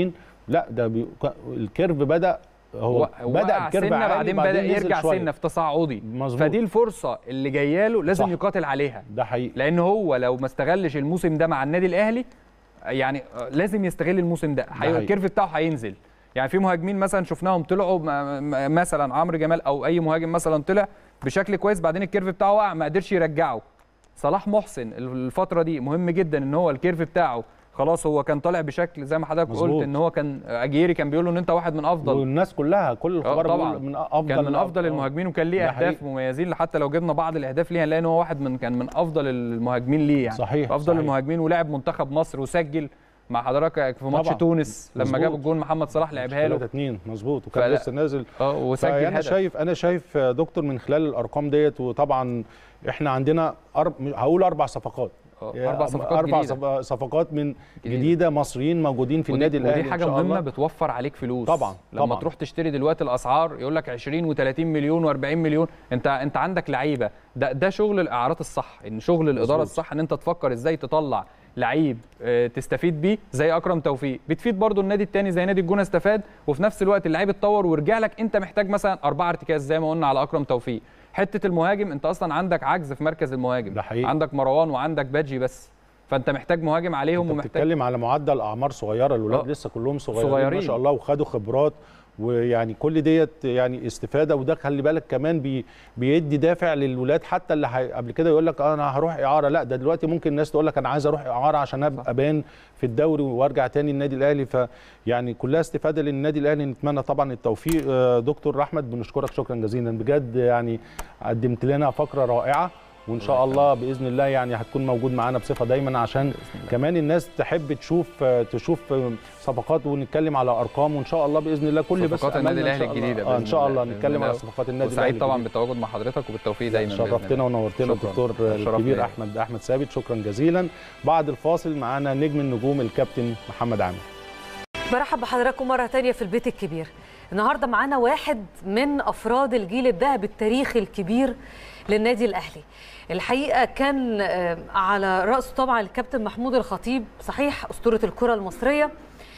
لا ده بي... الكيرف بدا هو بدا وقع الكيرف سنه عالي بعدين بدا نزل يرجع شوية. سنه في تصاعدي مظبوط. فدي الفرصه اللي جايه له لازم صح. يقاتل عليها ده حقيقي لان هو لو ما استغلش الموسم ده مع النادي الاهلي يعني لازم يستغل الموسم ده حقيقي. الكيرف بتاعه هينزل يعني في مهاجمين مثلا شفناهم طلعوا م- م- مثلا عمرو جمال او اي مهاجم مثلا طلع بشكل كويس بعدين الكيرف بتاعه وقع ما قدرش يرجعه صلاح محسن الفتره دي مهم جدا ان هو الكيرف بتاعه خلاص هو كان طالع بشكل زي ما حضرتك مظبوط. قلت ان هو كان اجيري كان بيقول له ان انت واحد من افضل والناس كلها كل الخبراء طبعاً. بيقولوا من افضل كان من افضل المهاجمين وكان ليه ده اهداف حقيقي. مميزين حتى لو جبنا بعض الاهداف ليه هنلاقي ان هو واحد من كان من افضل المهاجمين ليه يعني صحيح، افضل صحيح. المهاجمين ولعب منتخب مصر وسجل مع حضرتك في ماتش طبعاً. تونس لما مظبوط. جاب الجون محمد صلاح لعبها 3 له 2 مظبوط وكان فلا- لسه نازل اه وسجل فانا هدف شايف انا شايف يا دكتور من خلال الارقام ديت وطبعا احنا عندنا أرب... هقول اربع صفقات آه، اربع صفقات اربع جديدة. صف- صفقات من جديدة. جديدة, جديده مصريين موجودين في ودي- النادي الاهلي ودي إن حاجه شاء مهمه الله. بتوفر عليك فلوس طبعاً، لما طبعاً. تروح تشتري دلوقتي الاسعار يقول لك 20 و30 مليون و40 مليون انت انت عندك لعيبه ده ده شغل الاعارات الصح ان شغل الاداره مظبوط. الصح ان انت تفكر ازاي تطلع لعيب آه، تستفيد بيه زي اكرم توفيق بتفيد برضو النادي التاني زي نادي الجونه استفاد وفي نفس الوقت اللعيب اتطور ورجع لك انت محتاج مثلا اربعه ارتكاز زي ما قلنا على اكرم توفيق حته المهاجم انت اصلا عندك عجز في مركز المهاجم ده حقيقي. عندك مروان وعندك بادجي بس فانت محتاج مهاجم عليهم انت ومحتاج بتتكلم على معدل اعمار صغيره الولاد آه. لسه كلهم صغيرين, صغيرين. ما شاء الله وخدوا خبرات ويعني كل ديت يعني استفاده وده خلي بالك كمان بي بيدي دافع للولاد حتى اللي حي... قبل كده يقول لك انا هروح اعاره لا ده دلوقتي ممكن الناس تقول لك انا عايز اروح اعاره عشان ابقى بان في الدوري وارجع تاني النادي الاهلي فيعني كلها استفاده للنادي الاهلي نتمنى طبعا التوفيق آه، دكتور احمد بنشكرك شكرا جزيلا بجد يعني قدمت لنا فقره رائعه وان شاء الله باذن الله يعني هتكون موجود معانا بصفه دايما عشان كمان الناس تحب تشوف تشوف صفقات ونتكلم على ارقام وان شاء الله باذن الله كل بس صفقات النادي أملنا إن الاهلي شاء الله- الجديده اه ان بإذن شاء الله بإذن نتكلم على الله. صفقات النادي وسعيد الاهلي طبعا الجديدة. بالتواجد مع حضرتك وبالتوفيق دايما بإذن شرفتنا الله. ونورتنا شكراً. الدكتور شرف الكبير ليا. احمد احمد ثابت شكرا جزيلا بعد الفاصل معانا نجم النجوم الكابتن محمد عامر برحب بحضراتكم مرة تانية في البيت الكبير النهاردة معانا واحد من أفراد الجيل الذهبي التاريخي الكبير للنادي الأهلي الحقيقة كان آه، على رأسه طبعا الكابتن محمود الخطيب صحيح أسطورة الكرة المصرية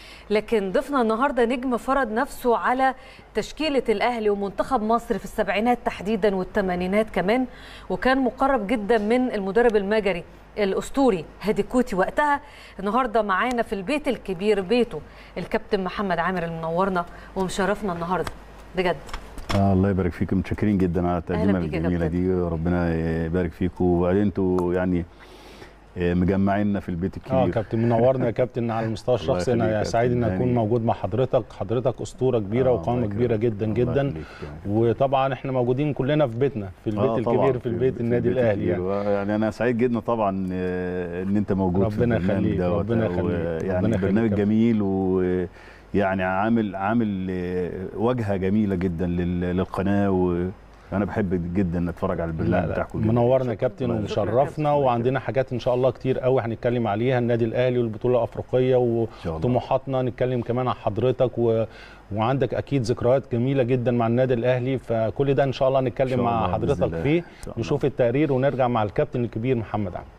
لكن ضيفنا النهارده نجم فرض نفسه على تشكيله الاهلي ومنتخب مصر في السبعينات تحديدا والثمانينات كمان وكان مقرب جدا من المدرب المجري الاسطوري هادي كوتي وقتها النهارده معانا في البيت الكبير بيته الكابتن محمد عامر اللي منورنا ومشرفنا النهارده بجد آه الله يبارك فيك متشكرين جدا على التقديمه بيك يا الجميله كابتن. دي ربنا يبارك فيكم وبعدين انتوا يعني آه، مجمعيننا في البيت اه الكبير كابتن منورنا يا كابتن على المستوى الله الشخصي يخليك انا يا سعيد ان كابتن اكون هاني. موجود مع حضرتك حضرتك اسطوره كبيره آه، وقامه الله كبيره يكرمك. جدا الله جدا يخليك يعني. وطبعا احنا موجودين كلنا في بيتنا في البيت آه، طبعاً، الكبير في البيت النادي البيت الاهلي الكبير. يعني يعني انا سعيد جدا طبعا آه، ان انت موجود في ربنا البرنامج يخليك، دوت. ربنا يخليك، يعني ربنا يخليك برنامج يا كابتن. جميل ويعني عامل عامل آه، واجهه جميله جدا لل- للقناه وانا بحب جدا اتفرج على البرنامج لا لا بتاعكم جداً. منورنا يا كابتن الله يخليك. ومشرفنا وعندنا حاجات ان شاء الله كتير قوي هنتكلم عليها النادي الاهلي والبطوله الافريقيه شاء الله. وطموحاتنا نتكلم كمان عن حضرتك و... وعندك اكيد ذكريات جميله جدا مع النادي الاهلي فكل ده ان شاء الله إن نتكلم شاء مع الله بإذن حضرتك الله. فيه إن شاء الله. نشوف التقرير ونرجع مع الكابتن الكبير محمد عامر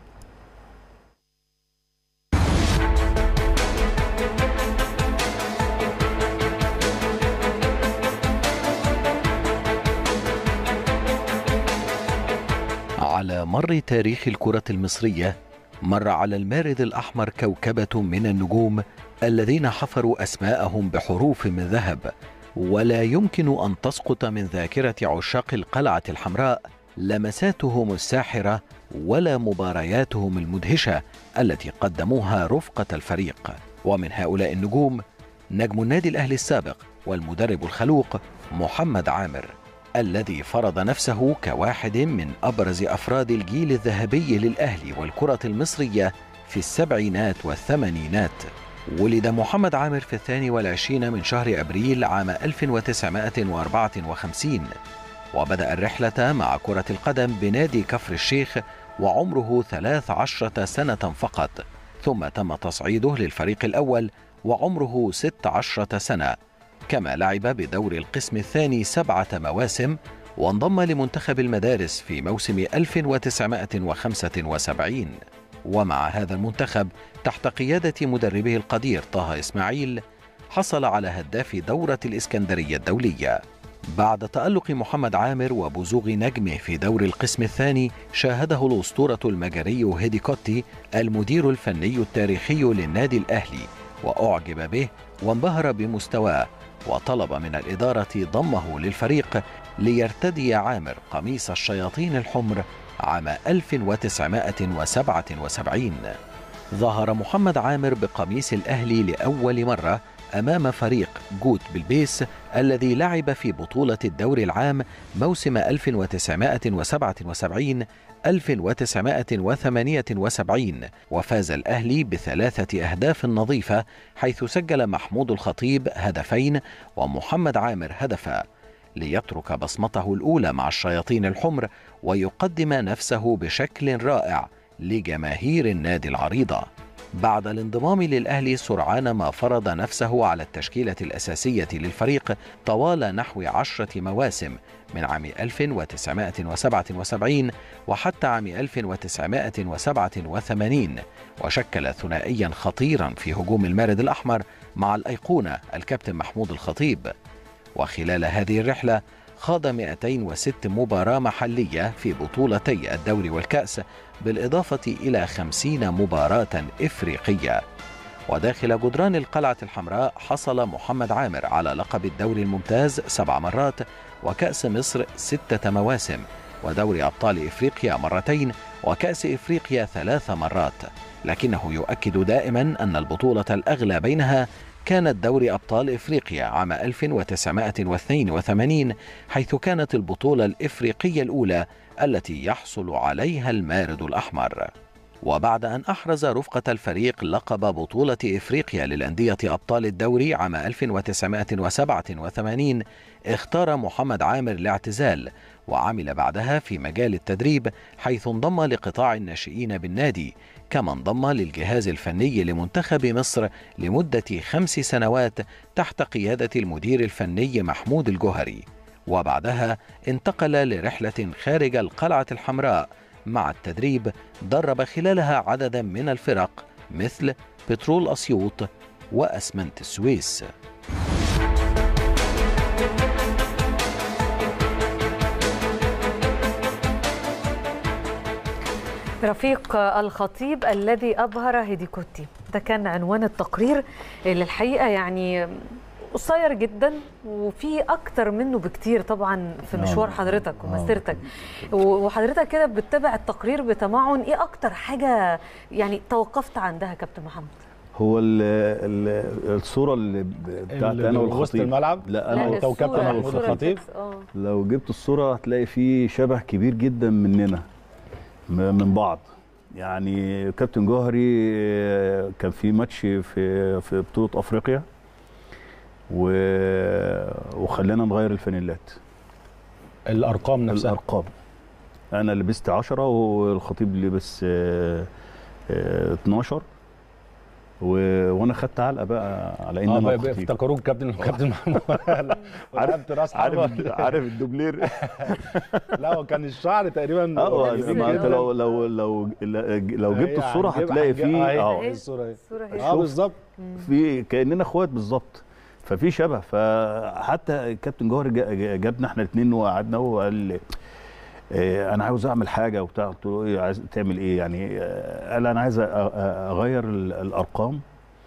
على مر تاريخ الكرة المصرية مر على المارد الأحمر كوكبة من النجوم الذين حفروا أسماءهم بحروف من ذهب ولا يمكن أن تسقط من ذاكرة عشاق القلعة الحمراء لمساتهم الساحرة ولا مبارياتهم المدهشة التي قدموها رفقة الفريق ومن هؤلاء النجوم نجم النادي الأهلي السابق والمدرب الخلوق محمد عامر الذي فرض نفسه كواحد من ابرز افراد الجيل الذهبي للاهلي والكره المصريه في السبعينات والثمانينات. ولد محمد عامر في الثاني والعشرين من شهر ابريل عام 1954 وبدأ الرحلة مع كرة القدم بنادي كفر الشيخ وعمره 13 سنة فقط ثم تم تصعيده للفريق الأول وعمره 16 سنة كما لعب بدور القسم الثاني سبعة مواسم وانضم لمنتخب المدارس في موسم 1975 ومع هذا المنتخب تحت قيادة مدربه القدير طه إسماعيل حصل على هداف دورة الإسكندرية الدولية بعد تألق محمد عامر وبزوغ نجمه في دور القسم الثاني شاهده الأسطورة المجري هيدي كوتي المدير الفني التاريخي للنادي الأهلي وأعجب به وانبهر بمستواه وطلب من الإدارة ضمه للفريق ليرتدي عامر قميص الشياطين الحمر عام 1977 ظهر محمد عامر بقميص الأهلي لأول مرة أمام فريق جوت بالبيس الذي لعب في بطولة الدوري العام موسم 1977 1978 وفاز الأهلي بثلاثة أهداف نظيفة حيث سجل محمود الخطيب هدفين ومحمد عامر هدفا ليترك بصمته الأولى مع الشياطين الحمر ويقدم نفسه بشكل رائع لجماهير النادي العريضة بعد الانضمام للأهلي سرعان ما فرض نفسه على التشكيلة الأساسية للفريق طوال نحو عشرة مواسم من عام 1977 وحتى عام 1987 وشكل ثنائيا خطيرا في هجوم المارد الأحمر مع الأيقونة الكابتن محمود الخطيب وخلال هذه الرحلة خاض 206 مباراة محلية في بطولتي الدوري والكأس بالإضافة إلى 50 مباراة إفريقية وداخل جدران القلعة الحمراء حصل محمد عامر على لقب الدوري الممتاز سبع مرات وكأس مصر ستة مواسم ودوري أبطال إفريقيا مرتين وكأس إفريقيا ثلاث مرات لكنه يؤكد دائما أن البطولة الأغلى بينها كانت دوري أبطال إفريقيا عام 1982 حيث كانت البطولة الإفريقية الأولى التي يحصل عليها المارد الأحمر وبعد أن أحرز رفقة الفريق لقب بطولة إفريقيا للأندية أبطال الدوري عام 1987 اختار محمد عامر الاعتزال وعمل بعدها في مجال التدريب حيث انضم لقطاع الناشئين بالنادي كما انضم للجهاز الفني لمنتخب مصر لمدة خمس سنوات تحت قيادة المدير الفني محمود الجوهري وبعدها انتقل لرحلة خارج القلعة الحمراء مع التدريب درب خلالها عددا من الفرق مثل بترول أسيوط وأسمنت السويس رفيق الخطيب الذي أبهر هيديكوتي ده كان عنوان التقرير اللي الحقيقة يعني قصير جدا وفي اكتر منه بكتير طبعا في مشوار حضرتك ومسيرتك وحضرتك كده بتتابع التقرير بتمعن ايه اكتر حاجه يعني توقفت عندها كابتن محمد هو ال ال الصوره اللي بتاعت انا وسط والخطيب الملعب لا انا انت وكابتن أنا محمود والخطيب. الخطيب اه لو جبت الصوره هتلاقي في شبه كبير جدا مننا م- من بعض يعني كابتن جوهري آه، كان في ماتش في في بطوله افريقيا و... وخلانا نغير الفانيلات الارقام نفسها الارقام انا لبست 10 والخطيب لبس آه، آه، 12 و... وانا خدت علقه بقى على ان اه انا بقى- الخطيب افتكروك كابتن كابتن محمود عرفت راس عارف حربة. عارف الدوبلير لا هو كان الشعر تقريبا اه كبير ما انت جداً. لو لو لو لو جبت هي الصوره هنجيب- هتلاقي هنجيب- فيه آه، اه هي الصوره اهي الصوره هي اه بالظبط في كاننا اخوات بالظبط ففي شبه فحتى كابتن جوهر جا- جا- جابنا احنا الاثنين وقعدنا وقال لي آه، انا عاوز اعمل حاجه وبتاع قلت له ايه عايز تعمل ايه يعني آه، قال انا عايز أ- أ- اغير ال- الارقام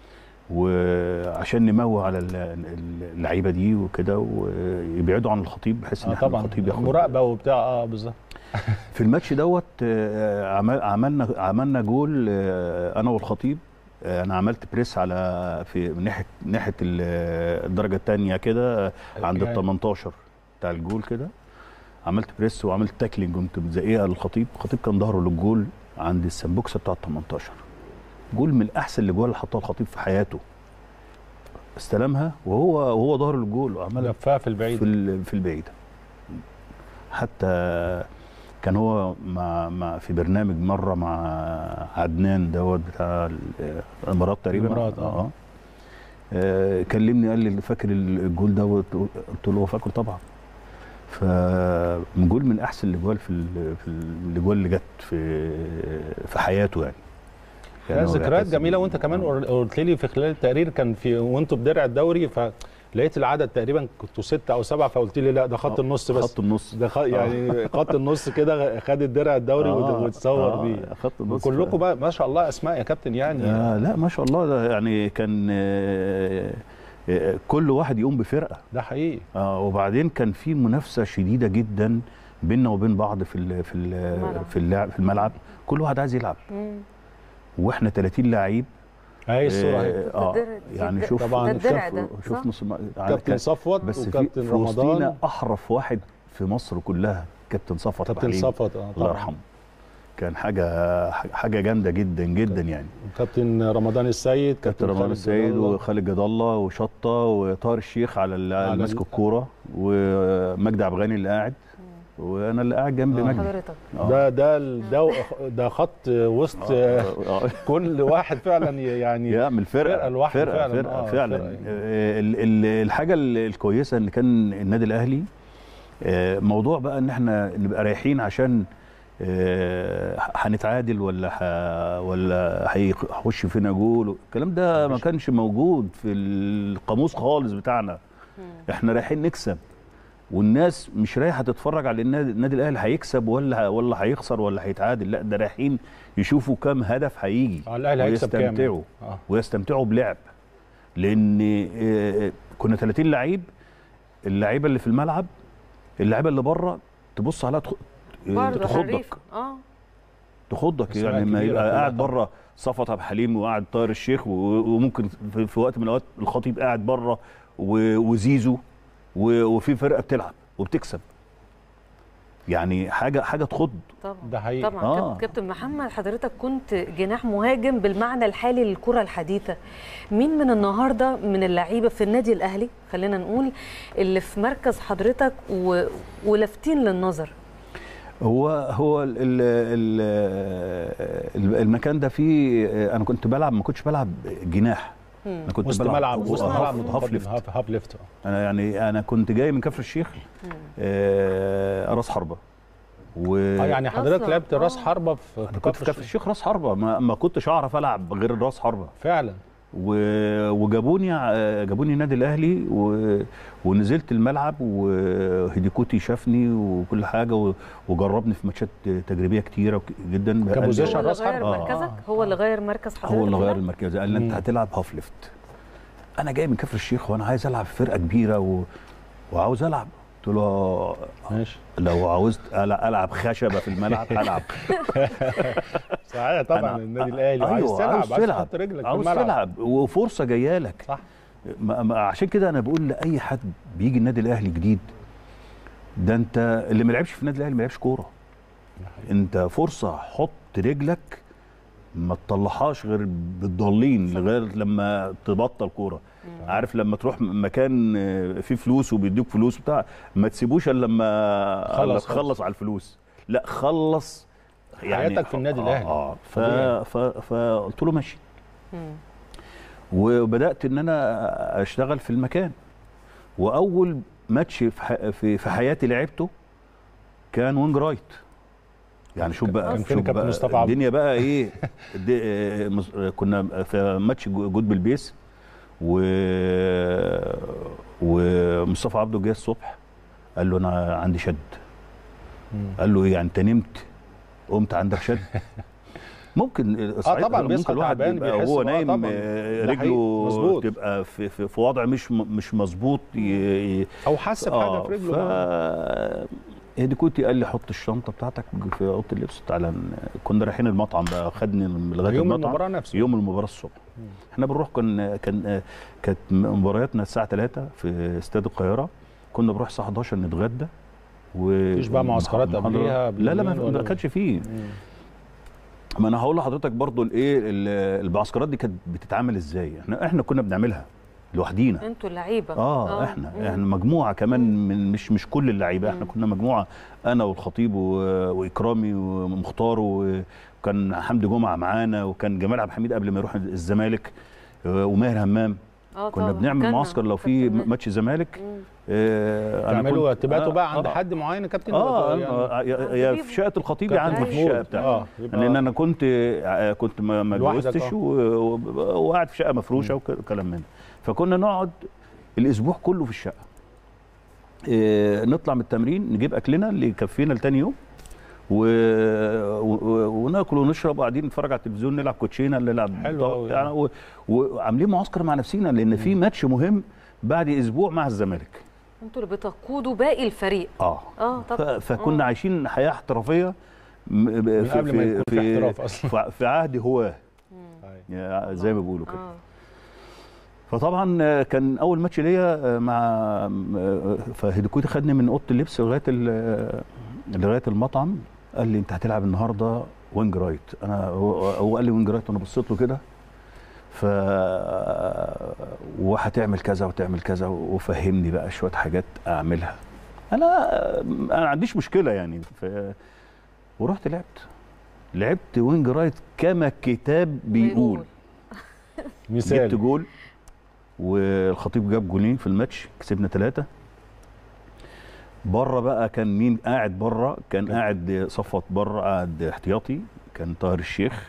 وعشان نموه على ال- ال- اللعيبه دي وكده ويبعدوا عن الخطيب بحيث ان آه احنا طبعا الخطيب ياخد مراقبه وبتاع اه بالظبط في الماتش دوت آه، عمل- عملنا عملنا جول آه، انا والخطيب آه، انا عملت بريس على في من ناحيه ناحيه ال- الدرجه الثانيه كده آه، عند ال يعني. 18 بتاع الجول كده عملت بريس وعملت تاكلينج قمت مزقيها للخطيب الخطيب كان ظهره للجول عند السمبوكسه بتاع ال 18 جول من احسن الاجوال اللي حطها الخطيب في حياته استلمها وهو وهو ظهره للجول وعملها لفها في البعيد في ال- في البعيده حتى كان هو مع, مع في برنامج مره مع عدنان دوت بتاع ال- الامارات تقريبا الإمارات، آه. آه، كلمني قال لي فاكر الجول دوت قلت له هو فاكره طبعا فجول من احسن الاجوال في ال- في الاجوال اللي جت في في حياته يعني لا هو ذكريات بيعتز جميله بيه. وانت كمان آه. قر- قلت لي في خلال التقرير كان في وانتوا بدرع الدوري فلقيت العدد تقريبا كنتوا ستة او سبعة فقلت لي لا ده خط النص بس خط النص ده خ... يعني خط النص كده خد الدرع الدوري آه، وت- وتصور آه، بيه خط النص كلكم بقى ما شاء الله اسماء يا كابتن يعني آه لا ما شاء الله ده يعني كان آه، آه، كل واحد يقوم بفرقه ده حقيقي آه وبعدين كان في منافسه شديده جدا بيننا وبين بعض في ال في ال الملعب. في اللعب في الملعب كل واحد عايز يلعب مم. واحنا 30 لعيب اهي الصوره اهي آه, اه الدرع دي- يعني ده- شوف طبعاً ده الدرع شوف, ده، شوف صح؟ نص ما- كابتن كان- صفوت بس في, وكابتن في وسطينا رمضان احرف واحد في مصر كلها كابتن صفوت كابتن حليم. صفوت اه الله طبعاً. يرحمه كان حاجه حاجه جامده جدا جدا يعني كابتن رمضان السيد كابتن رمضان خالد السيد جلال الله. وخالد جد الله وشطه وطاهر الشيخ على ال- على ماسك ال- الكوره ومجدي عبد الغني اللي قاعد وانا اللي قاعد جنب آه. مجدي حضرتك آه. ده ده ال- ده ده خط وسط آه، آه. كل واحد فعلا يعني يعمل فرقه فرقة لوحده فرقه فعلاً. فرقه آه، فعلا فرقة يعني. آه، ال- ال- الحاجه ال- الكويسه ان كان النادي الاهلي آه، موضوع بقى ان احنا نبقى رايحين عشان آه، هنتعادل ولا ح- ولا هيخش فينا جول الكلام ده ما كانش موجود في القاموس خالص بتاعنا احنا رايحين نكسب والناس مش رايحه تتفرج على النادي النادي الاهلي هيكسب ولا ولا هيخسر ولا هيتعادل لا ده رايحين يشوفوا كام هدف هيجي آه، الاهلي هيكسب كام ويستمتعوا آه. ويستمتعوا بلعب لان آه، كنا 30 لعيب اللعيبه اللي في الملعب اللعيبه اللي بره تبص عليها تخ- برضه تخضك حريف اه تخضك أسماء يعني ما كبيرة يبقى كلها قاعد طبعاً. بره صفوت عبد الحليم وقاعد طاهر الشيخ و- وممكن في في وقت من الاوقات الخطيب قاعد بره و- وزيزو و- وفي فرقه بتلعب وبتكسب يعني حاجه حاجه تخض طبعا ده حقيقي. طبعا آه. كاب- كابتن محمد حضرتك كنت جناح مهاجم بالمعنى الحالي للكره الحديثه مين من النهارده من اللعيبه في النادي الاهلي خلينا نقول اللي في مركز حضرتك و... ولافتين للنظر هو هو ال ال ال المكان ده فيه انا كنت بلعب ما كنتش بلعب جناح مم. انا كنت وسط بلعب ملعب وسط هاف- ملعب هاف ليفت هاف, هاف ليفت آه. انا يعني انا كنت جاي من كفر الشيخ آه راس حربه و اه يعني حضرتك أصلاً، لعبت راس آه. حربه في انا كنت في كفر الشيخ راس حربه ما, ما كنتش اعرف العب غير راس حربه فعلا و- وجابوني ع- جابوني النادي الاهلي و... ونزلت الملعب وهيديكوتي شافني وكل حاجه و... وجربني في ماتشات تجريبيه كتيره وك- جدا قال لي- كبوزيشن هو اللي راس غير حربة. آه. مركزك هو اللي غير مركز حضرتك هو اللي غير هنا؟ المركز قال لي انت مم. هتلعب هاف ليفت انا جاي من كفر الشيخ وانا عايز العب في فرقه كبيره و... وعاوز العب قلت له ماشي لو عاوزت ألع- العب خشبه في الملعب هلعب صحيح طبعا أنا- النادي الاهلي أيوة، عايز تلعب عاوز عايز تلعب تحط رجلك في عاوز الملعب تلعب وفرصه جايه لك صح ما ما عشان كده انا بقول لاي حد بيجي النادي الاهلي جديد ده انت اللي ما لعبش في النادي الاهلي ما لعبش كوره انت فرصه حط رجلك ما تطلعهاش غير بالضالين لغايه لما تبطل كوره عارف لما تروح مكان آه، فيه فلوس وبيديك فلوس بتاع ما تسيبوش الا لما خلص، خلص, خلص. خلص على الفلوس لا خلص حياتك في النادي آه، الأهلي. اه ف... طبيعي. ف... فقلت له ماشي مم. وبدات ان انا اشتغل في المكان واول ماتش في ح- في, في حياتي لعبته كان وينج رايت يعني شوف بقى كان فين شوف كابتن بقى مصطفى عبده؟ الدنيا بقى ايه الد- آه، مص- آه، كنا في ماتش جو- جود بالبيس و ومصطفى عبده جه الصبح قال له انا عندي شد قال له ايه يعني انت نمت قمت عندك شد ممكن صحيح طبعاً ممكن بيصحى الواحد تعبان يبقى بيحس وهو بقى نايم طبعاً. آه، ده حقيقي، رجله مظبوط. تبقى في, في, في وضع مش م- مش مظبوط ي- ي- او حس بحاجه اه في ف رجله هيديكوتي قال لي حط الشنطه بتاعتك في اوضه اللبس تعالى ن- كنا رايحين المطعم بقى خدني لغايه يوم المطعم المباراه نفسه يوم المباراه الصبح احنا بنروح كان كان كانت مبارياتنا الساعه 3 في استاد القاهره كنا بنروح الساعه 11 نتغدى و مفيش بقى معسكرات محاضرة- قبليها لا لا ما, بيومين ما ولا- كانش فيه مم. ما انا هقول لحضرتك برضو الايه ال- المعسكرات دي كانت بتتعمل ازاي احنا احنا كنا بنعملها لوحدينا انتوا اللعيبه اه, احنا مم. احنا مجموعه كمان من مش مش كل اللعيبه احنا مم. كنا مجموعه انا والخطيب و- واكرامي ومختار وكان حمدي جمعه معانا وكان جمال عبد الحميد قبل ما يروح الزمالك آه، وماهر همام اه كنا طبعا. بنعمل كنا. معسكر لو في كابتن ماتش زمالك مم. آه، أنا تعملوا كنت- تباتوا آه، بقى عند آه، حد معين يا كابتن اه ولا يعني آه، يا- يا في شقه الخطيب يا كابتن عندي في محمود. الشقه بتاعتي اه يبقى لان انا كنت آه، كنت ما ما لوحدك، اتجوزتش آه. و- و- وقاعد في شقه مفروشه وك- وكلام من ده. فكنا نقعد الاسبوع كله في الشقه آه، نطلع من التمرين نجيب اكلنا اللي يكفينا لتاني يوم و... و... وناكل ونشرب وقاعدين نتفرج على التلفزيون نلعب كوتشينه نلعب حلو طاولة، أوي. يعني و... وعاملين معسكر مع نفسينا لان في ماتش مهم بعد اسبوع مع الزمالك انتوا اللي بتقودوا باقي الفريق اه اه ف... طبعا فكنا آه. عايشين حياه احترافيه م- ب- في قبل ما يكون في احتراف أصلاً. في- في عهد هواه أيوة. يا- زي ما بيقولوا كده اه فطبعا آه، كان اول ماتش ليا آه، مع آه، فهيديكوتي خدني من اوضه اللبس لغايه ال- لغايه المطعم قال لي انت هتلعب النهارده وينج رايت انا هو هو قال لي وينج رايت وانا بصيت له كده ف وهتعمل كذا وتعمل كذا وفهمني بقى شويه حاجات اعملها انا انا ما عنديش مشكله يعني ف... ورحت لعبت لعبت وينج رايت كما الكتاب بيقول جبت مثال جول والخطيب جاب جولين في الماتش كسبنا ثلاثة بره بقى كان مين قاعد بره كان قاعد صفوت بره قاعد احتياطي كان طاهر الشيخ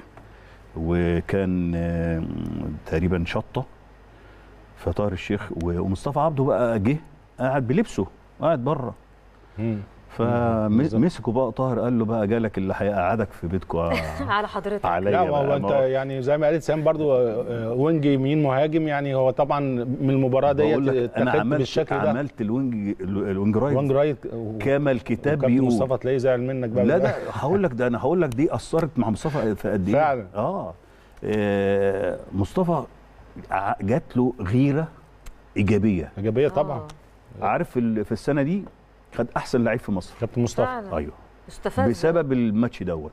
وكان آه، تقريبا شطه فطاهر الشيخ و- ومصطفى عبده بقى جه قاعد بلبسه قاعد بره مم. بالظبط. فمسكوا بقى طاهر قال له بقى جالك اللي هيقعدك في بيتكم على حضرتك عليا لا ما بقى، هو ما انت هو- يعني زي ما قالت سام برضو آه، آه، وينج يمين مهاجم يعني هو طبعا من المباراه بقول ديت لك انا اتخذت عملت بالشكل ده عملت الوينج الوينج رايت وينج رايت و- كما الكتاب وكابتن بيقول مصطفى تلاقيه زعل منك بقى لا ده هقول لك ده انا هقول لك دي اثرت مع مصطفى في قد ايه فعلا. اه آه، مصطفى ع- جات له غيره ايجابيه ايجابيه طبعا آه. عارف في ال- في السنه دي خد احسن لعيب في مصر كابتن مصطفى فعلا ايوه استفاد بسبب الماتش دوت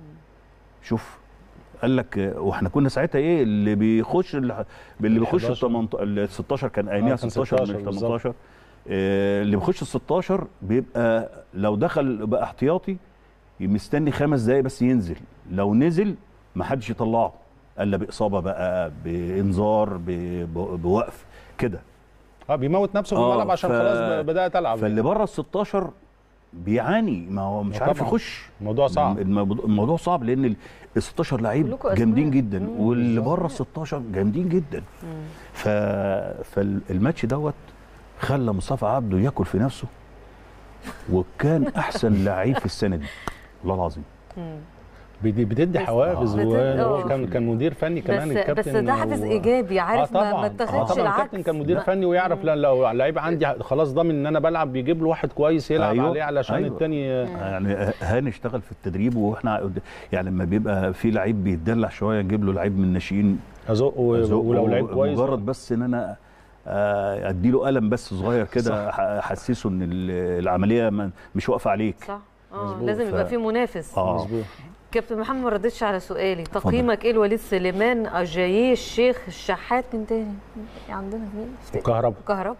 شوف قال لك آه، واحنا كنا ساعتها ايه اللي بيخش اللي اللي بيخش ال 11. 18 ال 16 كان اياميها آه، كان 16 16 مش بالظبط. 18 آه، اللي بيخش ال 16 بيبقى لو دخل بقى احتياطي مستني خمس دقايق بس ينزل لو نزل ما حدش يطلعه الا باصابه بقى بانذار ب- ب- بوقف كده اه بيموت نفسه في آه، الملعب عشان ف- خلاص ب- بدات العب فاللي بره ال 16 بيعاني ما هو مش آه، عارف طبعاً. يخش الموضوع صعب الموضوع الموضوع صعب لان ال 16 لعيب كلكوا أسماء. جامدين جدا مم. واللي بره ال 16 جامدين جدا مم. ف... فالماتش دوت خلى مصطفى عبده ياكل في نفسه وكان احسن لعيب في السنه دي والله العظيم مم. بت- بتدي بس- حوافز بتد- وهو آه. كان كان مدير فني كمان بس الكابتن بس ده حافز و- ايجابي عارف آه ما, ما طبعاً. اتخذش آه طبعا العكس الكابتن كان مدير ما- فني ويعرف لا لو لعيب عندي خلاص ضامن ان انا بلعب بيجيب له واحد كويس يلعب أيوة، عليه علشان أيوة. التاني يعني هاني اشتغل في التدريب واحنا قد- يعني لما بيبقى في لعيب بيتدلع شويه نجيب له لعيب من الناشئين ازق و- أزقه ولو لعيب كويس مجرد بس ان انا آه، اديله قلم بس صغير كده ح- احسسه ان ال- العمليه ما- مش واقفه عليك صح اه مظبوط. لازم ف- يبقى في منافس اه مظبوط كابتن محمد ما ردتش على سؤالي تقييمك ايه لوليد سليمان اجاييه الشيخ الشحات من تاني عندنا مين وكهرباء كهرباء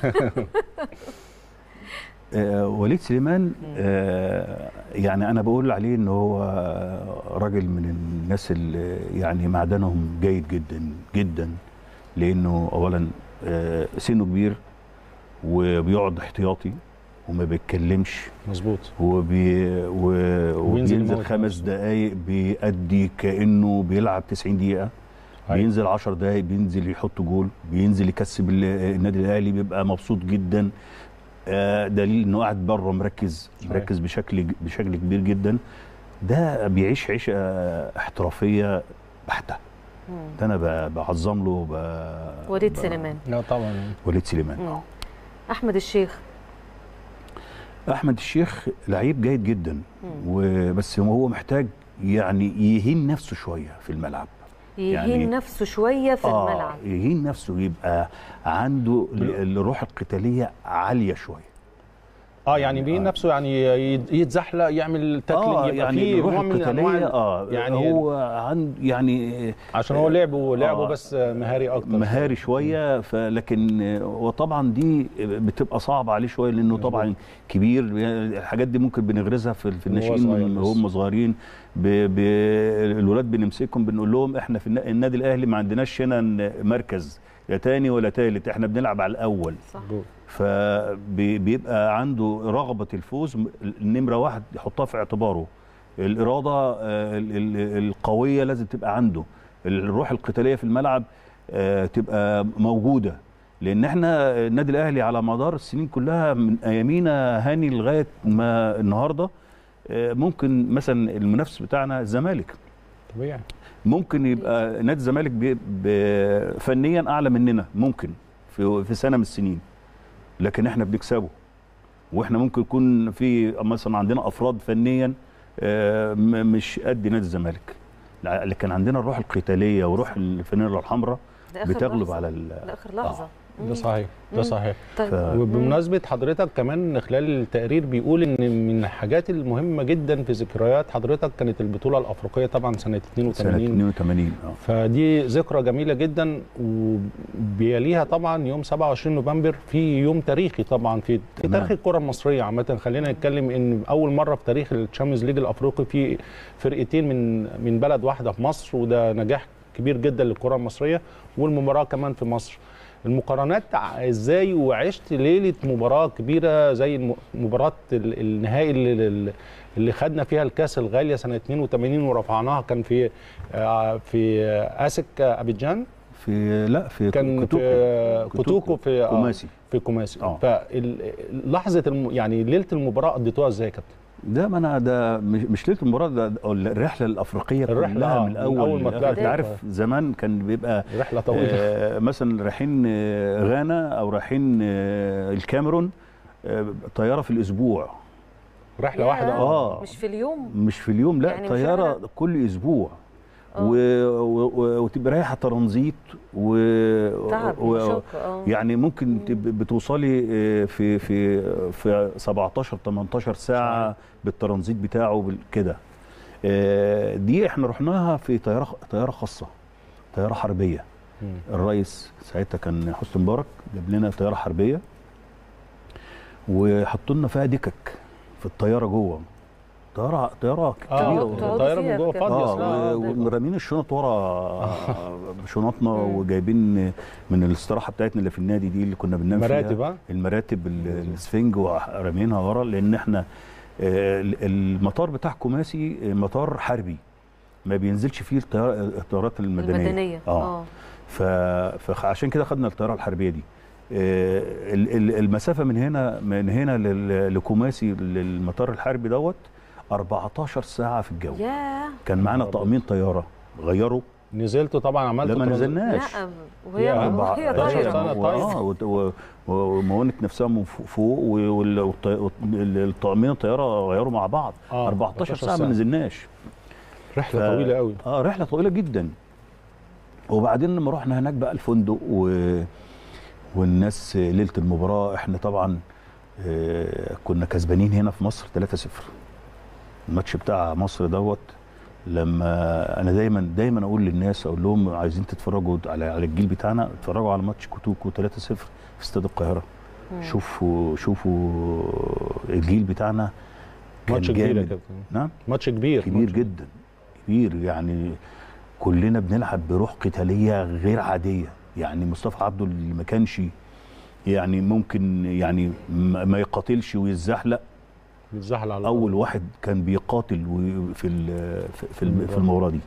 آه، وليد سليمان آه، يعني انا بقول عليه ان هو راجل من الناس اللي يعني معدنهم جيد جدا جدا لانه اولا آه، سنه كبير وبيقعد احتياطي وما بيتكلمش مظبوط وبي و... وبينزل وبينزل يموت خمس نفسه. دقايق بيأدي كأنه بيلعب 90 دقيقة أيوة. بينزل 10 دقايق بينزل يحط جول بينزل يكسب ال- النادي الأهلي بيبقى مبسوط جدا آه، دليل انه قاعد بره مركز صحيح. مركز بشكل بشكل كبير جدا ده بيعيش عيشه احترافيه بحته ده انا ب- بعظم له ب... وليد ب- سليمان لا طبعا وليد سليمان مم. احمد الشيخ احمد الشيخ لعيب جيد جدا مم. وبس هو محتاج يعني يهين نفسه شويه في الملعب يهين يعني- نفسه شويه في الملعب يهين نفسه يبقى عنده ال- الروح القتاليه عاليه شويه اه يعني بيه آه. نفسه يعني يت- يتزحلق يعمل تاكلينج اه يبقى يعني فيه الروح نوع من انواع القتاليه ال- اه يعني يعني هو عند يعني عشان هو لعبه لعبه آه. بس مهاري اكتر مهاري شويه فلكن وطبعا دي بتبقى صعبه عليه شويه لانه طبعا كبير الحاجات دي ممكن بنغرزها في في وهو الناشئين صغير من لسه. هم صغيرين ب... ب... الولاد بنمسكهم بنقول لهم احنا في النا- النادي الاهلي ما عندناش هنا مركز يا تاني ولا تالت احنا بنلعب على الاول صح فبيبقى عنده رغبه الفوز م- النمره واحد يحطها في اعتباره الاراده آه، ال- ال- القويه لازم تبقى عنده الروح القتاليه في الملعب آه، تبقى موجوده لان احنا النادي الاهلي على مدار السنين كلها من ايامينا هاني لغايه ما النهارده آه، ممكن مثلا المنافس بتاعنا الزمالك طبيعي ممكن يبقى نادي الزمالك بي- ب- فنيا اعلى مننا ممكن في في سنه من السنين لكن احنا بنكسبه واحنا ممكن يكون في مثلا عندنا افراد فنيا آه، م- مش قد نادي الزمالك لا، لكن عندنا الروح القتاليه وروح الفانيلا الحمراء ده آخر بتغلب لحظة. على ال- لاخر لحظه ده مم. صحيح مم. ده صحيح طيب ف- مم. وبمناسبة حضرتك كمان خلال التقرير بيقول ان من الحاجات المهمة جدا في ذكريات حضرتك كانت البطولة الأفريقية طبعا سنة سنه 82 82 اه فدي ذكرى جميلة جدا وبيليها طبعا يوم 27 نوفمبر في يوم تاريخي طبعا في في تمام. تاريخ الكرة المصرية عامة خلينا نتكلم ان أول مرة في تاريخ الشامبيونز ليج الأفريقي في فرقتين من من بلد واحدة في مصر وده نجاح كبير جدا للكرة المصرية والمباراة كمان في مصر المقارنات ع- ازاي وعشت ليله مباراه كبيره زي الم- مباراه ال- النهائي اللي, اللي خدنا فيها الكاس الغاليه سنه 82 ورفعناها كان في آه، في اسك ابيجان في لا في كان كوتوكو. في كوتوكو في آه، كوماسي في كوماسي آه. فلحظه الم... يعني ليله المباراه قضيتوها ازاي يا كابتن؟ ده ما انا ده مش مش ليله المباراه ده ده الرحله الافريقيه الرحلة، كلها آه، من من الاول أول ما للآخر. طلعت. انت عارف زمان كان بيبقى رحله طويله آه مثلا رايحين آه، غانا او رايحين آه الكاميرون آه طياره في الاسبوع رحله ياه، واحده آه. مش في اليوم مش في اليوم لا يعني يعني مش طياره رحلة- كل اسبوع آه. و... و... و... وتبقى رايحه ترانزيت و... تعب و... وشق اه يعني ممكن تب- بتوصلي آه، في في في 17 18 ساعه صحيح. بالترانزيت بتاعه بال- كده آه، دي احنا رحناها في طياره طياره خاصه طياره حربيه مم. الرئيس ساعتها كان حسني مبارك جاب لنا طياره حربيه وحطوا لنا فيها دكك في الطياره جوه طياره طياره اه كبيره تقعدوا- تقعدوا الطياره فيها من جوه كده. فاضيه اه أصلاً. و- ورامين الشنط ورا شنطنا مم. وجايبين من الاستراحه بتاعتنا اللي في النادي دي اللي كنا بننام فيها مراتب ها المراتب ال- السفنج ورامينها ورا لان احنا آه، ال- المطار بتاع كوماسي آه، مطار حربي ما بينزلش فيه الطيار- الطيارات المدنيه المدنيه اه ف- فعشان كده خدنا الطياره الحربيه دي آه، ال- ال- المسافه من هنا من هنا لل- لكوماسي للمطار الحربي دوت 14 ساعه في الجو ياه كان معانا نهار طقمين طياره غيروا نزلتوا طبعا عملتوا لا ما ترانزيت. نزلناش لا وهي يا وهي 14 طايره سنة طايرة. اه وت- و- و- ومونت نفسها من فوق- فوق وال- والط- والطقمين الطياره غيروا مع بعض آه، 14 ساعه ما ساعة. نزلناش رحله ف- طويله قوي اه رحله طويله جدا وبعدين لما رحنا هناك بقى الفندق و... والناس ليله المباراه احنا طبعا آه كنا كسبانين هنا في مصر 3-0 الماتش بتاع مصر دوت لما انا دايما دايما اقول للناس اقول لهم عايزين تتفرجوا على على الجيل بتاعنا اتفرجوا على ماتش كوتوكو 3-0 في استاد القاهره مم. شوفوا شوفوا الجيل بتاعنا كان ماتش كبير يا جامد. كابتن نعم ماتش كبير كبير ماتش جدا كبير يعني كلنا بنلعب بروح قتاليه غير عاديه يعني مصطفى عبده اللي ما كانش يعني ممكن يعني ما ما يقاتلش ويتزحلق بيتزحل على اول واحد كان بيقاتل و- في ال- في- في الم- في المباراه دي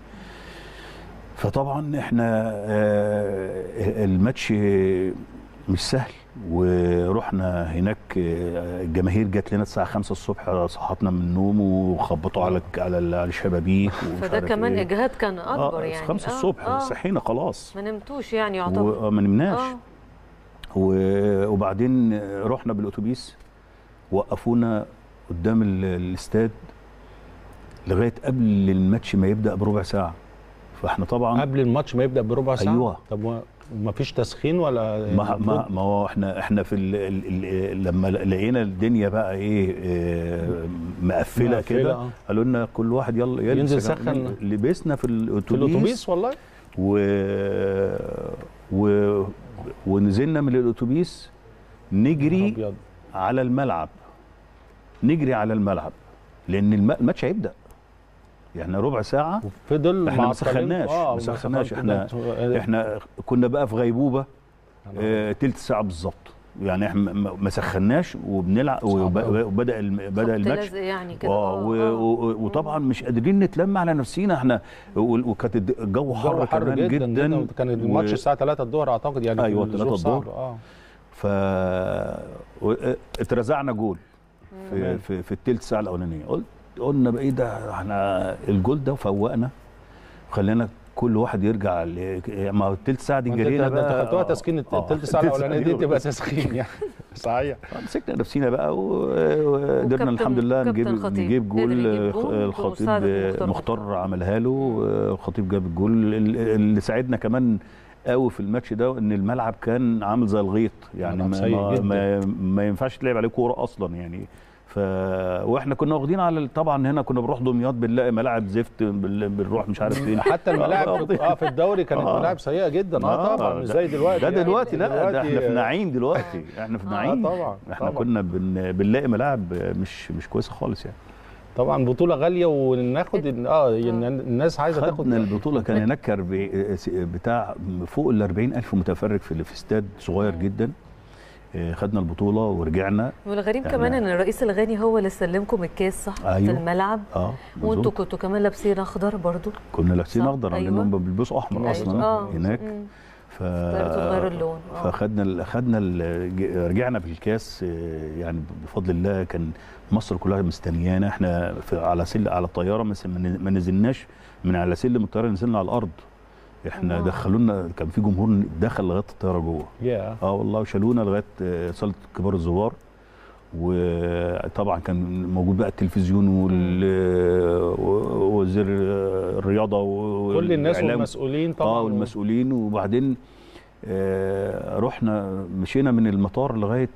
فطبعا احنا آه، الماتش مش سهل ورحنا هناك آه، الجماهير جت لنا الساعه 5 الصبح صحتنا من النوم وخبطوا على على ال- على الشبابيك ومش فده عارف كمان إيه. اجهاد كان اكبر آه يعني 5 آه، الصبح آه. صحينا خلاص ما نمتوش يعني يعتبر وما نمناش اه و- وبعدين رحنا بالاتوبيس وقفونا قدام ال- الاستاد لغايه قبل الماتش ما يبدا بربع ساعه فاحنا طبعا قبل الماتش ما يبدا بربع ساعه أيوة. طب ما فيش تسخين ولا ما ما ما هو احنا احنا في ال ال ال لما لقينا الدنيا بقى ايه آه، مقفله مقفلة، كده آه. قالوا لنا كل واحد يلا يلبس ينزل يا جماعة. سخن. لبسنا في في الاتوبيس الاتوبيس والله و... و... ونزلنا من الاتوبيس نجري أبيض. على الملعب نجري على الملعب لان الم- الماتش هيبدا يعني ربع ساعه وفضل احنا ما معطلين- سخناش آه، ما سخناش سخنتوا. احنا ده- احنا كنا بقى في غيبوبه آه، تلت ساعه بالظبط يعني احنا ما- ما ما سخناش وبنلعب وب- أوي. وبدا الم- بدا خبط الماتش لازق يعني كده اه و- و- وطبعا مش قادرين نتلم على نفسينا احنا و- وكانت الد- الجو حر, الجو حر كمان جدا, جدا, جدا كان الماتش و- الساعه 3 الظهر اعتقد يعني أيوة، كان 3 الظروف الظهر. صعبة، اه ف و- اترزعنا جول في تمام. في, في الثلث ساعه الاولانيه قلت قلنا بقى ايه ده احنا الجول ده فوقنا خلينا كل واحد يرجع ل... ما هو الثلث ساعه دي ما انت جرينا ده انت بقى خدتوها تسخين آه، الثلث ساعه التلت الاولانيه دي أيوة. تبقى تسخين يعني صحيح مسكنا نفسينا بقى و- وقدرنا وكابتن- الحمد لله كابتن نجيب خطيب نجيب قدر جول يجيب جول الخطيب بمساعدة مختار مختار مختار. عملها له الخطيب جاب الجول اللي ساعدنا كمان قوي في الماتش ده ان الملعب كان عامل زي الغيط يعني ملعب ما, سيء ما, جدا. ما, ما ينفعش تلعب عليه كوره اصلا يعني ف واحنا كنا واخدين على ال- طبعا هنا كنا بنروح دمياط بنلاقي ملاعب زفت بال- بنروح مش عارف فين حتى الملاعب في- اه في الدوري كانت آه. ملاعب سيئه جدا اه طبعا مش ده- زي دلوقتي ده يعني. دلوقتي لا ده احنا في دلوقتي- نعيم دلوقتي احنا في آه، نعيم طبعا، احنا طبعا. كنا بن... بنلاقي ملاعب مش مش كويسه خالص يعني طبعا بطوله غاليه وناخد ال- اه يعني الناس عايزه تاخد خدنا البطوله كان هناك كرب- بتاع فوق ال 40 الف متفرج في في استاد صغير جدا آه، خدنا البطوله ورجعنا والغريب يعني- كمان ان الرئيس الغاني هو اللي سلمكم الكاس صح في أيوه. الملعب اه وانتوا مظبوط. كنتوا كمان لابسين اخضر برضو كنا لابسين صح، اخضر أيوه. لانهم بيلبسوا احمر أيوه. اصلا اه هناك مم. ف اخترتوا تغيروا اللون آه. فخدنا ال- خدنا ال- ج- رجعنا بالكاس آه، يعني بفضل الله كان مصر كلها مستنيانا احنا في على سل على الطياره ما س- ما ن- ما نزلناش من على سلم الطياره نزلنا على الارض احنا الله. دخلونا كان في جمهور دخل لغايه الطياره جوه يا اه والله وشالونا لغايه آه، صاله كبار الزوار وطبعا كان موجود بقى التلفزيون وال- ووزير الرياضه كل الناس والإعلام. والمسؤولين طبعا اه والمسؤولين وبعدين آه رحنا مشينا من المطار لغايه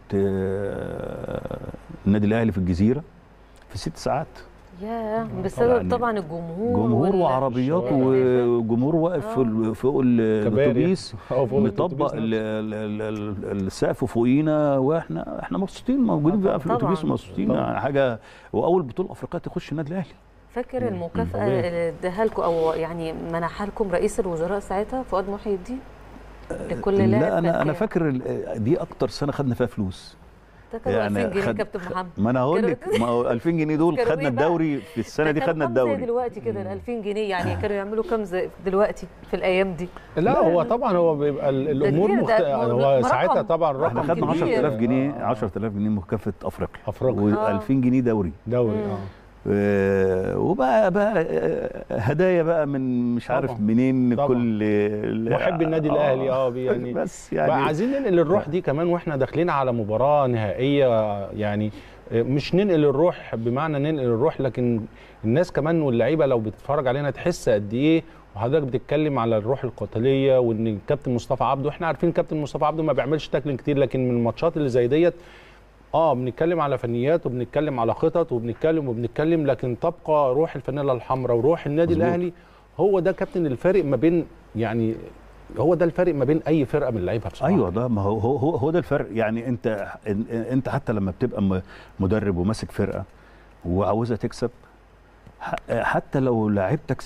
آه النادي الاهلي في الجزيره في ست ساعات يا بسبب يعني طبعا الجمهور جمهور وال- وعربيات والمسافات. وجمهور واقف في ال- فوق ال- كباري. الاتوبيس أو فوق مطبق الأتوبيس ال- ال- ال- ال- السقف فوقينا واحنا احنا مبسوطين موجودين بقى في طبعاً. الاتوبيس ومبسوطين طبعاً. يعني حاجه واول بطوله افريقيه تخش النادي الاهلي فاكر المكافاه طبيعي. اللي اداها لكم او يعني منحها لكم رئيس الوزراء ساعتها فؤاد محي الدين لكل لاعب لا انا كان انا كام؟ فاكر ال- دي اكتر سنه خدنا فيها فلوس ده كانوا 2000 جنيه خد- كابتن محمد ما انا هقول كانوا- لك ما هو 2000 جنيه دول كانوا خدنا إيه بقى؟ الدوري في السنه ده دي كانوا خدنا كام زي الدوري دلوقتي كده ال 2000 جنيه يعني كانوا يعملوا كام زي دلوقتي في الايام دي لا هو طبعا هو بيبقى ال- الامور كتير، مخت... ده هو رقم- ساعتها طبعا احنا رقم خدنا كبير. 10000 جنيه آه. 10000 جنيه مكافاه افريقيا افريقيا و2000 جنيه دوري دوري اه آه، وبقى بقى آه، هدايا بقى من مش عارف طبعاً. منين طبعاً. كل محب النادي الاهلي اه بي- يعني بس يعني يعني عايزين ننقل الروح دي كمان واحنا داخلين على مباراه نهائيه يعني مش ننقل الروح بمعنى ننقل الروح لكن الناس كمان واللعيبه لو بتتفرج علينا تحس قد ايه وحضرتك بتتكلم على الروح القتاليه وان الكابتن مصطفى عبده احنا عارفين كابتن مصطفى عبده ما بيعملش تاكلين كتير لكن من الماتشات اللي زي ديت اه بنتكلم على فنيات وبنتكلم على خطط وبنتكلم وبنتكلم لكن تبقى روح الفانيلا الحمراء وروح النادي مظبوط. الاهلي هو ده كابتن الفارق ما بين يعني هو ده الفرق ما بين اي فرقه من لعيبها بصراحه ايوه ده ما هو هو هو, هو ده الفرق يعني انت انت حتى لما بتبقى م- مدرب وماسك فرقه وعاوزها تكسب ح- حتى لو لعبتك 60%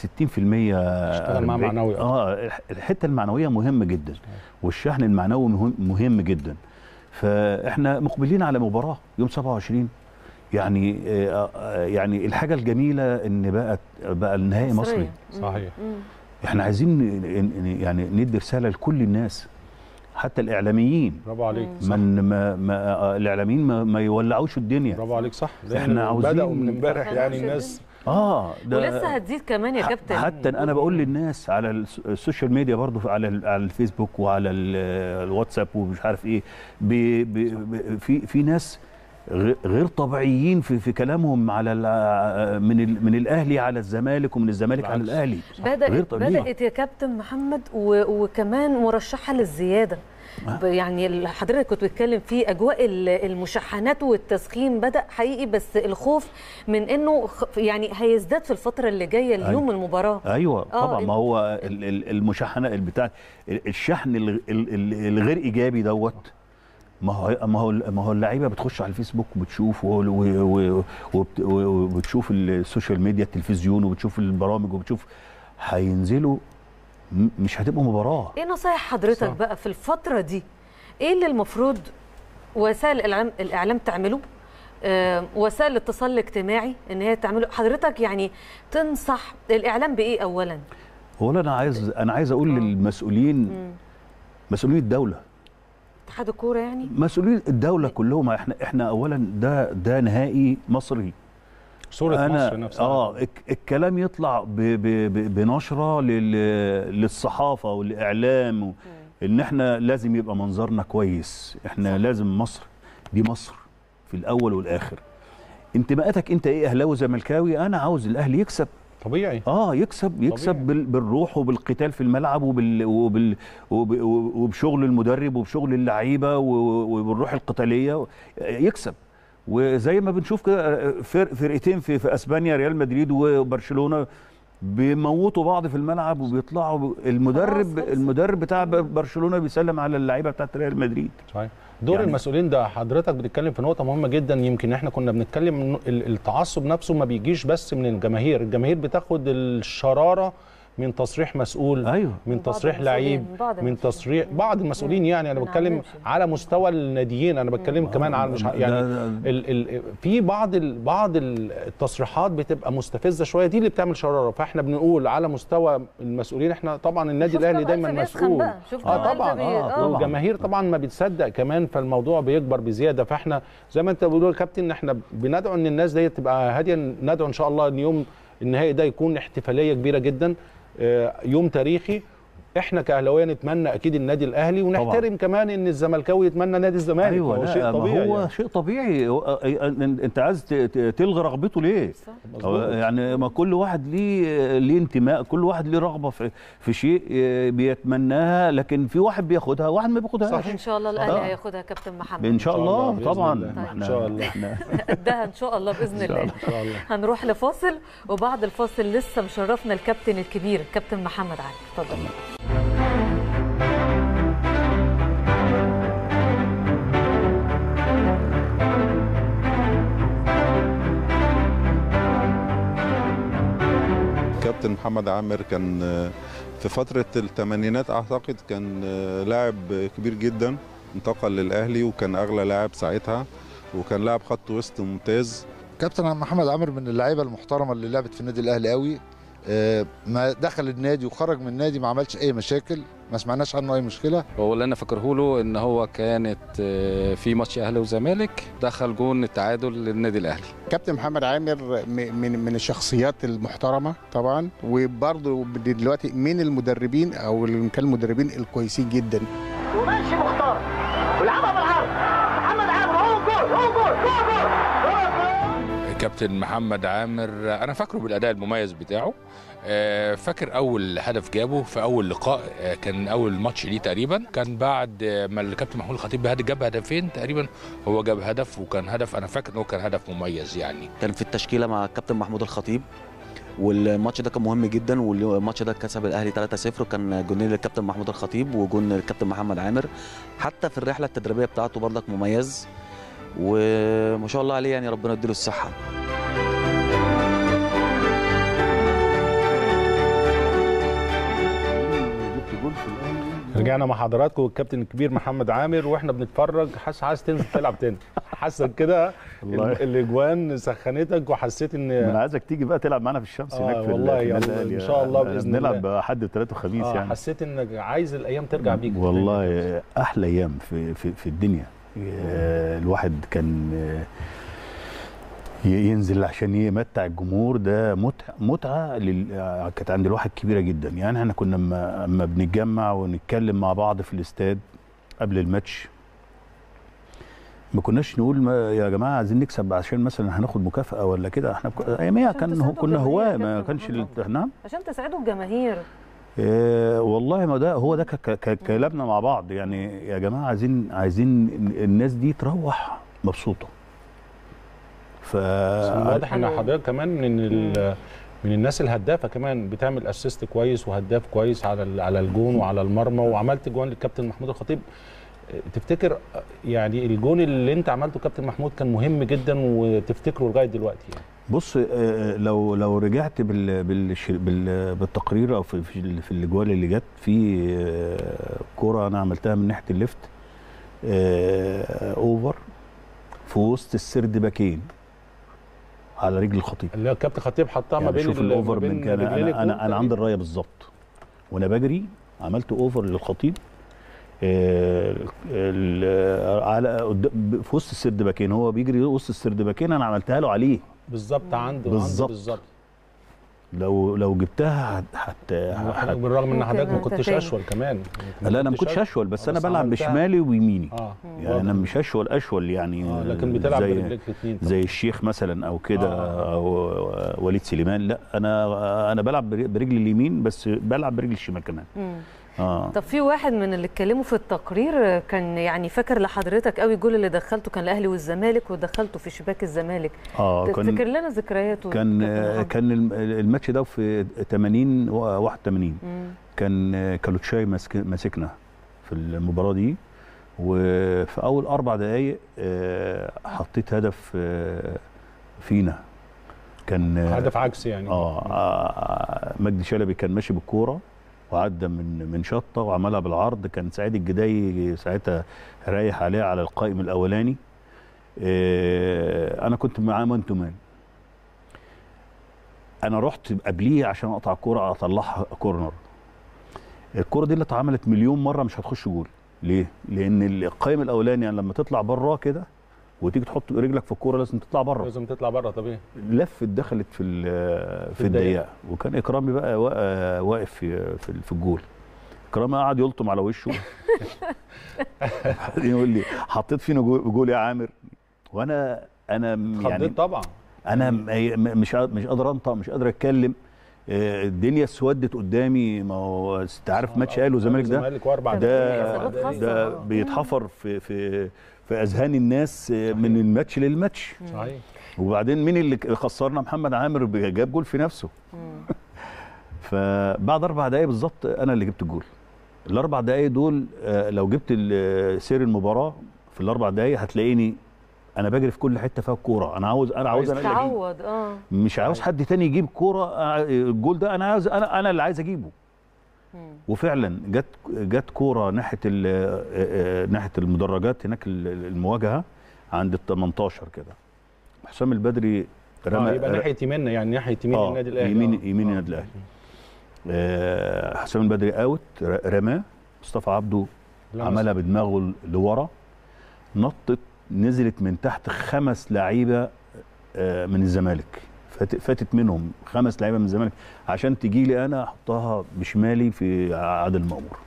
اشتغل معاه 40 معنوي اه الحته المعنويه مهمه جدا والشحن المعنوي مهم, مهم جدا فاحنا مقبلين على مباراه يوم 27 يعني آه، آه، يعني الحاجه الجميله ان بقى بقى النهائي مصري مصرية. مم. صحيح. مم. احنا عايزين ن- ن- يعني ندي رساله لكل الناس حتى الاعلاميين برافو عليك مم. صح من ما, ما آه، الاعلاميين ما, ما يولعوش الدنيا برافو عليك صح إحنا لأن عاوزين- بداوا من امبارح خلاص يعني يا الناس اه ده ولسه هتزيد كمان يا ح- كابتن حتى انا بقول للناس على الس- السوشيال ميديا برضو على ال- على الفيسبوك وعلى ال- الواتساب ومش عارف ايه بي بي بي- في في ناس غ- غير طبيعيين في في كلامهم على ال- من ال- من الاهلي على الزمالك ومن الزمالك على بالعكس. الاهلي غير بدأت طبيعي. بدأت يا كابتن محمد و... وكمان مرشحة للزيادة ب- يعني اللي حضرتك كنت بتتكلم فيه اجواء ال- المشحنات والتسخين بدا حقيقي بس الخوف من انه خ- يعني هيزداد في الفتره اللي جايه اليوم المباراه ايوه آه، طبعا ال- ما هو ال- ال- المشاحنه البتاع الشحن ال- ال- ال- الغير ايجابي دوت ما هو ما هو ما هو اللعيبه بتخش على الفيسبوك وبتشوف و- و- و- وبت- وبتشوف السوشيال ميديا التلفزيون وبتشوف البرامج وبتشوف هينزلوا م- مش هتبقى مباراه ايه نصايح حضرتك صح. بقى في الفتره دي ايه اللي المفروض وسائل الاعلام الاعلام تعمله آه، وسائل الاتصال الاجتماعي ان هي تعمله حضرتك يعني تنصح الاعلام بايه اولا اولا انا عايز انا عايز اقول آه. للمسؤولين مم. مسؤولين الدوله اتحاد الكوره يعني مسؤولين الدوله كلهم احنا احنا اولا ده ده نهائي مصري صوره انا مصر نفسها اه الك- الكلام يطلع ب ب ب بنشره لل للصحافه والاعلام و- ان احنا لازم يبقى منظرنا كويس احنا صح. لازم مصر دي مصر في الاول والاخر انتماءاتك انت ايه اهلاوي زملكاوي انا عاوز الاهلي يكسب طبيعي اه يكسب يكسب طبيعي. بال- بالروح وبالقتال في الملعب وبال وبال وب- وبشغل المدرب وبشغل اللعيبه و- وبالروح القتاليه يكسب وزي ما بنشوف كده فر- فرقتين في في اسبانيا ريال مدريد وبرشلونه بيموتوا بعض في الملعب وبيطلعوا المدرب خلاص، خلصت. المدرب بتاع برشلونه بيسلم على اللعيبه بتاعت ريال مدريد صحيح دور يعني- المسؤولين ده حضرتك بتتكلم في نقطه مهمه جدا يمكن احنا كنا بنتكلم إنه ال- التعصب نفسه ما بيجيش بس من الجماهير الجماهير بتاخد الشراره من تصريح مسؤول ايوه من بعض تصريح المسؤولين، لعيب بعض من المسؤولين. تصريح بعض المسؤولين يعني انا ما بتكلم نعممش. على مستوى الناديين انا بتكلم كمان على مش ع- يعني ده- ده- ال ال في بعض ال بعض التصريحات بتبقى مستفزه شويه دي اللي بتعمل شراره فاحنا بنقول على مستوى المسؤولين احنا طبعا النادي شفت الاهلي بقى دايما ألف بيسخن مسؤول بقى، شفت اه بقى طبعا ألف بي- آه، آه. طبعاً. والجماهير طبعا ما بتصدق كمان فالموضوع بيكبر بزياده فاحنا زي ما انت بتقول يا كابتن احنا بندعو ان الناس دي تبقى هاديه ندعو ان شاء الله ان يوم النهائي ده يكون احتفاليه كبيره جدا آه، يوم تاريخي احنا كاهلاويه نتمنى اكيد النادي الاهلي ونحترم كمان ان الزملكاوي يتمنى نادي الزمالك ايوه هو لا شيء ما طبيعي هو يعني. شيء طبيعي هو- انت عايز ت- ت- تلغي رغبته ليه صح. هو يعني ما كل واحد ليه ليه انتماء كل واحد ليه رغبه في في شيء آه، بيتمناها لكن في واحد بياخدها واحد ما بياخدهاش ان شاء الله الاهلي آه. هياخدها كابتن محمد ان شاء إن شاء الله، الله بإذن طبعا الله. ما إن احنا شاء الله. احنا قدها ان شاء الله باذن إن شاء الله الله. ان شاء الله هنروح لفاصل وبعد الفاصل لسه مشرفنا الكابتن الكبير الكابتن محمد علي اتفضل كابتن محمد عامر كان آه، في فترة الثمانينات أعتقد كان آه، لاعب كبير جدا انتقل للأهلي وكان أغلى لاعب ساعتها وكان لاعب خط وسط ممتاز كابتن محمد عامر من اللعيبه المحترمه اللي لعبت في النادي الاهلي قوي آه، ما دخل النادي وخرج من النادي ما عملش اي مشاكل ما سمعناش عنه اي مشكله هو اللي انا فاكره له ان هو كانت آه، في ماتش اهلي وزمالك دخل جون التعادل للنادي الاهلي كابتن محمد عامر م- من من الشخصيات المحترمه طبعا وبرضه دلوقتي من المدربين او اللي كان المدربين الكويسين جدا وماشي مختار ولعبها بالعرض محمد عامر هو جول هو جول هو جول كابتن محمد عامر انا فاكره بالاداء المميز بتاعه آه، فاكر اول هدف جابه في اول لقاء آه، كان اول ماتش ليه تقريبا كان بعد آه، ما الكابتن محمود الخطيب بهد- جاب هدفين تقريبا هو جاب هدف وكان هدف انا فاكر ان هو كان هدف مميز يعني كان في التشكيله مع الكابتن محمود الخطيب والماتش ده كان مهم جدا والماتش ده كسب الاهلي 3-0 كان جونين للكابتن محمود الخطيب وجون للكابتن محمد عامر حتى في الرحله التدريبيه بتاعته برضك مميز وما شاء الله عليه يعني ربنا يديله الصحه جبت جول في الاهلي رجعنا مع حضراتكم والكابتن الكبير محمد عامر واحنا بنتفرج حاسس عايز تنزل تلعب تاني حاسك كده والله. ال- الاجوان سخنتك وحسيت ان انا عايزك تيجي بقى تلعب معانا في الشمس آه، هناك في والله ال- في النادي يلا، الأهلي. إن شاء الله أنا بإذن بنلعب حد وثلاث وخميس آه يعني حسيت انك عايز الايام ترجع بيك والله احلى ايام في في, في الدنيا آه، الواحد كان آه، ي- ينزل عشان يمتع الجمهور ده متعه متعه لل... آه، كانت عند الواحد كبيره جدا يعني احنا كنا اما اما بنتجمع ونتكلم مع بعض في الاستاد قبل الماتش ما كناش نقول ما يا جماعه عايزين نكسب عشان مثلا هناخد مكافاه ولا كده احنا ك- اياميها عشان كان تساعدوا كنا الجماهير هواه يا ما كابتن كانش ال- محمد. نعم عشان تساعدوا الجماهير آه، والله ما ده هو ده ك- ك- ك- كلامنا مع بعض يعني يا جماعه عايزين عايزين الناس دي تروح مبسوطه ف بس واضح ان حضرتك كمان من ال- من الناس الهدافه كمان بتعمل اسيست كويس وهداف كويس على ال- على الجون وعلى المرمى وعملت جون للكابتن محمود الخطيب آه، تفتكر آه، يعني الجون اللي انت عملته كابتن محمود كان مهم جدا وتفتكره لغايه دلوقتي يعني بص آه، لو لو رجعت بال بال بال بالتقرير او في في, ال- في الاجوال اللي جت في آه، كوره انا عملتها من ناحيه الليفت آه اوفر في وسط السرد باكين على رجل الخطيب اللي هو الكابتن خطيب حطها ما يعني بين شوف ال- الاوفر ما بين من كان رجلين انا الجون انا, أنا تقريباً. عند الرايه بالظبط وانا بجري عملت اوفر للخطيب آه، ال- على قد- في وسط السرد باكين هو بيجري وسط السرد باكين انا عملتها له عليه بالظبط عنده بالظبط. عنده بالظبط لو لو جبتها هت- هت هت- بالرغم ان حضرتك ما ممكن كنتش تتاني. اشول كمان لا انا ما كنتش اشول بس آه، انا بس بلعب عملتها. بشمالي ويميني اه يعني انا مش اشول اشول يعني آه، لكن بتلعب زي برجليك الاثنين زي الشيخ مثلا او كده آه. او وليد سليمان لا انا انا بلعب بر- برجلي اليمين بس بلعب برجلي الشمال كمان مم. اه طب في واحد من اللي اتكلموا في التقرير كان يعني فاكر لحضرتك قوي الجول اللي دخلته كان الاهلي والزمالك ودخلته في شباك الزمالك اه تفتكر كان لنا ذكرياته كان كابتن محمد؟ كان الم- الماتش ده في 80 و 81 مم. كان كالوتشاي ماسك- ماسكنا في المباراه دي وفي اول اربع دقائق آه، حطيت هدف آه، فينا كان هدف عكسي يعني اه آه، مجدي شلبي كان ماشي بالكوره وعدى من من شطه وعملها بالعرض كان سعيد الجداي ساعتها رايح عليه على القائم الاولاني آه، انا كنت معاه مان تو مان انا رحت قبليه عشان اقطع الكوره اطلعها كورنر الكوره دي اللي اتعملت مليون مره مش هتخش جول ليه لان القائم الاولاني يعني لما تطلع بره كده وتيجي تحط رجلك في الكوره لازم تطلع بره لازم تطلع بره طبيعي لفت دخلت في ال- في الضيقة. الضيقه وكان اكرامي بقى وا- واقف في في, في الجول اكرامي قعد يلطم على وشه بعدين يقول لي حطيت فينا جو- جول يا عامر وانا انا م- يعني خضيت طبعا انا م- م- مش قا- مش قادر انطق مش قادر اتكلم آه، الدنيا اسودت قدامي ما هو انت عارف ماتش اهلي والزمالك ده الزمالك واربع ده حسابات خاصة. ده بيتحفر في في في اذهان الناس آه، من الماتش للماتش صحيح وبعدين مين اللي خسرنا محمد عامر جاب جول في نفسه فبعد اربع دقايق بالظبط انا اللي جبت الجول الاربع دقايق دول آه، لو جبت ال- سير المباراه في الاربع دقايق هتلاقيني انا بجري في كل حته فيها الكوره انا عاوز انا عاوز انا اللي أجيب. تعود اه مش عاوز حد تاني يجيب كوره آه، الجول ده انا عاوز انا انا اللي عايز اجيبه وفعلا جت جت كوره ناحيه ال- آه، آه، ناحيه المدرجات هناك ال- المواجهه عند ال 18 كده حسام البدري آه يبقى ناحيه يميننا يعني ناحيه يمين آه، النادي الاهلي يمين آه. يمين النادي الاهلي آه، حسام البدري اوت ر- رماه مصطفى عبده لمس. عملها بدماغه ل- لورا نطت نزلت من تحت خمس لعيبه آه، من الزمالك فات- فاتت منهم خمس لعيبه من الزمالك عشان تجي لي انا احطها بشمالي في عادل مأمور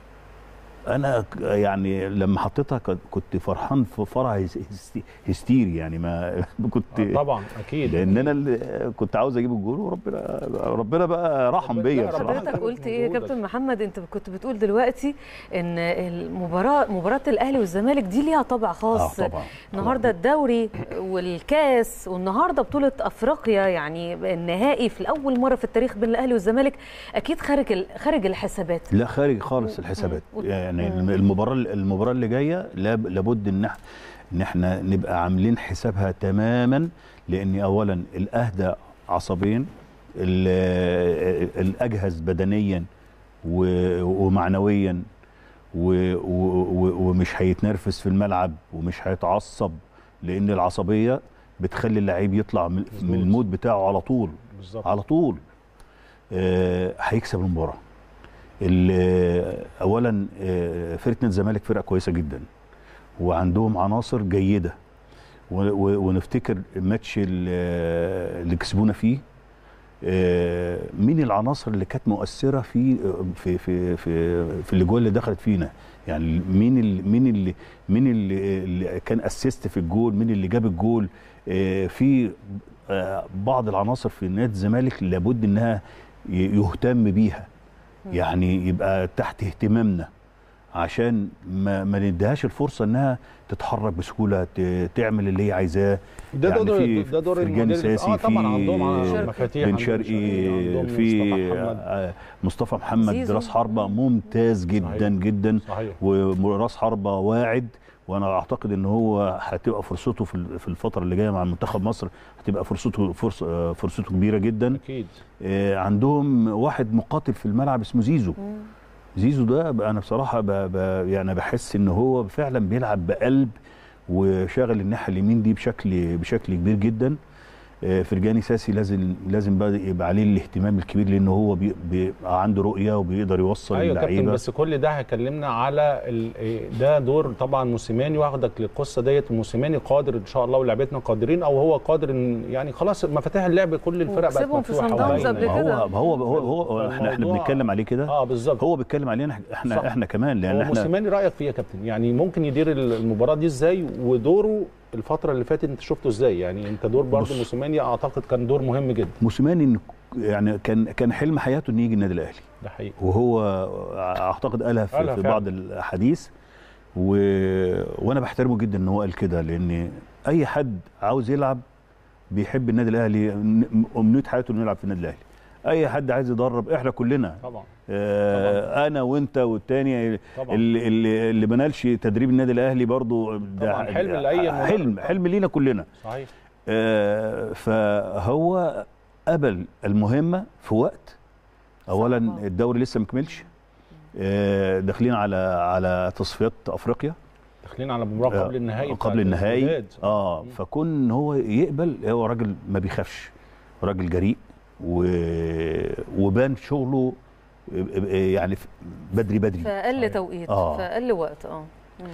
انا ك- يعني لما حطيتها كنت- كنت فرحان في فرح هس- هس- هستيري يعني ما كنت آه طبعا اكيد لان انا اللي كنت عاوز اجيب الجول وربنا ربنا بقى رحم بيا بصراحه حضرتك قلت ايه يا كابتن محمد انت كنت بتقول دلوقتي ان المباراه مباراه الاهلي والزمالك دي ليها طابع خاص آه طبعا النهارده الدوري والكاس والنهارده بطوله افريقيا يعني النهائي في اول مره في التاريخ بين الاهلي والزمالك اكيد خارج ال- خارج الحسابات لا خارج خالص الحسابات يعني المباراه المباراه اللي جايه لاب- لابد ان احنا ان احنا نبقى عاملين حسابها تماما لان اولا الاهدى عصبيا ال- الاجهز بدنيا و- ومعنويا و- و- و- ومش هيتنرفز في الملعب ومش هيتعصب لان العصبيه بتخلي اللعيب يطلع من من المود بتاعه على طول بالظبط على طول آه، هيكسب المباراه ال- اولا آه، فرقه نادي الزمالك فرقه كويسه جدا وعندهم عناصر جيده و- و- ونفتكر الماتش ال- اللي كسبونا فيه آه، مين العناصر اللي كانت مؤثره في في في في, في الاجوال اللي دخلت فينا يعني مين اللي مين اللي مين اللي, اللي كان اسيست في الجول مين اللي جاب الجول آه، في آه، بعض العناصر في نادي الزمالك لابد انها ي- يهتم بيها يعني يبقى تحت اهتمامنا عشان ما, ما نديهاش الفرصه انها تتحرك بسهوله ت- تعمل اللي هي عايزاه ده يعني دور في ده دور فرجان المدير ساسي اه طبعا في عندهم مفاتيح بن عندهم شرقي عندهم في مصطفى محمد. آه، مصطفى محمد زيزو. راس حربه ممتاز جدا صحيح. جدا صحيح. وراس حربه واعد وانا اعتقد ان هو هتبقى فرصته في ال- في الفتره اللي جايه مع منتخب مصر هتبقى فرصته فرصه آه، فرصته كبيره جدا اكيد آه، عندهم واحد مقاتل في الملعب اسمه زيزو زيزو ده بقى انا بصراحه ب... ب... يعني بحس ان هو فعلا بيلعب بقلب وشاغل الناحيه اليمين دي بشكل بشكل كبير جدا آه، فرجاني ساسي لازم لازم بقى يبقى عليه الاهتمام الكبير لان هو بي... بيبقى عنده رؤيه وبيقدر يوصل ايوه يا كابتن اللعيبه بس كل ده هيكلمنا على ال- إيه ده دور طبعا موسيماني واخدك للقصه ديت موسيماني قادر ان شاء الله ولاعيبتنا قادرين او هو قادر ان يعني خلاص مفاتيح اللعب كل الفرق بقت وكسبهم في مفتوحه صن داونز وباينة قبل يعني. كده. هو هو هو, هو احنا احنا فالموضوع- بنتكلم عليه كده اه بالظبط هو بيتكلم علينا احنا صح. احنا كمان لان هو احنا موسيماني رايك فيه يا كابتن يعني ممكن يدير المباراه دي ازاي ودوره الفتره اللي فاتت انت شفته ازاي يعني انت دور برضه بص. موسيماني اعتقد كان دور مهم جدا موسيماني إن- يعني كان كان حلم حياته انه يجي النادي الاهلي ده حقيقي وهو اعتقد قالها في, قالها في فعلا. بعض الاحاديث و... وانا بحترمه جدا ان هو قال كده لان اي حد عاوز يلعب بيحب النادي الاهلي ن- امنيه حياته انه يلعب في النادي الاهلي اي حد عايز يدرب احنا كلنا طبعا آه انا وانت والتاني طبعا. اللي اللي, اللي ما نالش تدريب النادي الاهلي برضو ده طبعاً، حلم لأي مدرب حلم طبعاً. حلم لينا كلنا صحيح آه، فهو قبل المهمه في وقت اولا الدوري لسه ما كملش آه، داخلين على على تصفيات افريقيا داخلين على مباراه قبل النهائي بتاع قبل النهائي الوداد. اه فكون ان هو يقبل هو راجل ما بيخافش راجل جريء و... وبان شغله يعني بدري بدري في اقل توقيت آه. في اقل وقت اه مم.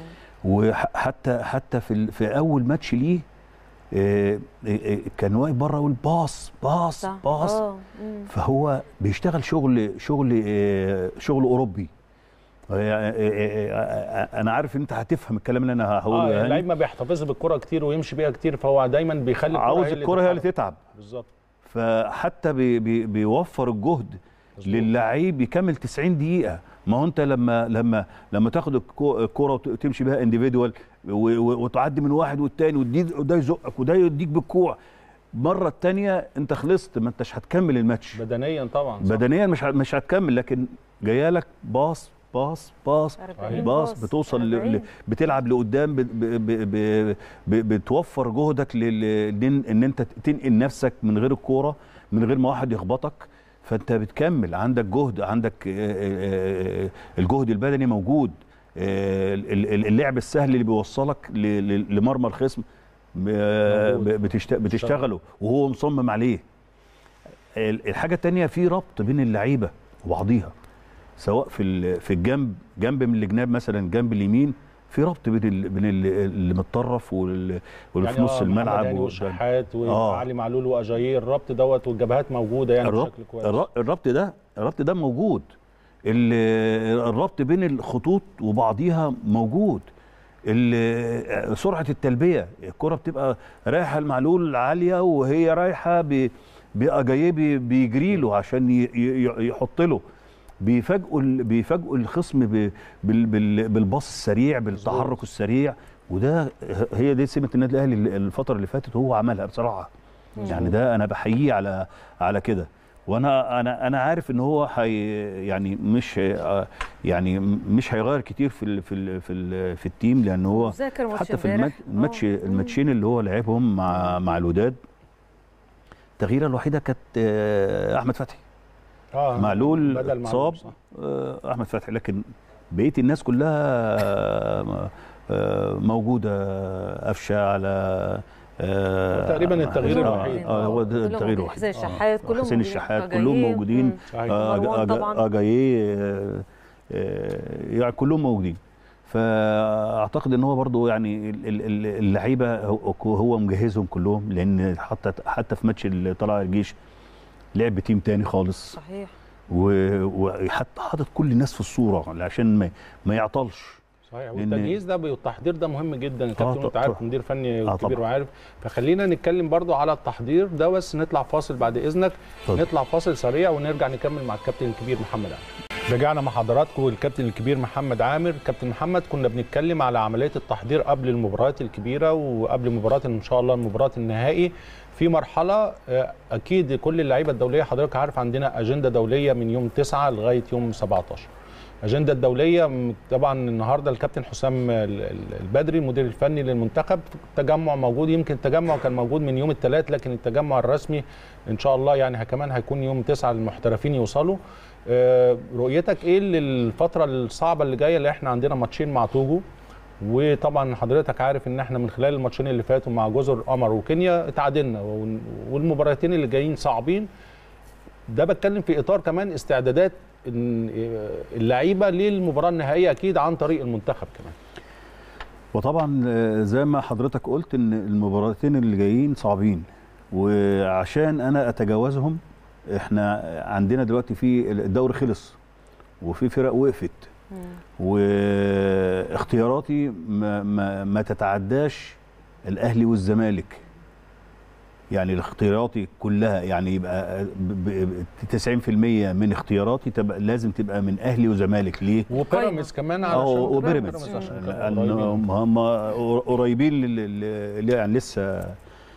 وحتى حتى في ال- في اول ماتش ليه آه، آه، آه، كان واقف بره يقول باص باص صح. باص آه. مم. فهو بيشتغل شغل شغل آه، شغل اوروبي آه، آه، آه، آه، انا عارف انت هتفهم الكلام اللي انا هقوله اه يا هاني. اللعيب ما بيحتفظ بالكره كتير ويمشي بيها كتير فهو دايما بيخلي الكرة عاوز هي اللي الكره هي اللي تتحرك. تتعب بالظبط فحتى بي بي بيوفر الجهد للعيب يكمل 90 دقيقه ما هو انت لما لما لما تاخد الكو- الكره وت- وتمشي بيها انديفيدوال وتعدي من واحد والتاني ودي- وده يزقك وده يديك بالكوع مره التانيه انت خلصت ما انتش هتكمل الماتش بدنيا طبعا صح. بدنيا مش ه- مش هتكمل لكن جايالك باص باص باص 40 باص باص، بتوصل ل... 40. ل- بتلعب لقدام ب... ب... ب... ب... ب... بتوفر جهدك لل... لن- ان انت تنقل نفسك من غير الكوره من غير ما واحد يخبطك فانت بتكمل عندك جهد عندك آه، آه، آه، الجهد البدني موجود آه، ال- ال- اللعب السهل اللي بيوصلك ل... ل- لمرمى الخصم ب- ب- بتشت... بتشتغله وهو مصمم عليه ال- الحاجه التانية في ربط بين اللعيبه وبعضيها سواء في ال- في الجنب جنب من الجناب مثلا جنب اليمين في ربط بين ال- بين ال- اللي متطرف وال- واللي في يعني نص آه، محمد الملعب هاني وال- وشحات آه. وعلي معلول واجاييه الربط دوت والجبهات موجوده يعني الربط بشكل كويس الر- الربط ده الربط ده موجود ال- الربط بين الخطوط وبعضيها موجود ال- سرعه التلبيه الكره بتبقى رايحه المعلول عاليه وهي رايحه ب- باجاييه بي- بيجري له عشان ي- ي- يحط له بيفاجئوا ال- بيفاجئوا الخصم ب- بال- بال- بالباص السريع بالتحرك السريع وده هي دي سمه النادي الاهلي الفتره اللي فاتت هو عملها بصراحه يعني ده انا بحييه على على كده وانا انا انا عارف ان هو حي يعني مش هي- يعني مش هيغير كتير في ال في ال في, ال في التيم لان هو ذاكر ماتش حتى في امبارح. الماتش, الماتش الماتشين اللي هو لعبهم مع مع الوداد التغييره الوحيده كانت آه، احمد فتحي اه معلول بدل اتصاب صح. آه، احمد فتحي لكن بقيه الناس كلها آه، آه، موجوده قفشه على آه، تقريبا التغيير آه، الوحيد. آه، هو ده كلهم التغيير موجودين. الوحيد حسين الشحات، كلهم حسين موجودين. الشحات أجاييه، كلهم موجودين مم. صحيح. آه، مروان أجا- طبعاً. اجاييه آه، آه، يعني كلهم موجودين فاعتقد ان هو برضو يعني ال- ال- ال- اللعيبه هو- هو مجهزهم كلهم لان حتى حتى في ماتش اللي طلع الجيش لعب بتيم تاني خالص صحيح و- وحتى حاطط كل الناس في الصوره عشان ما ما يعطلش صحيح لأن- والتجهيز ده والتحضير ده مهم جدا يا آه، كابتن طب- وانت عارف طب. مدير فني آه، كبير طبعا. وعارف فخلينا نتكلم برضو على التحضير ده بس نطلع فاصل بعد اذنك اتفضل. نطلع فاصل سريع ونرجع نكمل مع الكابتن الكبير محمد عامر رجعنا مع حضراتكم والكابتن الكبير محمد عامر كابتن محمد كنا بنتكلم على عمليه التحضير قبل المباريات الكبيره وقبل مباراه ان شاء الله المباراه النهائي في مرحله آه، اكيد كل اللعيبه الدوليه حضرتك عارف عندنا اجنده دوليه من يوم 9 لغايه يوم 17 الاجنده الدوليه م- طبعا النهارده الكابتن حسام ال- ال- البدري المدير الفني للمنتخب التجمع موجود يمكن التجمع كان موجود من يوم الثلاث لكن التجمع الرسمي ان شاء الله يعني ه- كمان هيكون يوم تسعة المحترفين يوصلوا آه، رؤيتك ايه للفتره الصعبه اللي جايه اللي احنا عندنا ماتشين مع توجو وطبعا حضرتك عارف ان احنا من خلال الماتشين اللي فاتوا مع جزر قمر وكينيا اتعادلنا وال- والمباراتين اللي جايين صعبين ده بتكلم في اطار كمان استعدادات إن- اللعيبه للمباراه النهائيه اكيد عن طريق المنتخب كمان وطبعا آه، زي ما حضرتك قلت ان المباراتين اللي جايين صعبين وعشان انا اتجاوزهم احنا عندنا دلوقتي في الدوري خلص وفي فرق وقفت واختياراتي ما, ما, ما تتعداش الاهلي والزمالك يعني الاختياراتي كلها يعني يبقى ب- ب- 90% من اختياراتي تبقى لازم تبقى من اهلي وزمالك ليه؟ وبيراميدز كمان اه علشان وبيراميدز عشان كانوا لان قريبين. هم قريبين لل- لل- يعني لسه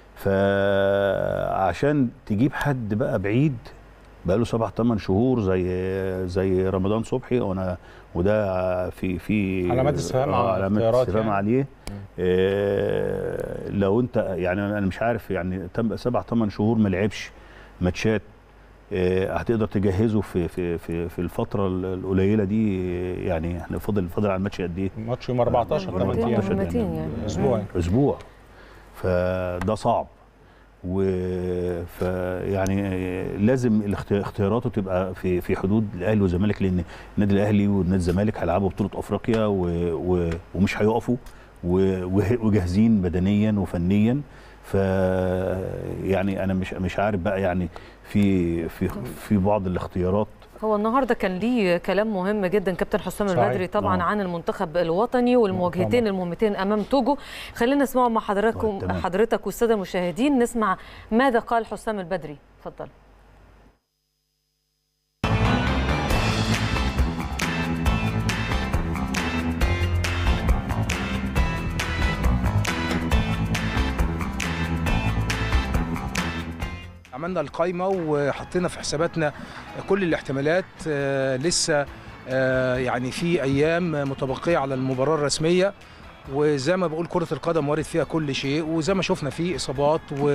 فعشان تجيب حد بقى بعيد بقى له سبع ثمان شهور زي زي رمضان صبحي وانا وده في في علامات استفهام آه، على علامات الاختيارات استفهام يعني. عليه آه، لو انت يعني انا مش عارف يعني تم سبع ثمان شهور ما لعبش ماتشات آه، هتقدر تجهزه في في في في الفتره القليله دي آه، يعني احنا فاضل فاضل على الماتش قد ايه؟ ماتش يوم 14 8 14 ايام مهمتين يعني. اسبوع يعني. اسبوع فده صعب و ف يعني لازم الاخت- اختياراته تبقى في في حدود الاهلي والزمالك لان النادي الاهلي والنادي الزمالك هيلعبوا بطوله افريقيا و... و... ومش هيقفوا و... وه- وجاهزين بدنيا وفنيا ف يعني انا مش مش عارف بقى يعني في في في بعض الاختيارات هو النهارده كان ليه كلام مهم جدا كابتن حسام صحيح. البدري طبعا آه. عن المنتخب الوطني والمواجهتين طبعاً. المهمتين امام توجو خلينا نسمعه مع حضراتكم طيب، تمام. حضرتك والساده المشاهدين نسمع ماذا قال حسام البدري اتفضل عملنا القايمة وحطينا في حساباتنا كل الاحتمالات آه، لسه آه، يعني في أيام متبقية على المباراة الرسمية وزي ما بقول كرة القدم وارد فيها كل شيء وزي ما شفنا في إصابات و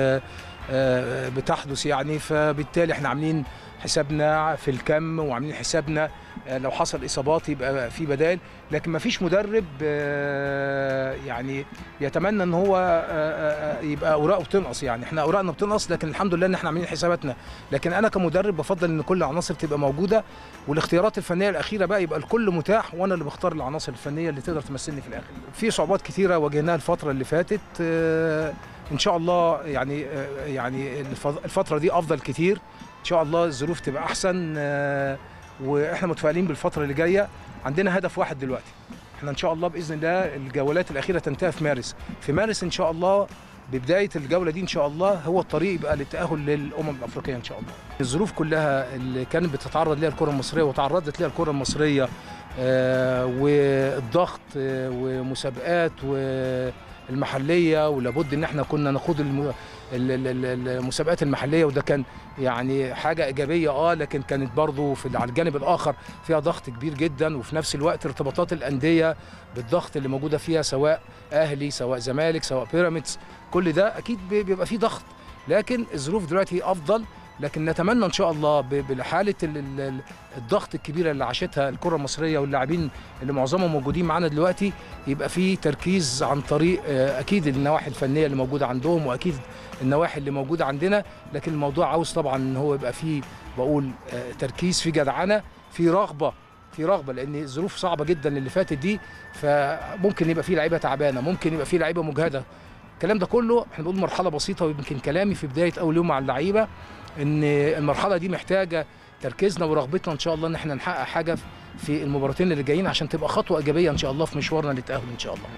آه، بتحدث يعني فبالتالي احنا عاملين حسابنا في الكم وعاملين حسابنا آه، لو حصل إصابات يبقى في بدائل لكن ما فيش مدرب آه، يعني يتمنى ان هو آه، آه، يبقى اوراقه بتنقص يعني احنا اوراقنا بتنقص لكن الحمد لله ان احنا عاملين حساباتنا لكن انا كمدرب بفضل ان كل العناصر تبقى موجوده والاختيارات الفنيه الاخيره بقى يبقى الكل متاح وانا اللي بختار العناصر الفنيه اللي تقدر تمثلني في الاخر في صعوبات كتيره واجهناها الفتره اللي فاتت آه، ان شاء الله يعني آه، يعني الف- الفتره دي افضل كتير ان شاء الله الظروف تبقى احسن آه، واحنا متفائلين بالفتره اللي جايه عندنا هدف واحد دلوقتي احنا ان شاء الله باذن الله الجولات الاخيره تنتهي في مارس في مارس ان شاء الله ببدايه الجوله دي ان شاء الله هو الطريق يبقى للتاهل للامم الافريقيه ان شاء الله الظروف كلها اللي كانت بتتعرض ليها الكره المصريه وتعرضت ليها الكره المصريه آه، والضغط آه، ومسابقات والمحليه ولابد ان احنا كنا نخوض الم- ال- ال- ال- المسابقات المحليه وده كان يعني حاجه ايجابيه اه لكن كانت برضو في على الجانب الاخر فيها ضغط كبير جدا وفي نفس الوقت ارتباطات الانديه بالضغط اللي موجوده فيها سواء اهلي سواء زمالك سواء بيراميدز كل ده اكيد بي- بيبقى فيه ضغط لكن الظروف دلوقتي افضل لكن نتمنى ان شاء الله ب- بحاله ال- ال- ال- الضغط الكبيره اللي عاشتها الكره المصريه واللاعبين اللي معظمهم موجودين معانا دلوقتي يبقى في تركيز عن طريق آه، اكيد النواحي الفنيه اللي موجوده عندهم واكيد النواحي اللي موجوده عندنا لكن الموضوع عاوز طبعا ان هو يبقى فيه بقول آه، تركيز في جدعنه في رغبه في رغبه لان الظروف صعبه جدا اللي فاتت دي فممكن يبقى في لعيبه تعبانه ممكن يبقى في لعيبه مجهده الكلام ده كله احنا بنقول مرحله بسيطه ويمكن كلامي في بدايه اول يوم مع اللعيبه ان المرحله دي محتاجه تركيزنا ورغبتنا ان شاء الله ان احنا نحقق حاجه في المباراتين اللي جايين عشان تبقى خطوه ايجابيه ان شاء الله في مشوارنا للتاهل ان شاء الله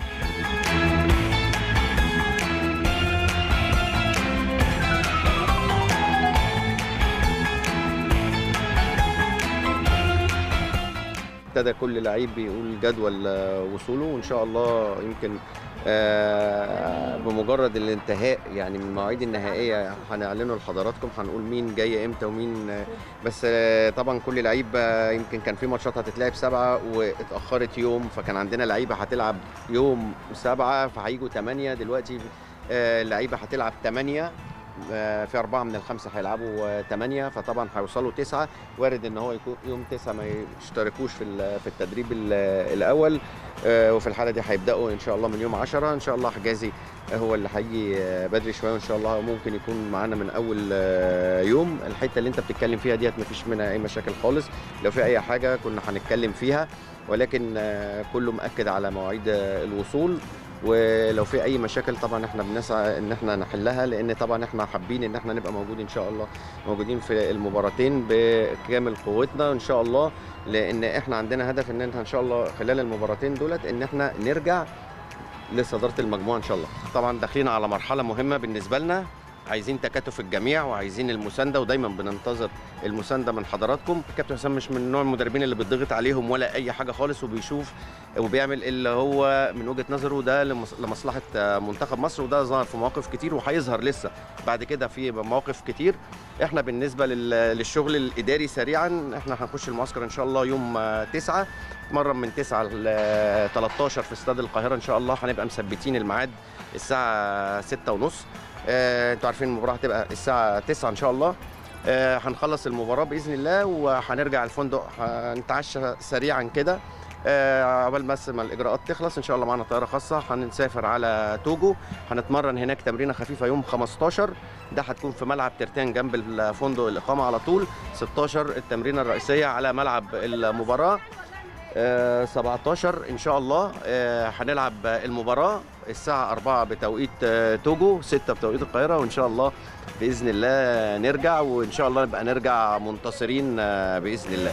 ابتدى كل لعيب بيقول جدول آه، وصوله وان شاء الله يمكن آه، بمجرد الانتهاء يعني من المواعيد النهائيه هنعلنه لحضراتكم هنقول مين جاي امتى ومين آه، بس آه، طبعا كل لعيب آه، يمكن كان في ماتشات هتتلعب سبعه واتاخرت يوم فكان عندنا لعيبه هتلعب يوم سبعه فهيجوا ثمانيه دلوقتي آه، اللعيبه هتلعب ثمانيه آه، في أربعة من الخمسة هيلعبوا آه، تمانية فطبعا هيوصلوا تسعة وارد إن هو يكون يوم تسعة ما يشتركوش في ال- في التدريب ال- الأول آه، وفي الحالة دي هيبدأوا إن شاء الله من يوم عشرة إن شاء الله حجازي هو اللي هيجي آه، بدري شوية وإن شاء الله ممكن يكون معانا من أول آه، يوم الحتة اللي أنت بتتكلم فيها ديت مفيش منها أي مشاكل خالص لو في أي حاجة كنا هنتكلم فيها ولكن آه، كله مأكد على مواعيد آه، الوصول ولو في اي مشاكل طبعا احنا بنسعى ان احنا نحلها لان طبعا احنا حابين ان احنا نبقى موجود ان شاء الله موجودين في المباراتين بكامل قوتنا ان شاء الله لان احنا عندنا هدف ان احنا ان شاء الله خلال المباراتين دولت ان احنا نرجع لصداره المجموعه ان شاء الله طبعا داخلين على مرحله مهمه بالنسبه لنا عايزين تكاتف الجميع وعايزين المسانده ودايما بننتظر المسانده من حضراتكم الكابتن حسام مش من نوع المدربين اللي بيضغط عليهم ولا اي حاجه خالص وبيشوف وبيعمل اللي هو من وجهه نظره ده لمص- لمصلحه آه، منتخب مصر وده ظهر في مواقف كتير وهيظهر لسه بعد كده في مواقف كتير احنا بالنسبه لل- للشغل الاداري سريعا احنا هنخش المعسكر ان شاء الله يوم آه، 9 نتمرن من 9 ل 13 في استاد القاهره ان شاء الله هنبقى مثبتين الميعاد الساعه 6 ونص آه، انتوا عارفين المباراه هتبقى الساعه 9 ان شاء الله آه، هنخلص المباراه باذن الله وهنرجع الفندق هنتعشى سريعا كده آه، عقبال بس ما الاجراءات تخلص ان شاء الله معانا طياره خاصه هنسافر على توجو هنتمرن هناك تمرينه خفيفه يوم 15 ده هتكون في ملعب ترتان جنب الفندق الاقامه على طول 16 التمرينه الرئيسيه على ملعب المباراه آه، 17 ان شاء الله آه، هنلعب المباراه الساعه 4 بتوقيت آه، توجو 6 بتوقيت القاهره وان شاء الله باذن الله نرجع وان شاء الله نبقى نرجع منتصرين آه، باذن الله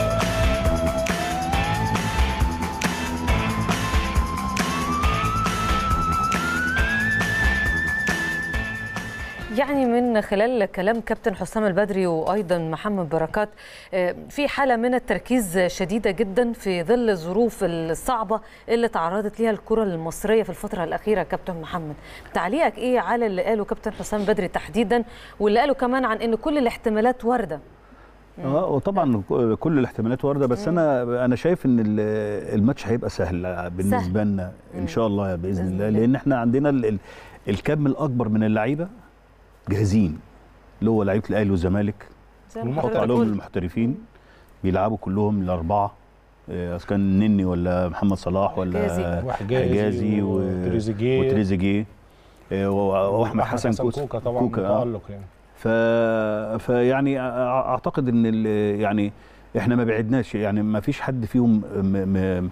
يعني من خلال كلام كابتن حسام البدري وايضا محمد بركات آه، في حاله من التركيز شديده جدا في ظل الظروف الصعبه اللي تعرضت ليها الكره المصريه في الفتره الاخيره كابتن محمد تعليقك ايه على اللي قاله كابتن حسام البدري تحديدا واللي قاله كمان عن ان كل الاحتمالات وارده اه وطبعا كل الاحتمالات وارده بس انا انا شايف ان ال- الماتش هيبقى سهل بالنسبه لنا ان شاء الله باذن الله لان احنا عندنا ال- ال- الكم الاكبر من اللعيبه جاهزين اللي هو لعيبه الاهلي والزمالك زي ما نحط حضرتك عليهم قلت. المحترفين بيلعبوا كلهم الاربعه آه، اذا كان نني ولا محمد صلاح ولا وحجازي. وحجازي حجازي و- وتريزيجيه. وتريزيجيه آه، و- واحمد حسن كوكا طبعا كوكا آه. متالق يعني ف... فيعني أع- اعتقد ان ال- يعني احنا ما بعدناش يعني ما فيش حد فيهم م... م...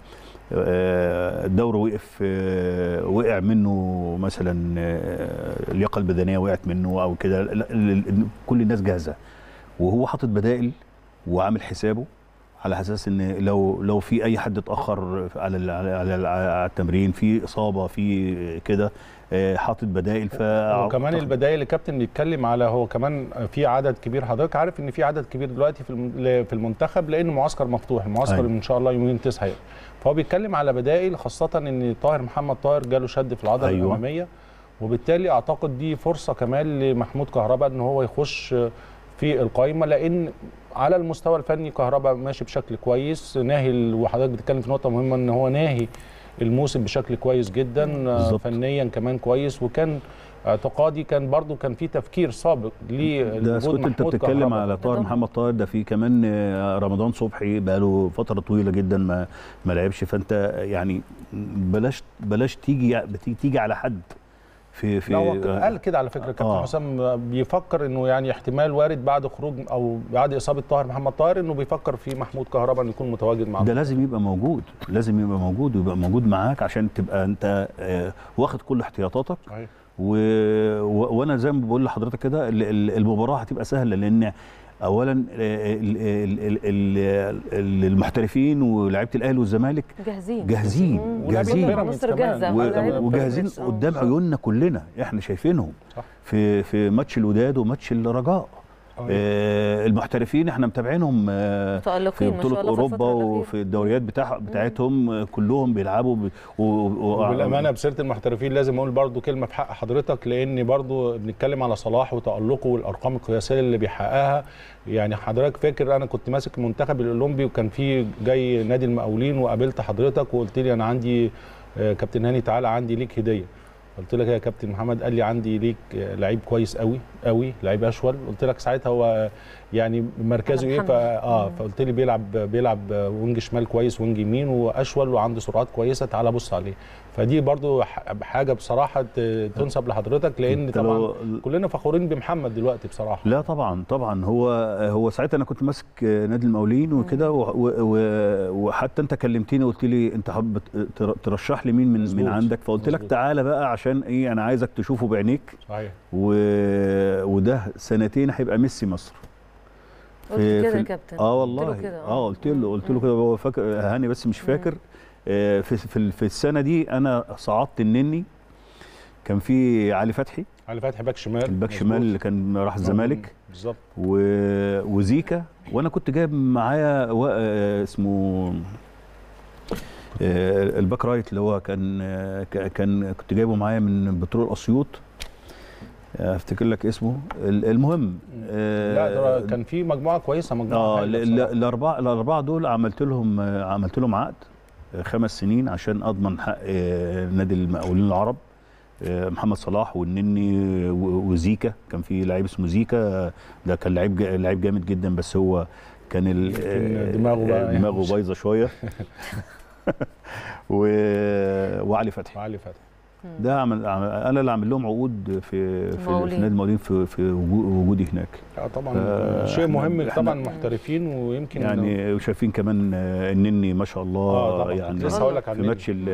آه، الدورة وقف آه، وقع منه مثلا آه، اللياقة البدنية وقعت منه او كده لا، ال- ال- كل الناس جاهزة وهو حاطط بدائل وعامل حسابه على اساس ان لو لو في اي حد اتاخر على ال- على على على التمرين في اصابه في كده آه، حاطط بدائل ف وكمان البدايل اللي الكابتن بيتكلم على هو كمان في عدد كبير حضرتك عارف ان في عدد كبير دلوقتي في الم- في المنتخب لان معسكر مفتوح المعسكر أيوة. ان شاء الله يومين تسعه هيبقى. فهو بيتكلم على بدائل خاصه ان طاهر محمد طاهر جاله شد في العضله أيوة. الاماميه وبالتالي اعتقد دي فرصه كمان لمحمود كهربا ان هو يخش في القائمه لان على المستوى الفني كهربا ماشي بشكل كويس ناهي وحضرتك بتتكلم في نقطه مهمه ان هو ناهي الموسم بشكل كويس جدا آه، بالظبط. فنيا كمان كويس وكان اعتقادي كان برضو كان في تفكير سابق ده لوجود كنت انت محمود بتتكلم كهربا. على طاهر محمد طاهر ده في كمان آه، رمضان صبحي بقاله فتره طويله جدا ما ما لعبش فانت يعني بلاش بلاش تيجي بتيجي تيجي على حد في في لا هو قال كده على فكره كابتن آه. حسام بيفكر انه يعني احتمال وارد بعد خروج او بعد اصابه طاهر محمد طاهر انه بيفكر في محمود كهربا انه يكون متواجد مع ده لازم يبقى موجود لازم يبقى موجود ويبقى موجود معاك عشان تبقى انت آه، واخد كل احتياطاتك صحيح. و... و... وانا زي ما بقول لحضرتك كده ال- ال- المباراه هتبقى سهله لان اولا ال- ال- ال- ال- ال- المحترفين ولاعيبه الاهلي والزمالك جاهزين جاهزين مم. جاهزين ولعيبة مصر جاهزة. و- ولعيبة وجاهزين بيراميدز. آه. قدام عيوننا كلنا احنا شايفينهم صح. في في ماتش الوداد وماتش الرجاء آه المحترفين احنا متابعينهم آه في متألقين ما بطوله شاء الله في اوروبا الفترة الأخيرة. وفي الدوريات بتاع بتاعتهم آه، كلهم بيلعبوا ب... و... و... وبالامانه بسيره المحترفين لازم اقول برضو كلمه في حق حضرتك لان برضو بنتكلم على صلاح وتالقه والارقام القياسيه اللي بيحققها يعني حضرتك فاكر انا كنت ماسك المنتخب الاولمبي وكان في جاي نادي المقاولين وقابلت حضرتك وقلت لي انا عندي آه، كابتن هاني تعالى عندي ليك هديه قلت لك يا كابتن محمد قال لي عندي ليك آه، لعيب كويس قوي قوي لعيب اشول قلت لك ساعتها هو يعني مركزه ايه محمد. فا اه فقلت لي بيلعب بيلعب وينج شمال كويس وينج يمين واشول وعنده سرعات كويسه تعالى بص عليه فدي برضو ح- حاجه بصراحه ت- تنسب لحضرتك لان انت طبعا لو- كلنا فخورين بمحمد دلوقتي بصراحه لا طبعا طبعا هو هو ساعتها انا كنت ماسك نادي المقاولين وكده و- و- و- وحتى انت كلمتني وقلت لي انت حابب تر- ترشح لي مين من من مظبوط. عندك فقلت لك مظبوط. تعالى بقى عشان ايه انا عايزك تشوفه بعينيك صحيح و... وده سنتين هيبقى ميسي مصر قلت في- كده في يا ال- كابتن اه قلت له والله كده، اه قلت له قلت له كده هو فاكر هاني بس مش فاكر آه، في في في السنه دي انا صعدت النني كان في علي فتحي علي فتحي باك شمال الباك مظبوط. شمال اللي كان راح الزمالك بالظبط و... وزيكا وانا كنت جايب معايا و... آه، اسمه آه، الباك رايت اللي هو كان آه، ك- كان كنت جايبه معايا من بترول اسيوط آه، افتكر لك اسمه ال- المهم آه، لا ده كان في مجموعه كويسه مجموعه اه حلوة ال- ال- بصراحة. الاربعه الاربعه دول عملت لهم آه، عملت لهم عقد آه، خمس سنين عشان اضمن حق آه، نادي المقاولين العرب آه، محمد صلاح والنني و- وزيكا كان في لعيب اسمه زيكا آه، ده كان لعيب جا- لعيب جامد جدا بس هو كان ال- يمكن آه، دماغه بقى يعني دماغه مش- بايظه شويه و... وعلي فتحي وعلي فتحي ده عمل عمل- انا اللي عامل لهم عقود في في, في المقاولين. نادي المقاولين في, في وجو- وجودي هناك آه طبعا آه، شيء إحنا- مهم إحنا- طبعا محترفين ويمكن يعني وشايفين كمان آه، النني ما شاء الله آه طبعاً، يعني كنت لسه هقول لك على في النني. ماتش ال-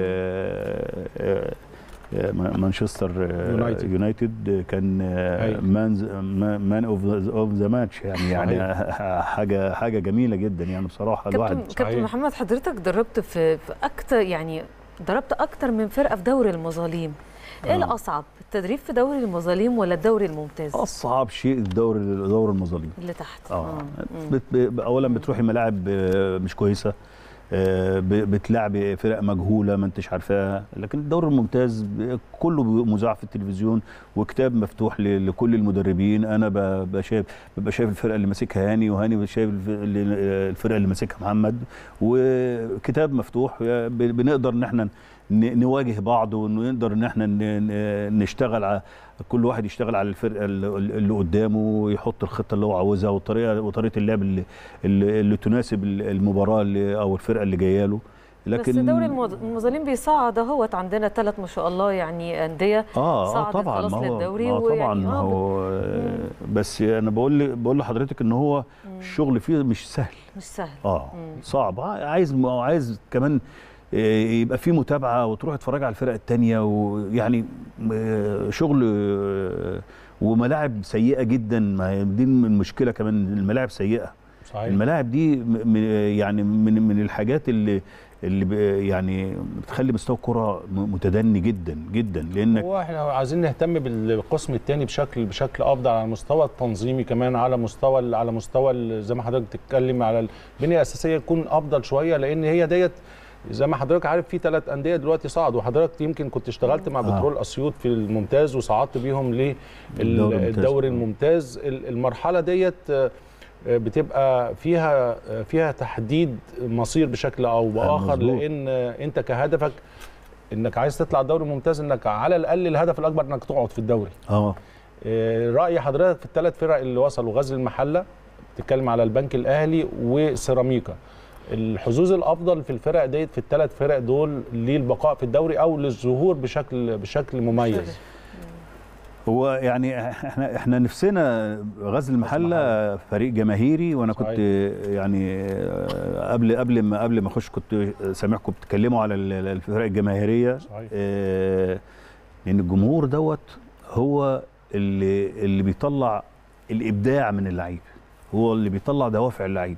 آه، آه، مانشستر آه، يونايتد. يونايتد كان أيوة. مان مان اوف اوف ذا ماتش يعني يعني حاجه حاجه جميله جدا يعني بصراحه الواحد كابتن كابتن محمد حضرتك دربت في في اكتر يعني ضربت اكتر من فرقه في دوري المظالم ايه آه. الاصعب التدريب في دوري المظالم ولا الدوري الممتاز اصعب شيء الدوري دور المظالم اللي تحت اه مم. بت ب- اولا بتروحي ملاعب آه، مش كويسه آه، ب- بتلعبي فرق مجهوله ما انتش عارفاها لكن الدوري الممتاز ب- كله بي- مذاع في التلفزيون وكتاب مفتوح ل- لكل المدربين انا ب- ببقى شايف ببقى شايف الفرقه اللي ماسكها هاني وهاني شايف الف- اللي- الفرقه اللي ماسكها محمد وكتاب مفتوح ب- بنقدر ان احنا ن- نواجه بعض ونقدر ان احنا ن- ن- نشتغل على كل واحد يشتغل على الفرقه اللي اللي قدامه ويحط الخطه اللي هو عاوزها وطريقه وطريقه اللعب اللي, اللي, اللي تناسب المباراه اللي او الفرقه اللي جايه له لكن بس دوري المظ- المظالم بيصعد اهوت عندنا ثلاث ما شاء الله يعني انديه اه اه صعدت طبعا خلاص ما هو للدوري ما هو طبعا ويعني ما آه هو آه، بس انا بقول بقول لحضرتك ان هو الشغل فيه مش سهل مش سهل اه صعب عايز عايز كمان آه، يبقى في متابعه وتروح تتفرج على الفرق التانية ويعني آه، شغل آه، وملاعب سيئه جدا ما هي دي المشكله كمان الملاعب سيئه صحيح. الملاعب دي م- م- يعني من من الحاجات اللي اللي ب- يعني بتخلي مستوى الكره م- متدني جدا جدا لانك هو احنا عايزين نهتم بالقسم الثاني بشكل بشكل افضل على المستوى التنظيمي كمان على مستوى ال- على مستوى ال- زي ما حضرتك بتتكلم على البنيه الاساسيه تكون افضل شويه لان هي ديت زي ما حضرتك عارف في ثلاث انديه دلوقتي صعدوا وحضرتك يمكن كنت اشتغلت مع آه. بترول اسيوط في الممتاز وصعدت بيهم الدوري الممتاز. للدوري الممتاز ال- المرحله ديت آه، آه، بتبقى فيها آه، فيها تحديد مصير بشكل او باخر مظبوط. لان آه، انت كهدفك انك عايز تطلع الدوري الممتاز انك على الاقل الهدف الاكبر انك تقعد في الدوري اه آه، راي حضرتك في الثلاث فرق اللي وصلوا غزل المحله بتتكلم على البنك الاهلي وسيراميكا الحظوظ الافضل في الفرق ديت في الثلاث فرق دول للبقاء في الدوري او للظهور بشكل بشكل مميز هو يعني احنا احنا نفسنا غزل المحله فريق جماهيري وانا كنت يعني آه، قبل قبل ما قبل ما اخش كنت سامعكم بتتكلموا على ال- ال- الفرق الجماهيريه صحيح. آه، لان الجمهور دوت هو اللي اللي بيطلع الابداع من اللعيب هو اللي بيطلع دوافع اللعيب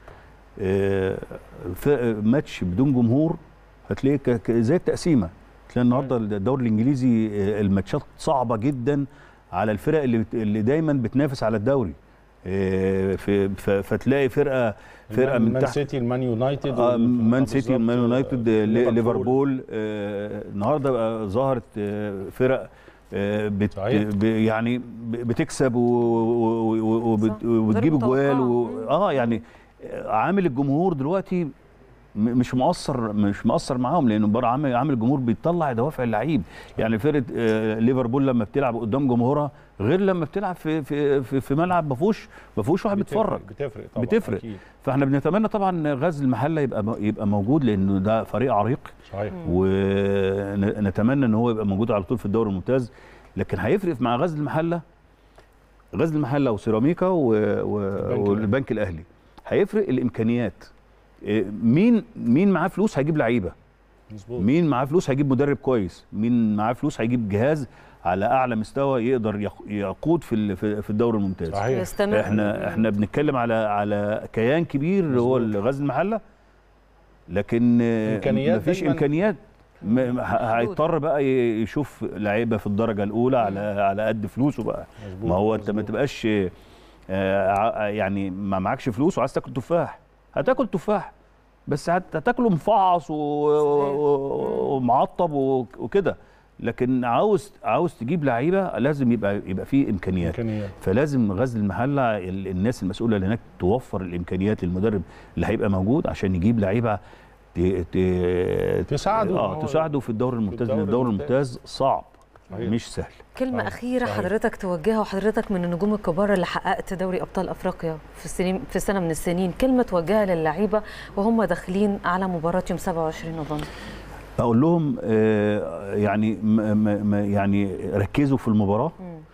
آه، ف- ماتش بدون جمهور هتلاقيه ك- ك- زي التقسيمه تلاقي النهارده الدوري الانجليزي آه، الماتشات صعبه جدا على الفرق اللي بت- اللي دايما بتنافس على الدوري آه، في ف- فتلاقي فرقه فرقه من مان تحت سيتي المان يونايتد آه، وال- مان آه، سيتي بالظبط، مان يونايتد آه، ليفربول. ليفربول آه، النهارده بقى ظهرت آه، فرق آه، بت صحيح. ب- يعني ب- بتكسب و- و- و- وبت- وبتجيب اجوال و... اه يعني آه، عامل الجمهور دلوقتي م- مش مؤثر مش مؤثر معاهم لانه بره عامل عامل الجمهور بيطلع دوافع اللعيب يعني فرقه آه، ليفربول لما بتلعب قدام جمهورها غير لما بتلعب في في في, في ملعب ما فيهوش ما فيهوش واحد بتفرق- بيتفرج بتفرق طبعا بتفرق أكيد. فاحنا بنتمنى طبعا غزل المحله يبقى يبقى موجود لانه ده فريق عريق صحيح ونتمنى ان هو يبقى موجود على طول في الدوري الممتاز لكن هيفرق مع غزل المحله غزل المحله وسيراميكا و... و... والبنك الاهلي هيفرق الامكانيات إيه، مين مين معاه فلوس هيجيب لعيبه مظبوط مين معاه فلوس هيجيب مدرب كويس مين معاه فلوس هيجيب جهاز على اعلى مستوى يقدر يق- يقود في ال- في في الدوري الممتاز صحيح. يستمر. احنا احنا بنتكلم على على كيان كبير اللي هو غزل المحله لكن آه، إمكانيات مفيش دايماً. امكانيات م- م- ه- هيضطر بقى ي- يشوف لعيبه في الدرجه الاولى على على قد فلوسه بقى مظبوط، ما هو انت ما تبقاش آه، ع- يعني ما معكش فلوس وعايز تاكل تفاح هتاكل تفاح بس هت- هتاكله مفعص و- و- ومعطب و- وكده لكن عاوز عاوز تجيب لعيبه لازم يبقى يبقى فيه امكانيات إمكانيات. فلازم غزل المحله ال- الناس المسؤوله اللي هناك توفر الامكانيات للمدرب اللي هيبقى موجود عشان يجيب لعيبه ت- ت- تساعده اه هو- تساعده في الدوري الممتاز لان الدوري الدوري الممتاز. الممتاز صعب صحيح. مش سهل كلمة صحيح. أخيرة صحيح. حضرتك توجهها وحضرتك من النجوم الكبار اللي حققت دوري أبطال أفريقيا في السنين في سنة من السنين كلمة توجهها للعيبة وهم داخلين على مباراة يوم 27 نوفمبر اقول لهم آه، يعني م- م- م- يعني ركزوا في المباراه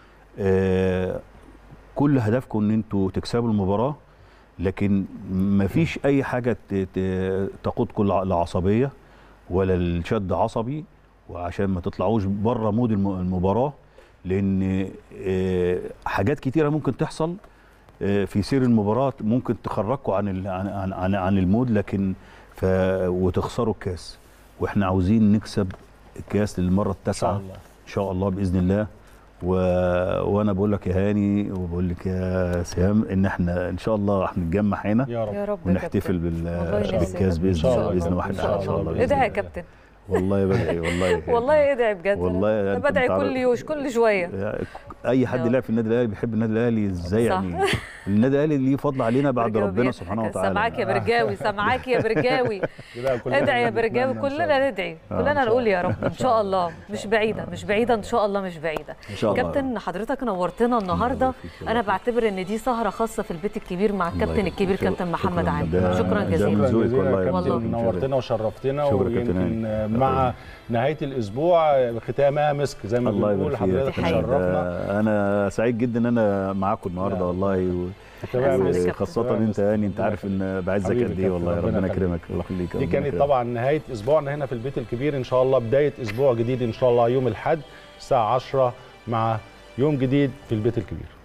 آه، كل هدفكم ان انتوا تكسبوا المباراه لكن ما فيش اي حاجه ت- ت- تقودكم لع- لعصبيه ولا الشد عصبي وعشان ما تطلعوش بره مود الم- المباراه لان آه، حاجات كتيره ممكن تحصل آه، في سير المباراه ممكن تخرجكم عن ال- عن عن, عن, عن المود لكن ف وتخسروا الكاس واحنا عاوزين نكسب الكاس للمره التاسعه الله. ان شاء الله باذن الله و... وانا بقول لك يا هاني وبقول لك يا سهام ان احنا ان شاء الله هنتجمع هنا يا رب يا رب يا ونحتفل كابتن. بال... والله نفسي. بالكاس إن باذن شاء الله الله. باذن إن واحد شاء ان شاء الله الله. بإذن ادعي يا الله. كابتن والله بدعي والله والله ادعي بجد والله أنا أنت بدعي بتعرف- كل يوش كل شوية اي حد يا لعب في النادي الاهلي بيحب النادي الاهلي ازاي صح. يعني النادي الاهلي ليه فضل علينا بعد برجاوي ربنا بيضحك. سبحانه وتعالى سامعاك يا برجاوي سامعاك يا برجاوي كده كلنا ادعي يا بنتمنى برجاوي إن شاء كلنا الله. ندعي آه، كلنا إن شاء نقول يا رب ان شاء الله مش بعيده مش بعيده ان شاء الله مش بعيده إن شاء الله. كابتن حضرتك نورتنا النهارده انا بعتبر ان دي سهره خاصه في البيت الكبير مع الكابتن الكبير شكراً. كابتن محمد شكراً. عامر ده- شكرا ده جزيلا من ذوقك جزيلا والله يا يا كابتن كابتن. نورتنا وشرفتنا شكرا يا كابتن ويمكن هاني. مع نهايه الاسبوع ختامها مسك زي ما الله بنقول يبارك فيك حضرتك يا كابتن. شرفنا ده انا سعيد جدا ان انا معاكم النهارده والله تمام يا كابتن. خاصة تمام يا انت يعني انت عارف ان بعزك حبيبي قد ايه كابتن، والله ربنا ربنا يخليك. يكرمك الله يخليك دي ربنا كانت يكرمك. طبعا نهايه اسبوعنا هنا في البيت الكبير ان شاء الله بدايه اسبوع جديد ان شاء الله يوم الاحد الساعه 10 مع يوم جديد في البيت الكبير